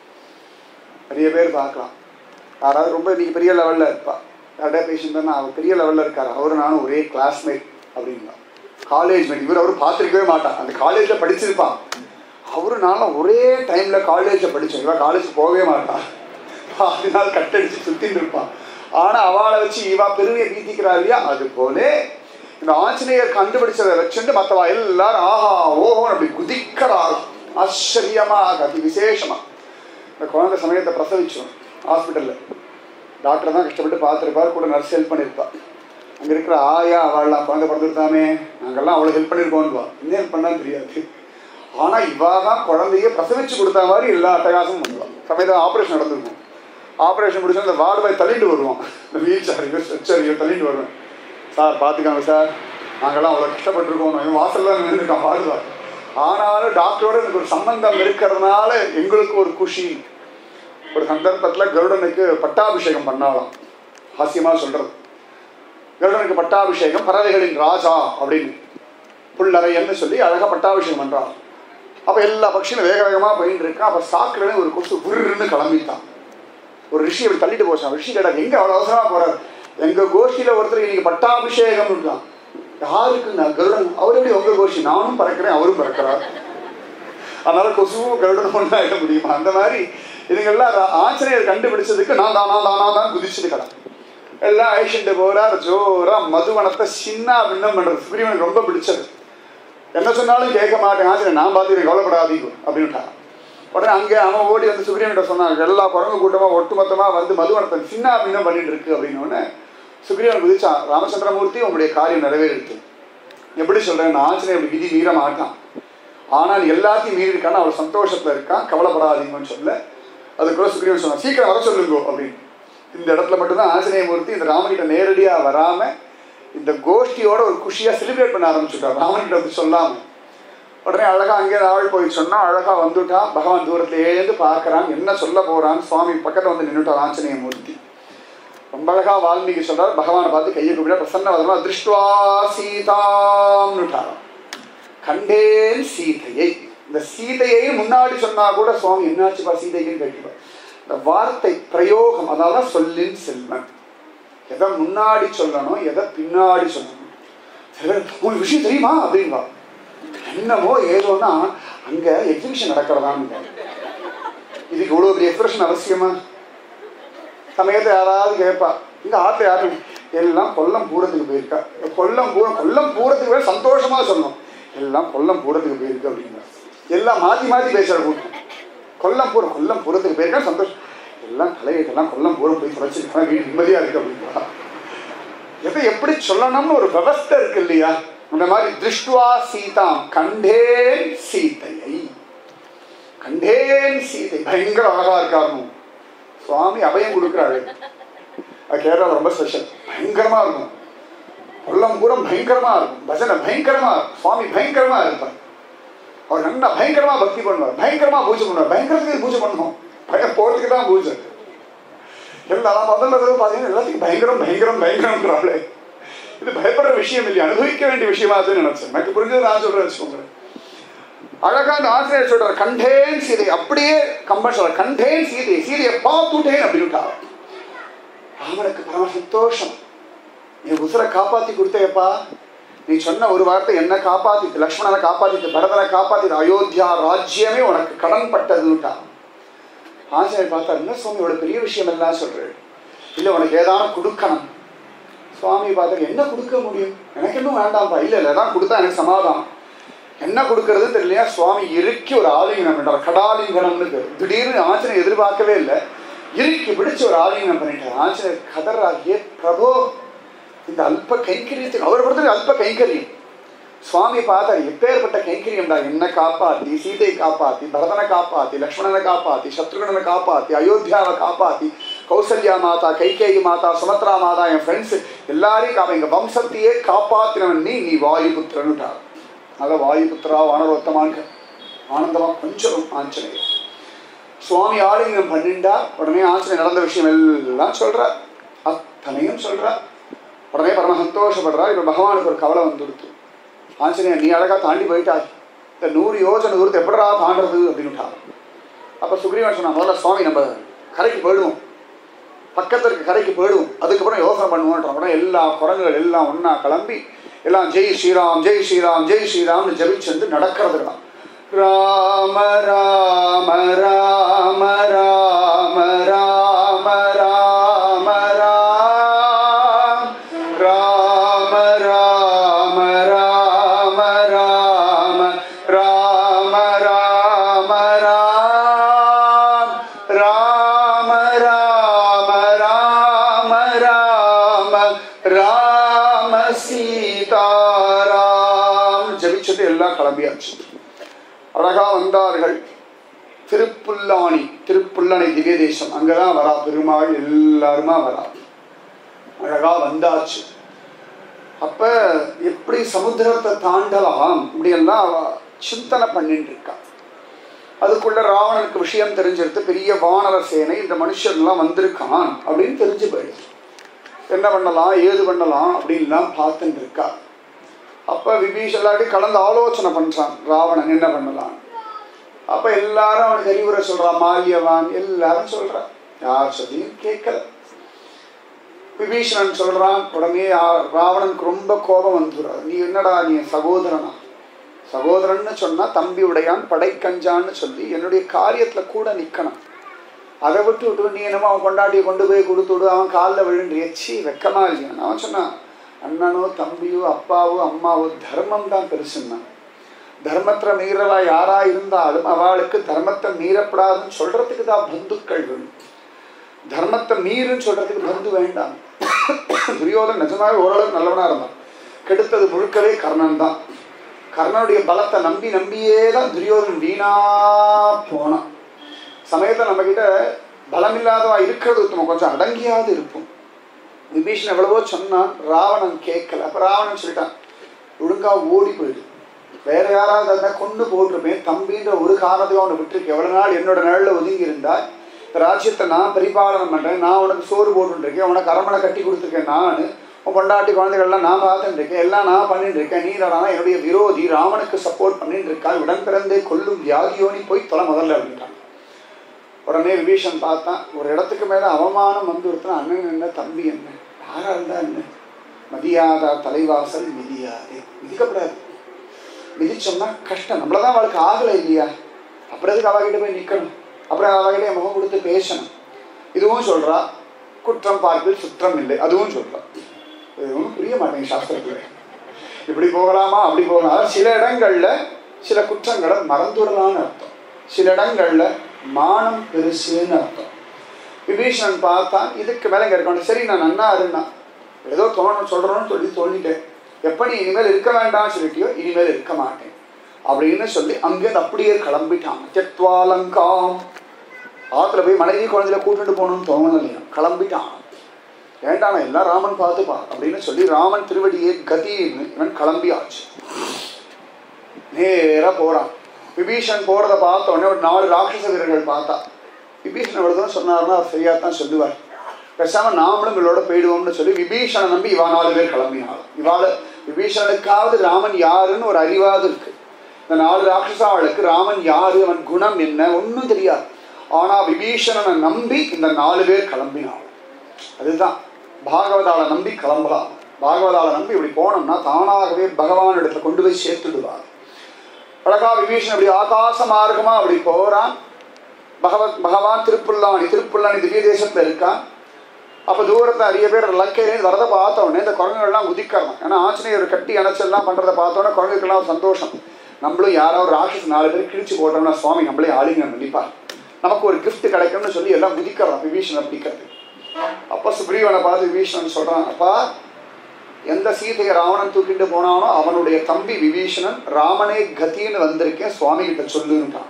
நிறைய பேர் பார்க்கலாம் யாராவது ரொம்ப இன்னைக்கு பெரிய லெவலில் இருப்பா யார்டா பேசியிருந்தா அவர் பெரிய லெவலில் இருக்கார் அவரு நானும் ஒரே கிளாஸ்மேட் அப்படின்னா காலேஜ் மேட் இவர் அவர் பார்த்துருக்கவே மாட்டான் அந்த காலேஜில் படிச்சிருப்பான் அவரு நானும் ஒரே டைமில் காலேஜில் படித்தோம் இவன் காலேஜ் போகவே மாட்டான் பாதி நாள் கட்டடிச்சு சுற்றின்னு இருப்பான் ஆனால் அவளை வச்சு இவா பெருமையை பீத்திக்கிறா இல்லையா அது போல இந்த ஆஞ்சநேயர் கண்டுபிடிச்சதை வச்சுட்டு மற்றவா எல்லாரும் ஆஹா ஓஹோ அப்படி குதிக்கிறாள் ஆச்சரியமாக அதி விசேஷமா இந்த குழந்தை சமயத்தை பிரசவிச்சோம் ஹாஸ்பிட்டலில் டாக்டர் தான் கஷ்டப்பட்டு பார்த்துருப்பார் கூட நர்ஸ் ஹெல்ப் பண்ணியிருப்பா அங்கே இருக்கிற ஆயா அவள்லாம் குழந்தை பிறந்துருத்தாமே நாங்கள்லாம் அவ்வளோ ஹெல்ப் பண்ணியிருக்கோன்னுவா இன்னும் ஹெல்ப் பண்ணான்னு தெரியாது ஆனால் இவா தான் குழந்தைய பிரசவிச்சு கொடுத்த மாதிரி எல்லா அட்டகாசமும் பண்ணுவாள் சமயத்தில் ஆப்ரேஷன் நடந்திருக்கும் ஆப்ரேஷன் முடிச்சு அந்த வார்டு போய் தள்ளிட்டு வருவோம் இந்த வீல் சேரையோ ஸ்ட்ரெச்சரையோ தள்ளிட்டு வருவேன் சார் பார்த்துக்காங்க சார் நாங்கள்லாம் அவ்வளோ கஷ்டப்பட்டுருக்கோம் இவன் வாசலில் நின்றுருக்கான் வாடுவார் ஆனாலும் டாக்டரோட எனக்கு ஒரு சம்பந்தம் இருக்கிறதுனால எங்களுக்கு ஒரு குஷி ஒரு சந்தர்ப்பத்தில் கருடனுக்கு பட்டாபிஷேகம் பண்ணாலாம் ஹாஸ்யமாக சொல்கிறது கருடனுக்கு பட்டாபிஷேகம் பறவைகளின் ராஜா அப்படின்னு புல்லறையன்னு சொல்லி அழகாக பட்டாபிஷேகம் பண்ணுறான் அப்போ எல்லா பட்சியும் வேக வேகமாக போயிட்டு இருக்கான் அப்போ சாக்கிரனே ஒரு கொசு விருன்னு கிளம்பிட்டான் ஒரு ரிஷி அப்படி தள்ளிட்டு போச்சான் ரிஷி கேட்டா எங்கே அவ்வளோ அவசரமாக போகிறார் எங்கள் கோஷ்டியில் ஒருத்தர் இன்னைக்கு பட்டாபிஷேகம் இருக்கான் யாருக்கு நான் கருடன் அவர் எப்படி உங்கள் கோஷ்டி நானும் பறக்கிறேன் அவரும் பறக்கிறார் அதனால கொசுவும் கருடனும் ஒன்றாயிட முடியுமா அந்த மாதிரி இதுங்கெல்லாம் ஆஞ்சநேயர் கண்டுபிடிச்சதுக்கு நான் தானா தானா தான் குதிச்சுட்டு கடை எல்லாம் அழிச்சுட்டு போறார் ஜோரா மதுவனத்தை சின்ன பின்னம் பண்றது சுக்ரீவனுக்கு ரொம்ப பிடிச்சது என்ன சொன்னாலும் கேட்க மாட்டேன் ஆஞ்சநேயர் நான் பார்த்துக்கிறேன் கவலைப்படாதீங்க அப்படின்ட்டான் உடனே அங்கே அவன் ஓடி வந்து சுக்ரீவன்கிட்ட சொன்னாங்க எல்லா குரங்கு கூட்டமாக ஒட்டுமொத்தமாக வந்து மதுவனத்தை சின்ன அப்படின்னு பண்ணிட்டு இருக்கு அப்படின்னு உடனே சுக்ரீவன் குதிச்சான் ராமச்சந்திரமூர்த்தி உங்களுடைய காரியம் நிறைவேறிடுது எப்படி சொல்றேன் ஆஞ்சநேயர் அப்படி விதி மீற மாட்டான் ஆனால் எல்லாத்தையும் மீறி இருக்கான்னு அவள் சந்தோஷத்துல இருக்கான் கவலைப்படாதீங்கன்னு சொல்ல அதுக்குள்ள சுக்ரீவன் சொன்னான் சீக்கிரம் வர சொல்லுங்க அப்படின்னு இந்த இடத்துல மட்டும்தான் ஆஞ்சநேயமூர்த்தி இந்த ராமகிட்ட நேரடியா வராம இந்த கோஷ்டியோட ஒரு குஷியா செலிப்ரேட் பண்ண ஆரம்பிச்சுட்டார் ராமன்கிட்ட வந்து சொல்லாம உடனே அழகா அங்கே ஆள் போய் சொன்னா அழகா வந்துட்டா பகவான் தூரத்துல ஏந்து பார்க்கறான் என்ன சொல்ல போறான் சுவாமி பக்கத்துல வந்து நின்றுட்டார் ஆஞ்சநேயமூர்த்தி ரொம்ப அழகா வால்மீகி சொல்றார் பகவானை பார்த்து கையை கூப்பிட்டா பிரசன்ன வதமா திருஷ்டுவா சீதாம்னுட்டாராம் கண்டேன் சீதையை இந்த சீதையை முன்னாடி சொன்னா கூட சுவாமி என்னாச்சுப்பா சீதைன்னு கேட்டுப்பார் இந்த வார்த்தை பிரயோகம் அதாவது சொல்லின் செல்வன் எதை முன்னாடி சொல்லணும் எதை பின்னாடி சொல்லணும் சில பேர், உங்களுக்கு விஷயம் தெரியுமா அப்படின்பா என்னமோ ஏதோன்னா அங்க எக்ஸிபிஷன் நடக்கிறதான்னு இதுக்கு இவ்வளோ பெரிய எக்ஸ்பிரஷன் அவசியமா சமயத்தை யாராவது கேட்பா இந்த ஆத்துல யாரும் எல்லாம் கொல்லம் பூரத்துக்கு போயிருக்கா கொல்லம் பூர கொல்லம் பூரத்துக்கு போய் சந்தோஷமா சொல்லணும் எல்லாம் கொல்லம் பூரத்துக்கு போயிருக்கு அப்படின்னா எல்லாம் மாத்தி மாத்தி பேசுற கூட்டம் கொல்லம் பூரம் கொல்லம் பூரத்துக்கு போயிருக்கா சந்தோஷம் எல்லாம் தலையெல்லாம் கொல்லம் பூரம் போய் தொலைச்சிருக்காங்க வீடு நிம்மதியா இருக்கு அப்படின்னா எதை எப்படி சொல்லணும்னு ஒரு விவஸ்தை இருக்கு இல்லையா அந்த மாதிரி திருஷ்டுவா சீதாம் கண்டேன் சீதையை கண்டேன் சீதை பயங்கர அழகா இருக்காருன்னு சுவாமி அபயம் கொடுக்குறாரு அது கேரளா ரொம்ப ஸ்பெஷல் பயங்கரமா இருக்கும் கொல்லம் கூட பயங்கரமா இருக்கும் பஜனை பயங்கரமா இருக்கும் சுவாமி பயங்கரமா இருப்பார் அவர் நல்லா பயங்கரமா பக்தி பண்ணுவார் பயங்கரமா பூஜை பண்ணுவார் பயங்கரத்துக்கு பூஜை பண்ணணும் பயம் போறதுக்கு தான் பூஜை எல்லாம் முதல்ல தடவை பார்த்தீங்கன்னா எல்லாத்துக்கும் பயங்கரம் பயங்கரம் பயங்கரம்ன்றாளே இது பயப்படுற விஷயம் இல்லையா அனுபவிக்க வேண்டிய விஷயமா அதுன்னு நினைச்சேன் எனக்கு புரிஞ்சது நான் சொல்றேன் வச்சுக்கோங்க அழகா அந்த ஆசிரியர் சொல்றார் கண்டேன் சீதை அப்படியே கம்பன் சொல்ற கண்டேன் சீதை சீதையை பார்த்துட்டேன் அப்படின்ட்டார் ராமனுக்கு பரம சந்தோஷம் நீ உசுரை காப்பாத்தி கொடுத்தேப்பா நீ சொன்ன ஒரு வார்த்தை என்ன காப்பாத்திட்டு லக்ஷ்மணனை காப்பாத்திட்டு பரதனை காப்பாத்திட்டு அயோத்தியா ராஜ்யமே உனக்கு கடன் பட்டதுட்டா ஆசிரியர் பார்த்தா என்ன சுவாமி இவ்வளவு பெரிய விஷயம் எல்லாம் சொல்றாரு இல்ல உனக்கு ஏதானும் கொடுக்கணும் சுவாமி பார்த்தாரு என்ன கொடுக்க முடியும் எனக்கு இன்னும் வேண்டாம்ப்பா இல்ல இல்ல தான் கொடுத்தா எனக்கு சமாதானம் என்ன கொடுக்கறது தெரியலையா சுவாமி இறுக்கி ஒரு ஆலிங்கனம் பண்றார் கடாலிங்கனம்னு பேரு. திடீர்னு ஆஞ்சனை எதிர்பார்க்கவே இல்லை இறுக்கி பிடிச்சு ஒரு ஆலிங்கனம் பண்ணிட்டார் ஆஞ்சனை கதறாகிய பிரபு இந்த அல்ப கைங்கரியத்துக்கு அவர் பொறுத்தவரை அல்ப கைங்கரியம் சுவாமி பார்த்தார் எப்பேற்பட்ட கைங்கரியம்டா என்ன காப்பாத்தி சீதையை காப்பாத்தி பரதனை காப்பாத்தி லக்ஷ்மணனை காப்பாத்தி சத்ருகனனை காப்பாத்தி அயோத்தியாவை காப்பாத்தி கௌசல்யா மாதா கைகேயி மாதா சுமத்ரா மாதா என் ஃப்ரெண்ட்ஸ் எல்லாரையும் காப்பா எங்க வம்சத்தையே காப்பாத்தினவன் நீ நீ வாயுபுத்திரன்னுட்டார் ஆக வாயுபுத்திரா வானரோத்தமான்க ஆனந்தமா கொஞ்சம் ஆஞ்சநேயர் சுவாமி ஆலிங்கம் பண்ணிண்டா உடனே ஆஞ்சநேயர் நடந்த விஷயம் எல்லாம் சொல்றார் அத்தனையும் சொல்றார் உடனே பரம சந்தோஷப்படுறா இப்ப பகவானுக்கு ஒரு கவலை வந்துடுத்து ஆஞ்சநேயர் நீ அழகா தாண்டி போயிட்டாய் இந்த நூறு யோஜனை தூரத்தை எப்படா தாண்டது அப்படின்னுட்டா அப்ப சுக்ரீவன் சொன்னா முதல்ல சுவாமி நம்ம கரைக்கு போயிடுவோம் பக்கத்துல இருக்க கரைக்கு போயிடுவோம் அதுக்கப்புறம் யோசனை பண்ணுவோன்ற உடனே எல்லா குரங்குகள் எல்லாம் ஒண்ணா கிளம்பி எல்லாம் ஜெய் ஸ்ரீராம் ஜெய் ஸ்ரீராம் ஜெய் ஸ்ரீராம்னு ஜெபிச்சு வந்து நடக்கிறது தான் ராம ராம ராம ராம ராம ராம ராம் ராம ராம ராம ராம ராம ராம ராம் ராம ராம ராம ராம ராம சீதாராம் ஜபிச்சுட்டு எல்லாம் கிளம்பியாச்சு அழகா வந்தார்கள் திருப்புல்லாணி திருப்புல்லணை திவ்ய தேசம் அங்கதான் வரா பெருமாள் எல்லாருமா வரா அழகா வந்தாச்சு அப்ப எப்படி சமுத்திரத்தை தாண்டலாம் இப்படியெல்லாம் அவ சிந்தனை பண்ணிட்டு இருக்கா அதுக்குள்ள ராவணனுக்கு விஷயம் தெரிஞ்சிருத்து பெரிய வானர சேனை இந்த மனுஷன்லாம் வந்திருக்கான் அப்படின்னு தெரிஞ்சு போயிடுச்சு என்ன பண்ணலாம் ஏது பண்ணலாம் அப்படின்லாம் பார்த்துட்டு இருக்கா அப்ப விபீஷ் எல்லாத்தையும் கலந்து ஆலோசனை பண்றான் ராவணன் என்ன பண்ணலாம் அப்ப எல்லாரும் அவனுக்கு அறிவுரை சொல்றான் மால்யவான் எல்லாரும் சொல்றான் யார் சொல்லியும் கேட்கல விபீஷணன் சொல்றான் உடனே ஆ- ராவணனுக்கு ரொம்ப கோபம் வந்துடுறாரு நீ என்னடா நீ என் சகோதரனா சகோதரன்னு சொன்னா தம்பி உடையான் படைக்கஞ்சான்னு சொல்லி என்னுடைய காரியத்துல கூட நிக்கணும் அதை விட்டு விட்டு நீ என்னமோ அவன் கொண்டாட்டியை கொண்டு போய் கொடுத்து விடு அவன் காலில் விழுந்து எச்சி வெக்கமா இல்லையா அவன் சொன்னான் அண்ணனோ தம்பியோ அப்பாவோ அம்மாவோ தர்மம் தான் பெருசுன்னா தர்மத்தை மீறவா யாரா இருந்தாலும் அவளுக்கு தர்மத்தை மீறப்படாதுன்னு சொல்றதுக்கு தான் பந்துக்கள் வேணும் தர்மத்தை மீறுன்னு சொல்றதுக்கு பந்து வேண்டாம் துரியோதன் நிஜமாவே ஓரளவுக்கு நல்லவனா இருந்தான் கெடுத்தது முழுக்கவே கர்ணன் தான் கர்ணனுடைய பலத்தை நம்பி நம்பியே தான் துரியோதன் வீணா போனான் சமயத்தில் நம்ம கிட்ட பலம் இல்லாதவா இருக்கிறது உத்தமம் கொஞ்சம் அடங்கியாவது இருப்போம் விபீஷன் எவ்வளவோ சொன்னான் ராவணன் கேட்கல அப்ப ராவணன் சொல்லிட்டான் ஒழுங்கா ஓடி போயிடு வேற யாராவது இருந்தால் கொண்டு போட்டிருப்பேன் தம்பின்ற ஒரு காரணத்தையும் அவனை விட்டுருக்கு எவ்வளவு நாள் என்னோட நிழல்ல ஒதுங்கி இருந்தா இந்த ராஜ்யத்தை நான் பரிபாலனம் பண்றேன் நான் உனக்கு சோறு போட்டுருக்கேன் உனக்கு அரமனை கட்டி கொடுத்துருக்கேன் நான் உன் பொண்டாட்டி குழந்தைகள்லாம் நான் பார்த்துட்டு இருக்கேன் எல்லாம் நான் பண்ணிட்டு இருக்கேன் நீ தானா என்னுடைய விரோதி ராமனுக்கு சப்போர்ட் பண்ணிட்டு இருக்கான் உடன் பிறந்தே கொல்லும் வியாதியோனி போய் தொலை முதல்ல அப்படின்ட்டான் உடனே விபீஷன் பார்த்தான் ஒரு இடத்துக்கு மேல அவமானம் வந்து ஒருத்தன் அண்ணன் என்ன தம்பி என்ன யாரா இருந்தா என்ன மதியாதா தலைவாசல் மிதியாதே மிதிக்கப்படாது மிதிச்சோம்னா கஷ்டம் நம்மளதான் அவளுக்கு ஆகலை இல்லையா அப்புறம் எதுக்கு அவகிட்ட போய் நிக்கணும் அப்புறம் அவகிட்ட முகம் கொடுத்து பேசணும் இதுவும் சொல்றா குற்றம் பார்ப்பில் சுற்றம் இல்லை அதுவும் சொல்றா இது ஒன்றும் புரிய மாட்டேங்க சாஸ்திரத்துல இப்படி போகலாமா அப்படி போகலாம் அதாவது சில இடங்கள்ல சில குற்றங்களை மறந்துடலாம்னு அர்த்தம் சில இடங்கள்ல மானம் பெருசுன்னு அர்த்தம் விபீஷணன் பார்த்தா இதுக்கு மேலே இங்கே இருக்கணும் சரி நான் நன்னா இருந்தான் ஏதோ தோணும் சொல்கிறோன்னு சொல்லி சொல்லிட்டேன் எப்போ நீ இனிமேல் இருக்க வேண்டாம்னு சொல்லிட்டியோ இனிமேல் இருக்க மாட்டேன் அப்படின்னு சொல்லி அங்கேருந்து அப்படியே கிளம்பிட்டான் தெத்வாலங்காம் ஆற்றுல போய் மனைவி குழந்தையில கூட்டிட்டு போகணும்னு தோணலையா கிளம்பிட்டான் வேண்டாம் எல்லாம் ராமன் பார்த்துப்பா அப்படின்னு சொல்லி ராமன் திருவடியே கதின்னு இவன் கிளம்பியாச்சு நேரா போறான் விபீஷன் போறத பார்த்த உடனே ஒரு நாலு ராட்சச வீரர்கள் பார்த்தா விபீஷன் எவ்வளவுதான் சொன்னார்னா அவர் சரியா தான் சொல்லுவார் பேசாம நாமளும் இவளோட போயிடுவோம்னு சொல்லி விபீஷனை நம்பி இவா நாலு பேர் கிளம்பினாள் இவாள விபீஷனுக்காவது ராமன் யாருன்னு ஒரு அறிவாது இருக்கு இந்த நாலு ராட்சசாவளுக்கு ராமன் யாரு அவன் குணம் என்ன ஒன்றும் தெரியாது ஆனா விபீஷணனை நம்பி இந்த நாலு பேர் கிளம்பினாள் அதுதான் பாகவதால நம்பி கிளம்பலாம் பாகவதால நம்பி இப்படி போனோம்னா தானாகவே பகவான் இடத்துல கொண்டு போய் சேர்த்துடுவார் அழகா விபீஷன் அப்படி ஆகாச மார்க்கமா அப்படி போறான் பகவத் பகவான் திருப்புல்லாணி திருப்புல்லாணி திவ்ய தேசத்துல இருக்கான் அப்ப தூரத்துல நிறைய பேர் லங்கையிலேருந்து வரதை பார்த்த உடனே இந்த குரங்குகள்லாம் உதிக்கலாம் ஏன்னா ஆஞ்சநேயர் கட்டி அணைச்செல்லாம் பண்றதை பார்த்த உடனே குரங்குக்கெல்லாம் ஒரு சந்தோஷம் நம்மளும் யாராவது ஒரு ராட்சஸ் நாலு பேர் கிழிச்சு போட்டோம்னா சுவாமி நம்மளே ஆலிங்கன் பண்ணிப்பார் நமக்கு ஒரு gift கிடைக்கும்னு சொல்லி எல்லாம் குதிக்கிறோம் விபீஷனை பிடிக்கிறது அப்ப சுக்ரீவனை பார்த்து விபீஷணன் சொல்றான் அப்பா எந்த சீதையை ராவணன் தூக்கிட்டு போனானோ அவனுடைய தம்பி விபீஷணன் ராமனே கத்தின்னு வந்திருக்கேன் சுவாமி கிட்ட சொல்லுன்ட்டான்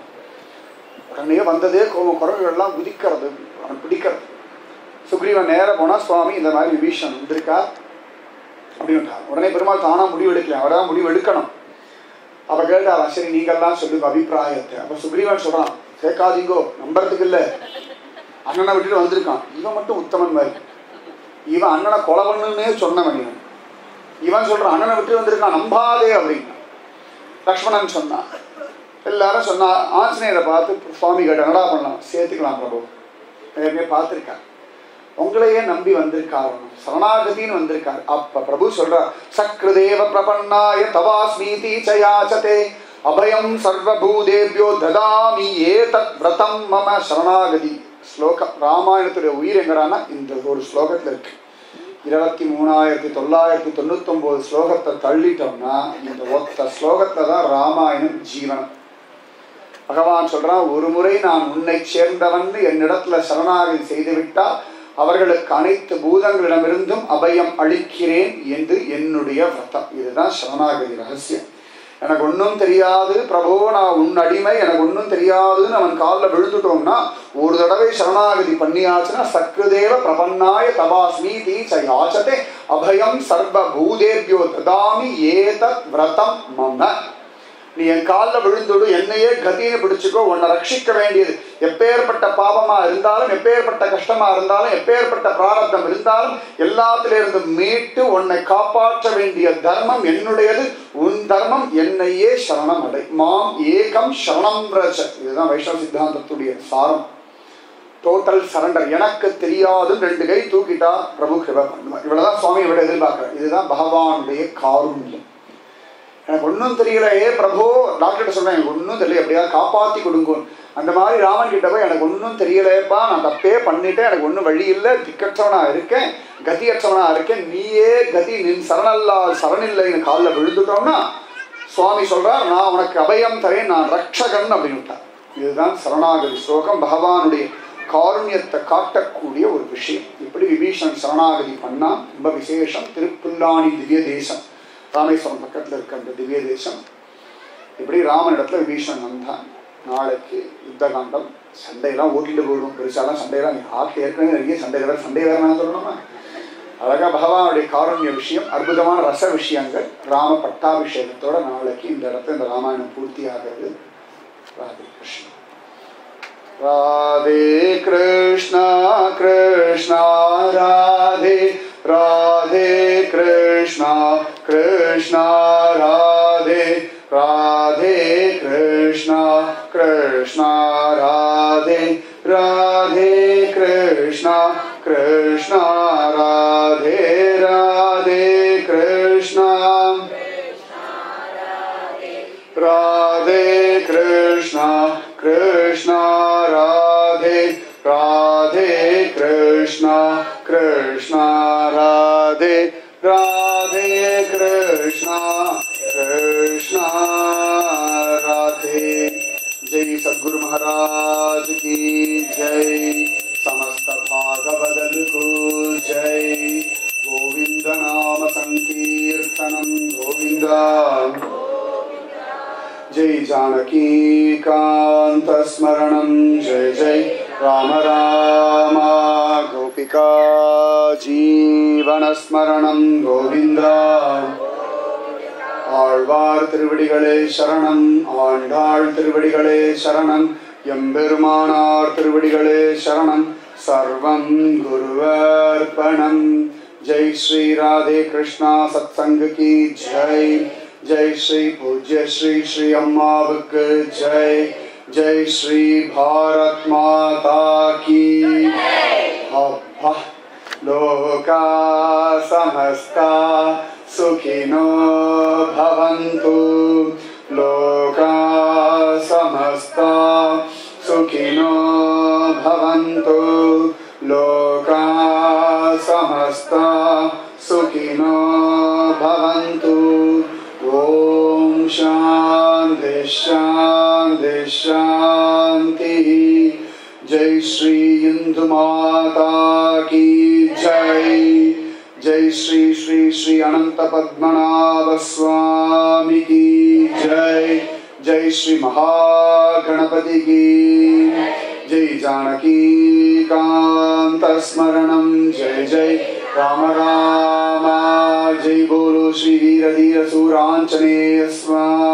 உடனே வந்ததே கோபம் குரங்குகள்லாம் குதிக்கிறது அவன் பிடிக்கிறது சுக்ரீவன் நேரா போனா சுவாமி இந்த மாதிரி விபீஷணன் வந்திருக்கார் அப்படின்ட்டார் உடனே பெருமாள் தானா முடிவு எடுக்கல அவர்தான் முடிவு எடுக்கணும் அப்ப கேட்டாரா சரி நீங்கெல்லாம் சொல்லுங்க அபிப்பிராயத்தை அப்ப சுக்ரீவன் சொல்றான் கேட்காதீங்கோ நம்புறதுக்கு இல்ல அண்ணனை விட்டுட்டு வந்திருக்கான் இவன் மட்டும் உத்தமன் மாதிரி இவன் அண்ணனை கொலை பண்ணுன்னே சொன்னவன் இவன் இவன் சொல்றான் அண்ணனை விட்டு வந்திருக்கான் நம்பாதே அப்படின்னு லக்ஷ்மணன் சொன்னான் எல்லாரும் சொன்னா ஆஞ்சநேயரை பார்த்து சுவாமி கேட்ட என்னடா பண்ணலாம் சேர்த்துக்கலாம் பிரபு ஏற்கனவே பார்த்துருக்கேன் உங்களையே நம்பி வந்திருக்காரு சரணாகதின்னு வந்திருக்காரு அப்ப பிரபு சொல்றார் சக்ருதேவ பிரபன்னாய தவாஸ்மீதி சயாச்சதே அபயம் சர்வபூதேபியோ ததாமி ஏதத் விரதம் மம சரணாகதி ஸ்லோகம் ராமாயணத்துடைய உயிர் எங்கடான்னா இந்த ஒரு ஸ்லோகத்துல இருக்கு இருபத்தி மூணாயிரத்தி தொள்ளாயிரத்தி தொண்ணூத்தொன்பது ஸ்லோகத்தை தள்ளிட்டோம்னா இந்த ஒத்த ஸ்லோகத்தை தான் ராமாயணம் ஜீவனம் பகவான் சொல்றான் ஒரு முறை நான் உன்னை சேர்ந்தவன் என்னிடத்துல சரணாகதி செய்துவிட்டால் அவர்களுக்கு அனைத்து பூதங்களிடமிருந்தும் அபயம் அளிக்கிறேன் என்று என்னுடைய விரதம் இதுதான் சரணாகதி ரகசியம் எனக்கு ஒன்றும் தெரியாது பிரபு நான் உன் அடிமை எனக்கு ஒன்றும் தெரியாதுன்னு அவன் காலில் விழுந்துட்டோம்னா ஒரு தடவை சரணாகதி பண்ணியாச்சுன்னா சக்ருதேவ பிரபன்னாய தபாஸ்மி தீச்ச யாச்சதே அபயம் சர்வ பூதேபியோ ததாமி ஏதத் விரதம் மம நீ என் காலில் விழுந்துடு என்னையே கதின்னு பிடிச்சுக்கோ உன்னை ரட்சிக்க வேண்டியது எப்பேற்பட்ட பாவமா இருந்தாலும் எப்பேற்பட்ட கஷ்டமா இருந்தாலும் எப்பேற்பட்ட பிராரப்தம் இருந்தாலும் எல்லாத்திலிருந்து மீட்டு உன்னை காப்பாற்ற வேண்டிய தர்மம் என்னுடையது உன் தர்மம் என்னையே சரணம் அடை மாம் ஏகம் சரணம் ரஜ இதுதான் வைஷ்ணவ சித்தாந்தத்துடைய சாரம் டோட்டல் சரண்டர் எனக்கு தெரியாதுன்னு ரெண்டு கை தூக்கிட்டா பிரபு கிருப பண்ணுவார் இவ்வளவுதான் சுவாமி விட எதிர்பார்க்கிறேன் இதுதான் பகவானுடைய காருண்யம் எனக்கு ஒன்றும் தெரியல ஏ பிரபு டாக்டர்கிட்ட சொல்றேன் எனக்கு ஒன்றும் தெரியல எப்படியாவது காப்பாற்றி கொடுங்க அந்த மாதிரி ராமன் கிட்ட போய் எனக்கு ஒன்றும் தெரியலையப்பா நான் தப்பே பண்ணிட்டேன் எனக்கு ஒன்றும் வழி இல்லை திக்கற்றவனா இருக்கேன் கதியற்றவனா இருக்கேன் நீயே கதி நின் சரணல்லா சரணில்லைன்னு காலில் விழுந்துட்டோம்னா சுவாமி சொல்றார் நான் உனக்கு அபயம் தரேன் நான் ரக்ஷகன் அப்படின்னு விட்டார் இதுதான் சரணாகதி ஸ்லோகம் பகவானுடைய காருண்யத்தை காட்டக்கூடிய ஒரு விஷயம் இப்படி விபீஷன் சரணாகதி பண்ணா ரொம்ப விசேஷம் திருப்புல்லாணி திவ்ய தேசம் ராமேஸ்வரம் பக்கத்தில் இருக்க அந்த திவ்ய தேசம் இப்படி ராமனிடத்துல விபீஷன் வந்தான் நாளைக்கு யுத்த காண்டம் சண்டையெல்லாம் ஓட்டிட்டு போயிடும் பெருசாலாம் சண்டையெல்லாம் யாருக்கு ஏற்கனவே நிறைய சண்டை வேற சண்டை வேற நான் சொல்லணுமா அழகா பகவானுடைய காருண்ய விஷயம் அற்புதமான ரச விஷயங்கள் ராம பட்டாபிஷேகத்தோட நாளைக்கு இந்த இடத்துல இந்த ராமாயணம் பூர்த்தி ஆகிறது ராதே கிருஷ்ணா ராதே கிருஷ்ணா கிருஷ்ணா ராதே ராதே கிருஷ்ணா கிருஷ்ணா ராதே ராதே கிருஷ்ணா கிருஷ்ணா ராதே ராதே கிருஷ்ணா கிருஷ்ணா ராதே ராதே கிருஷ்ணா ராதே கிருஷ்ணா கிருஷ்ணா ராதே ராதே கிருஷ்ணா கிருஷ்ணா ராதே ராதே கிருஷ்ணா கிருஷ்ணா ராதே ஜெய் சத்குரு महाराज की जय समस्त भागवदल को जय गोविंद नाम संकीर्तनम गोविंदा जय जानकी कांत स्मरणं जय जय राम राम गोपिका जीवनस्मरणं गोविन्दा ஆழ்வார் திருவடிகளே சரணம் ஆண்டாள் திருவடிகளே சரணம் எம்பெருமானார் திருவடிகளே சரணம் சர்வம் குருவர்ப்பணம் ஜெய் ஸ்ரீ ராதே கிருஷ்ணா சத்சங்க கி ஜெய் ஜெய் ஸ்ரீ பூஜ்ய ஸ்ரீ ஸ்ரீ அம்மாவுக்கு ஜெய் ஜெய் ஸ்ரீ பாரத் மாதா கி அப்பா लोका समस्ता सुखिनो भवन्तु लोका समस्ता सुखिनो भवन्तु लोका समस्ता सुखिनो भवन्तु ॐ शान्ति शान्ति शान्तिः जय श्री इंदु माता की जय जय श्री श्री श्री अनंत पद्मनाभ स्वामी की जय जय श्री महागणपति की जय जानकी कांत स्मरणम जय जय राम राम जय बोलो श्री वीर धीर सुरांजनेय स्वामी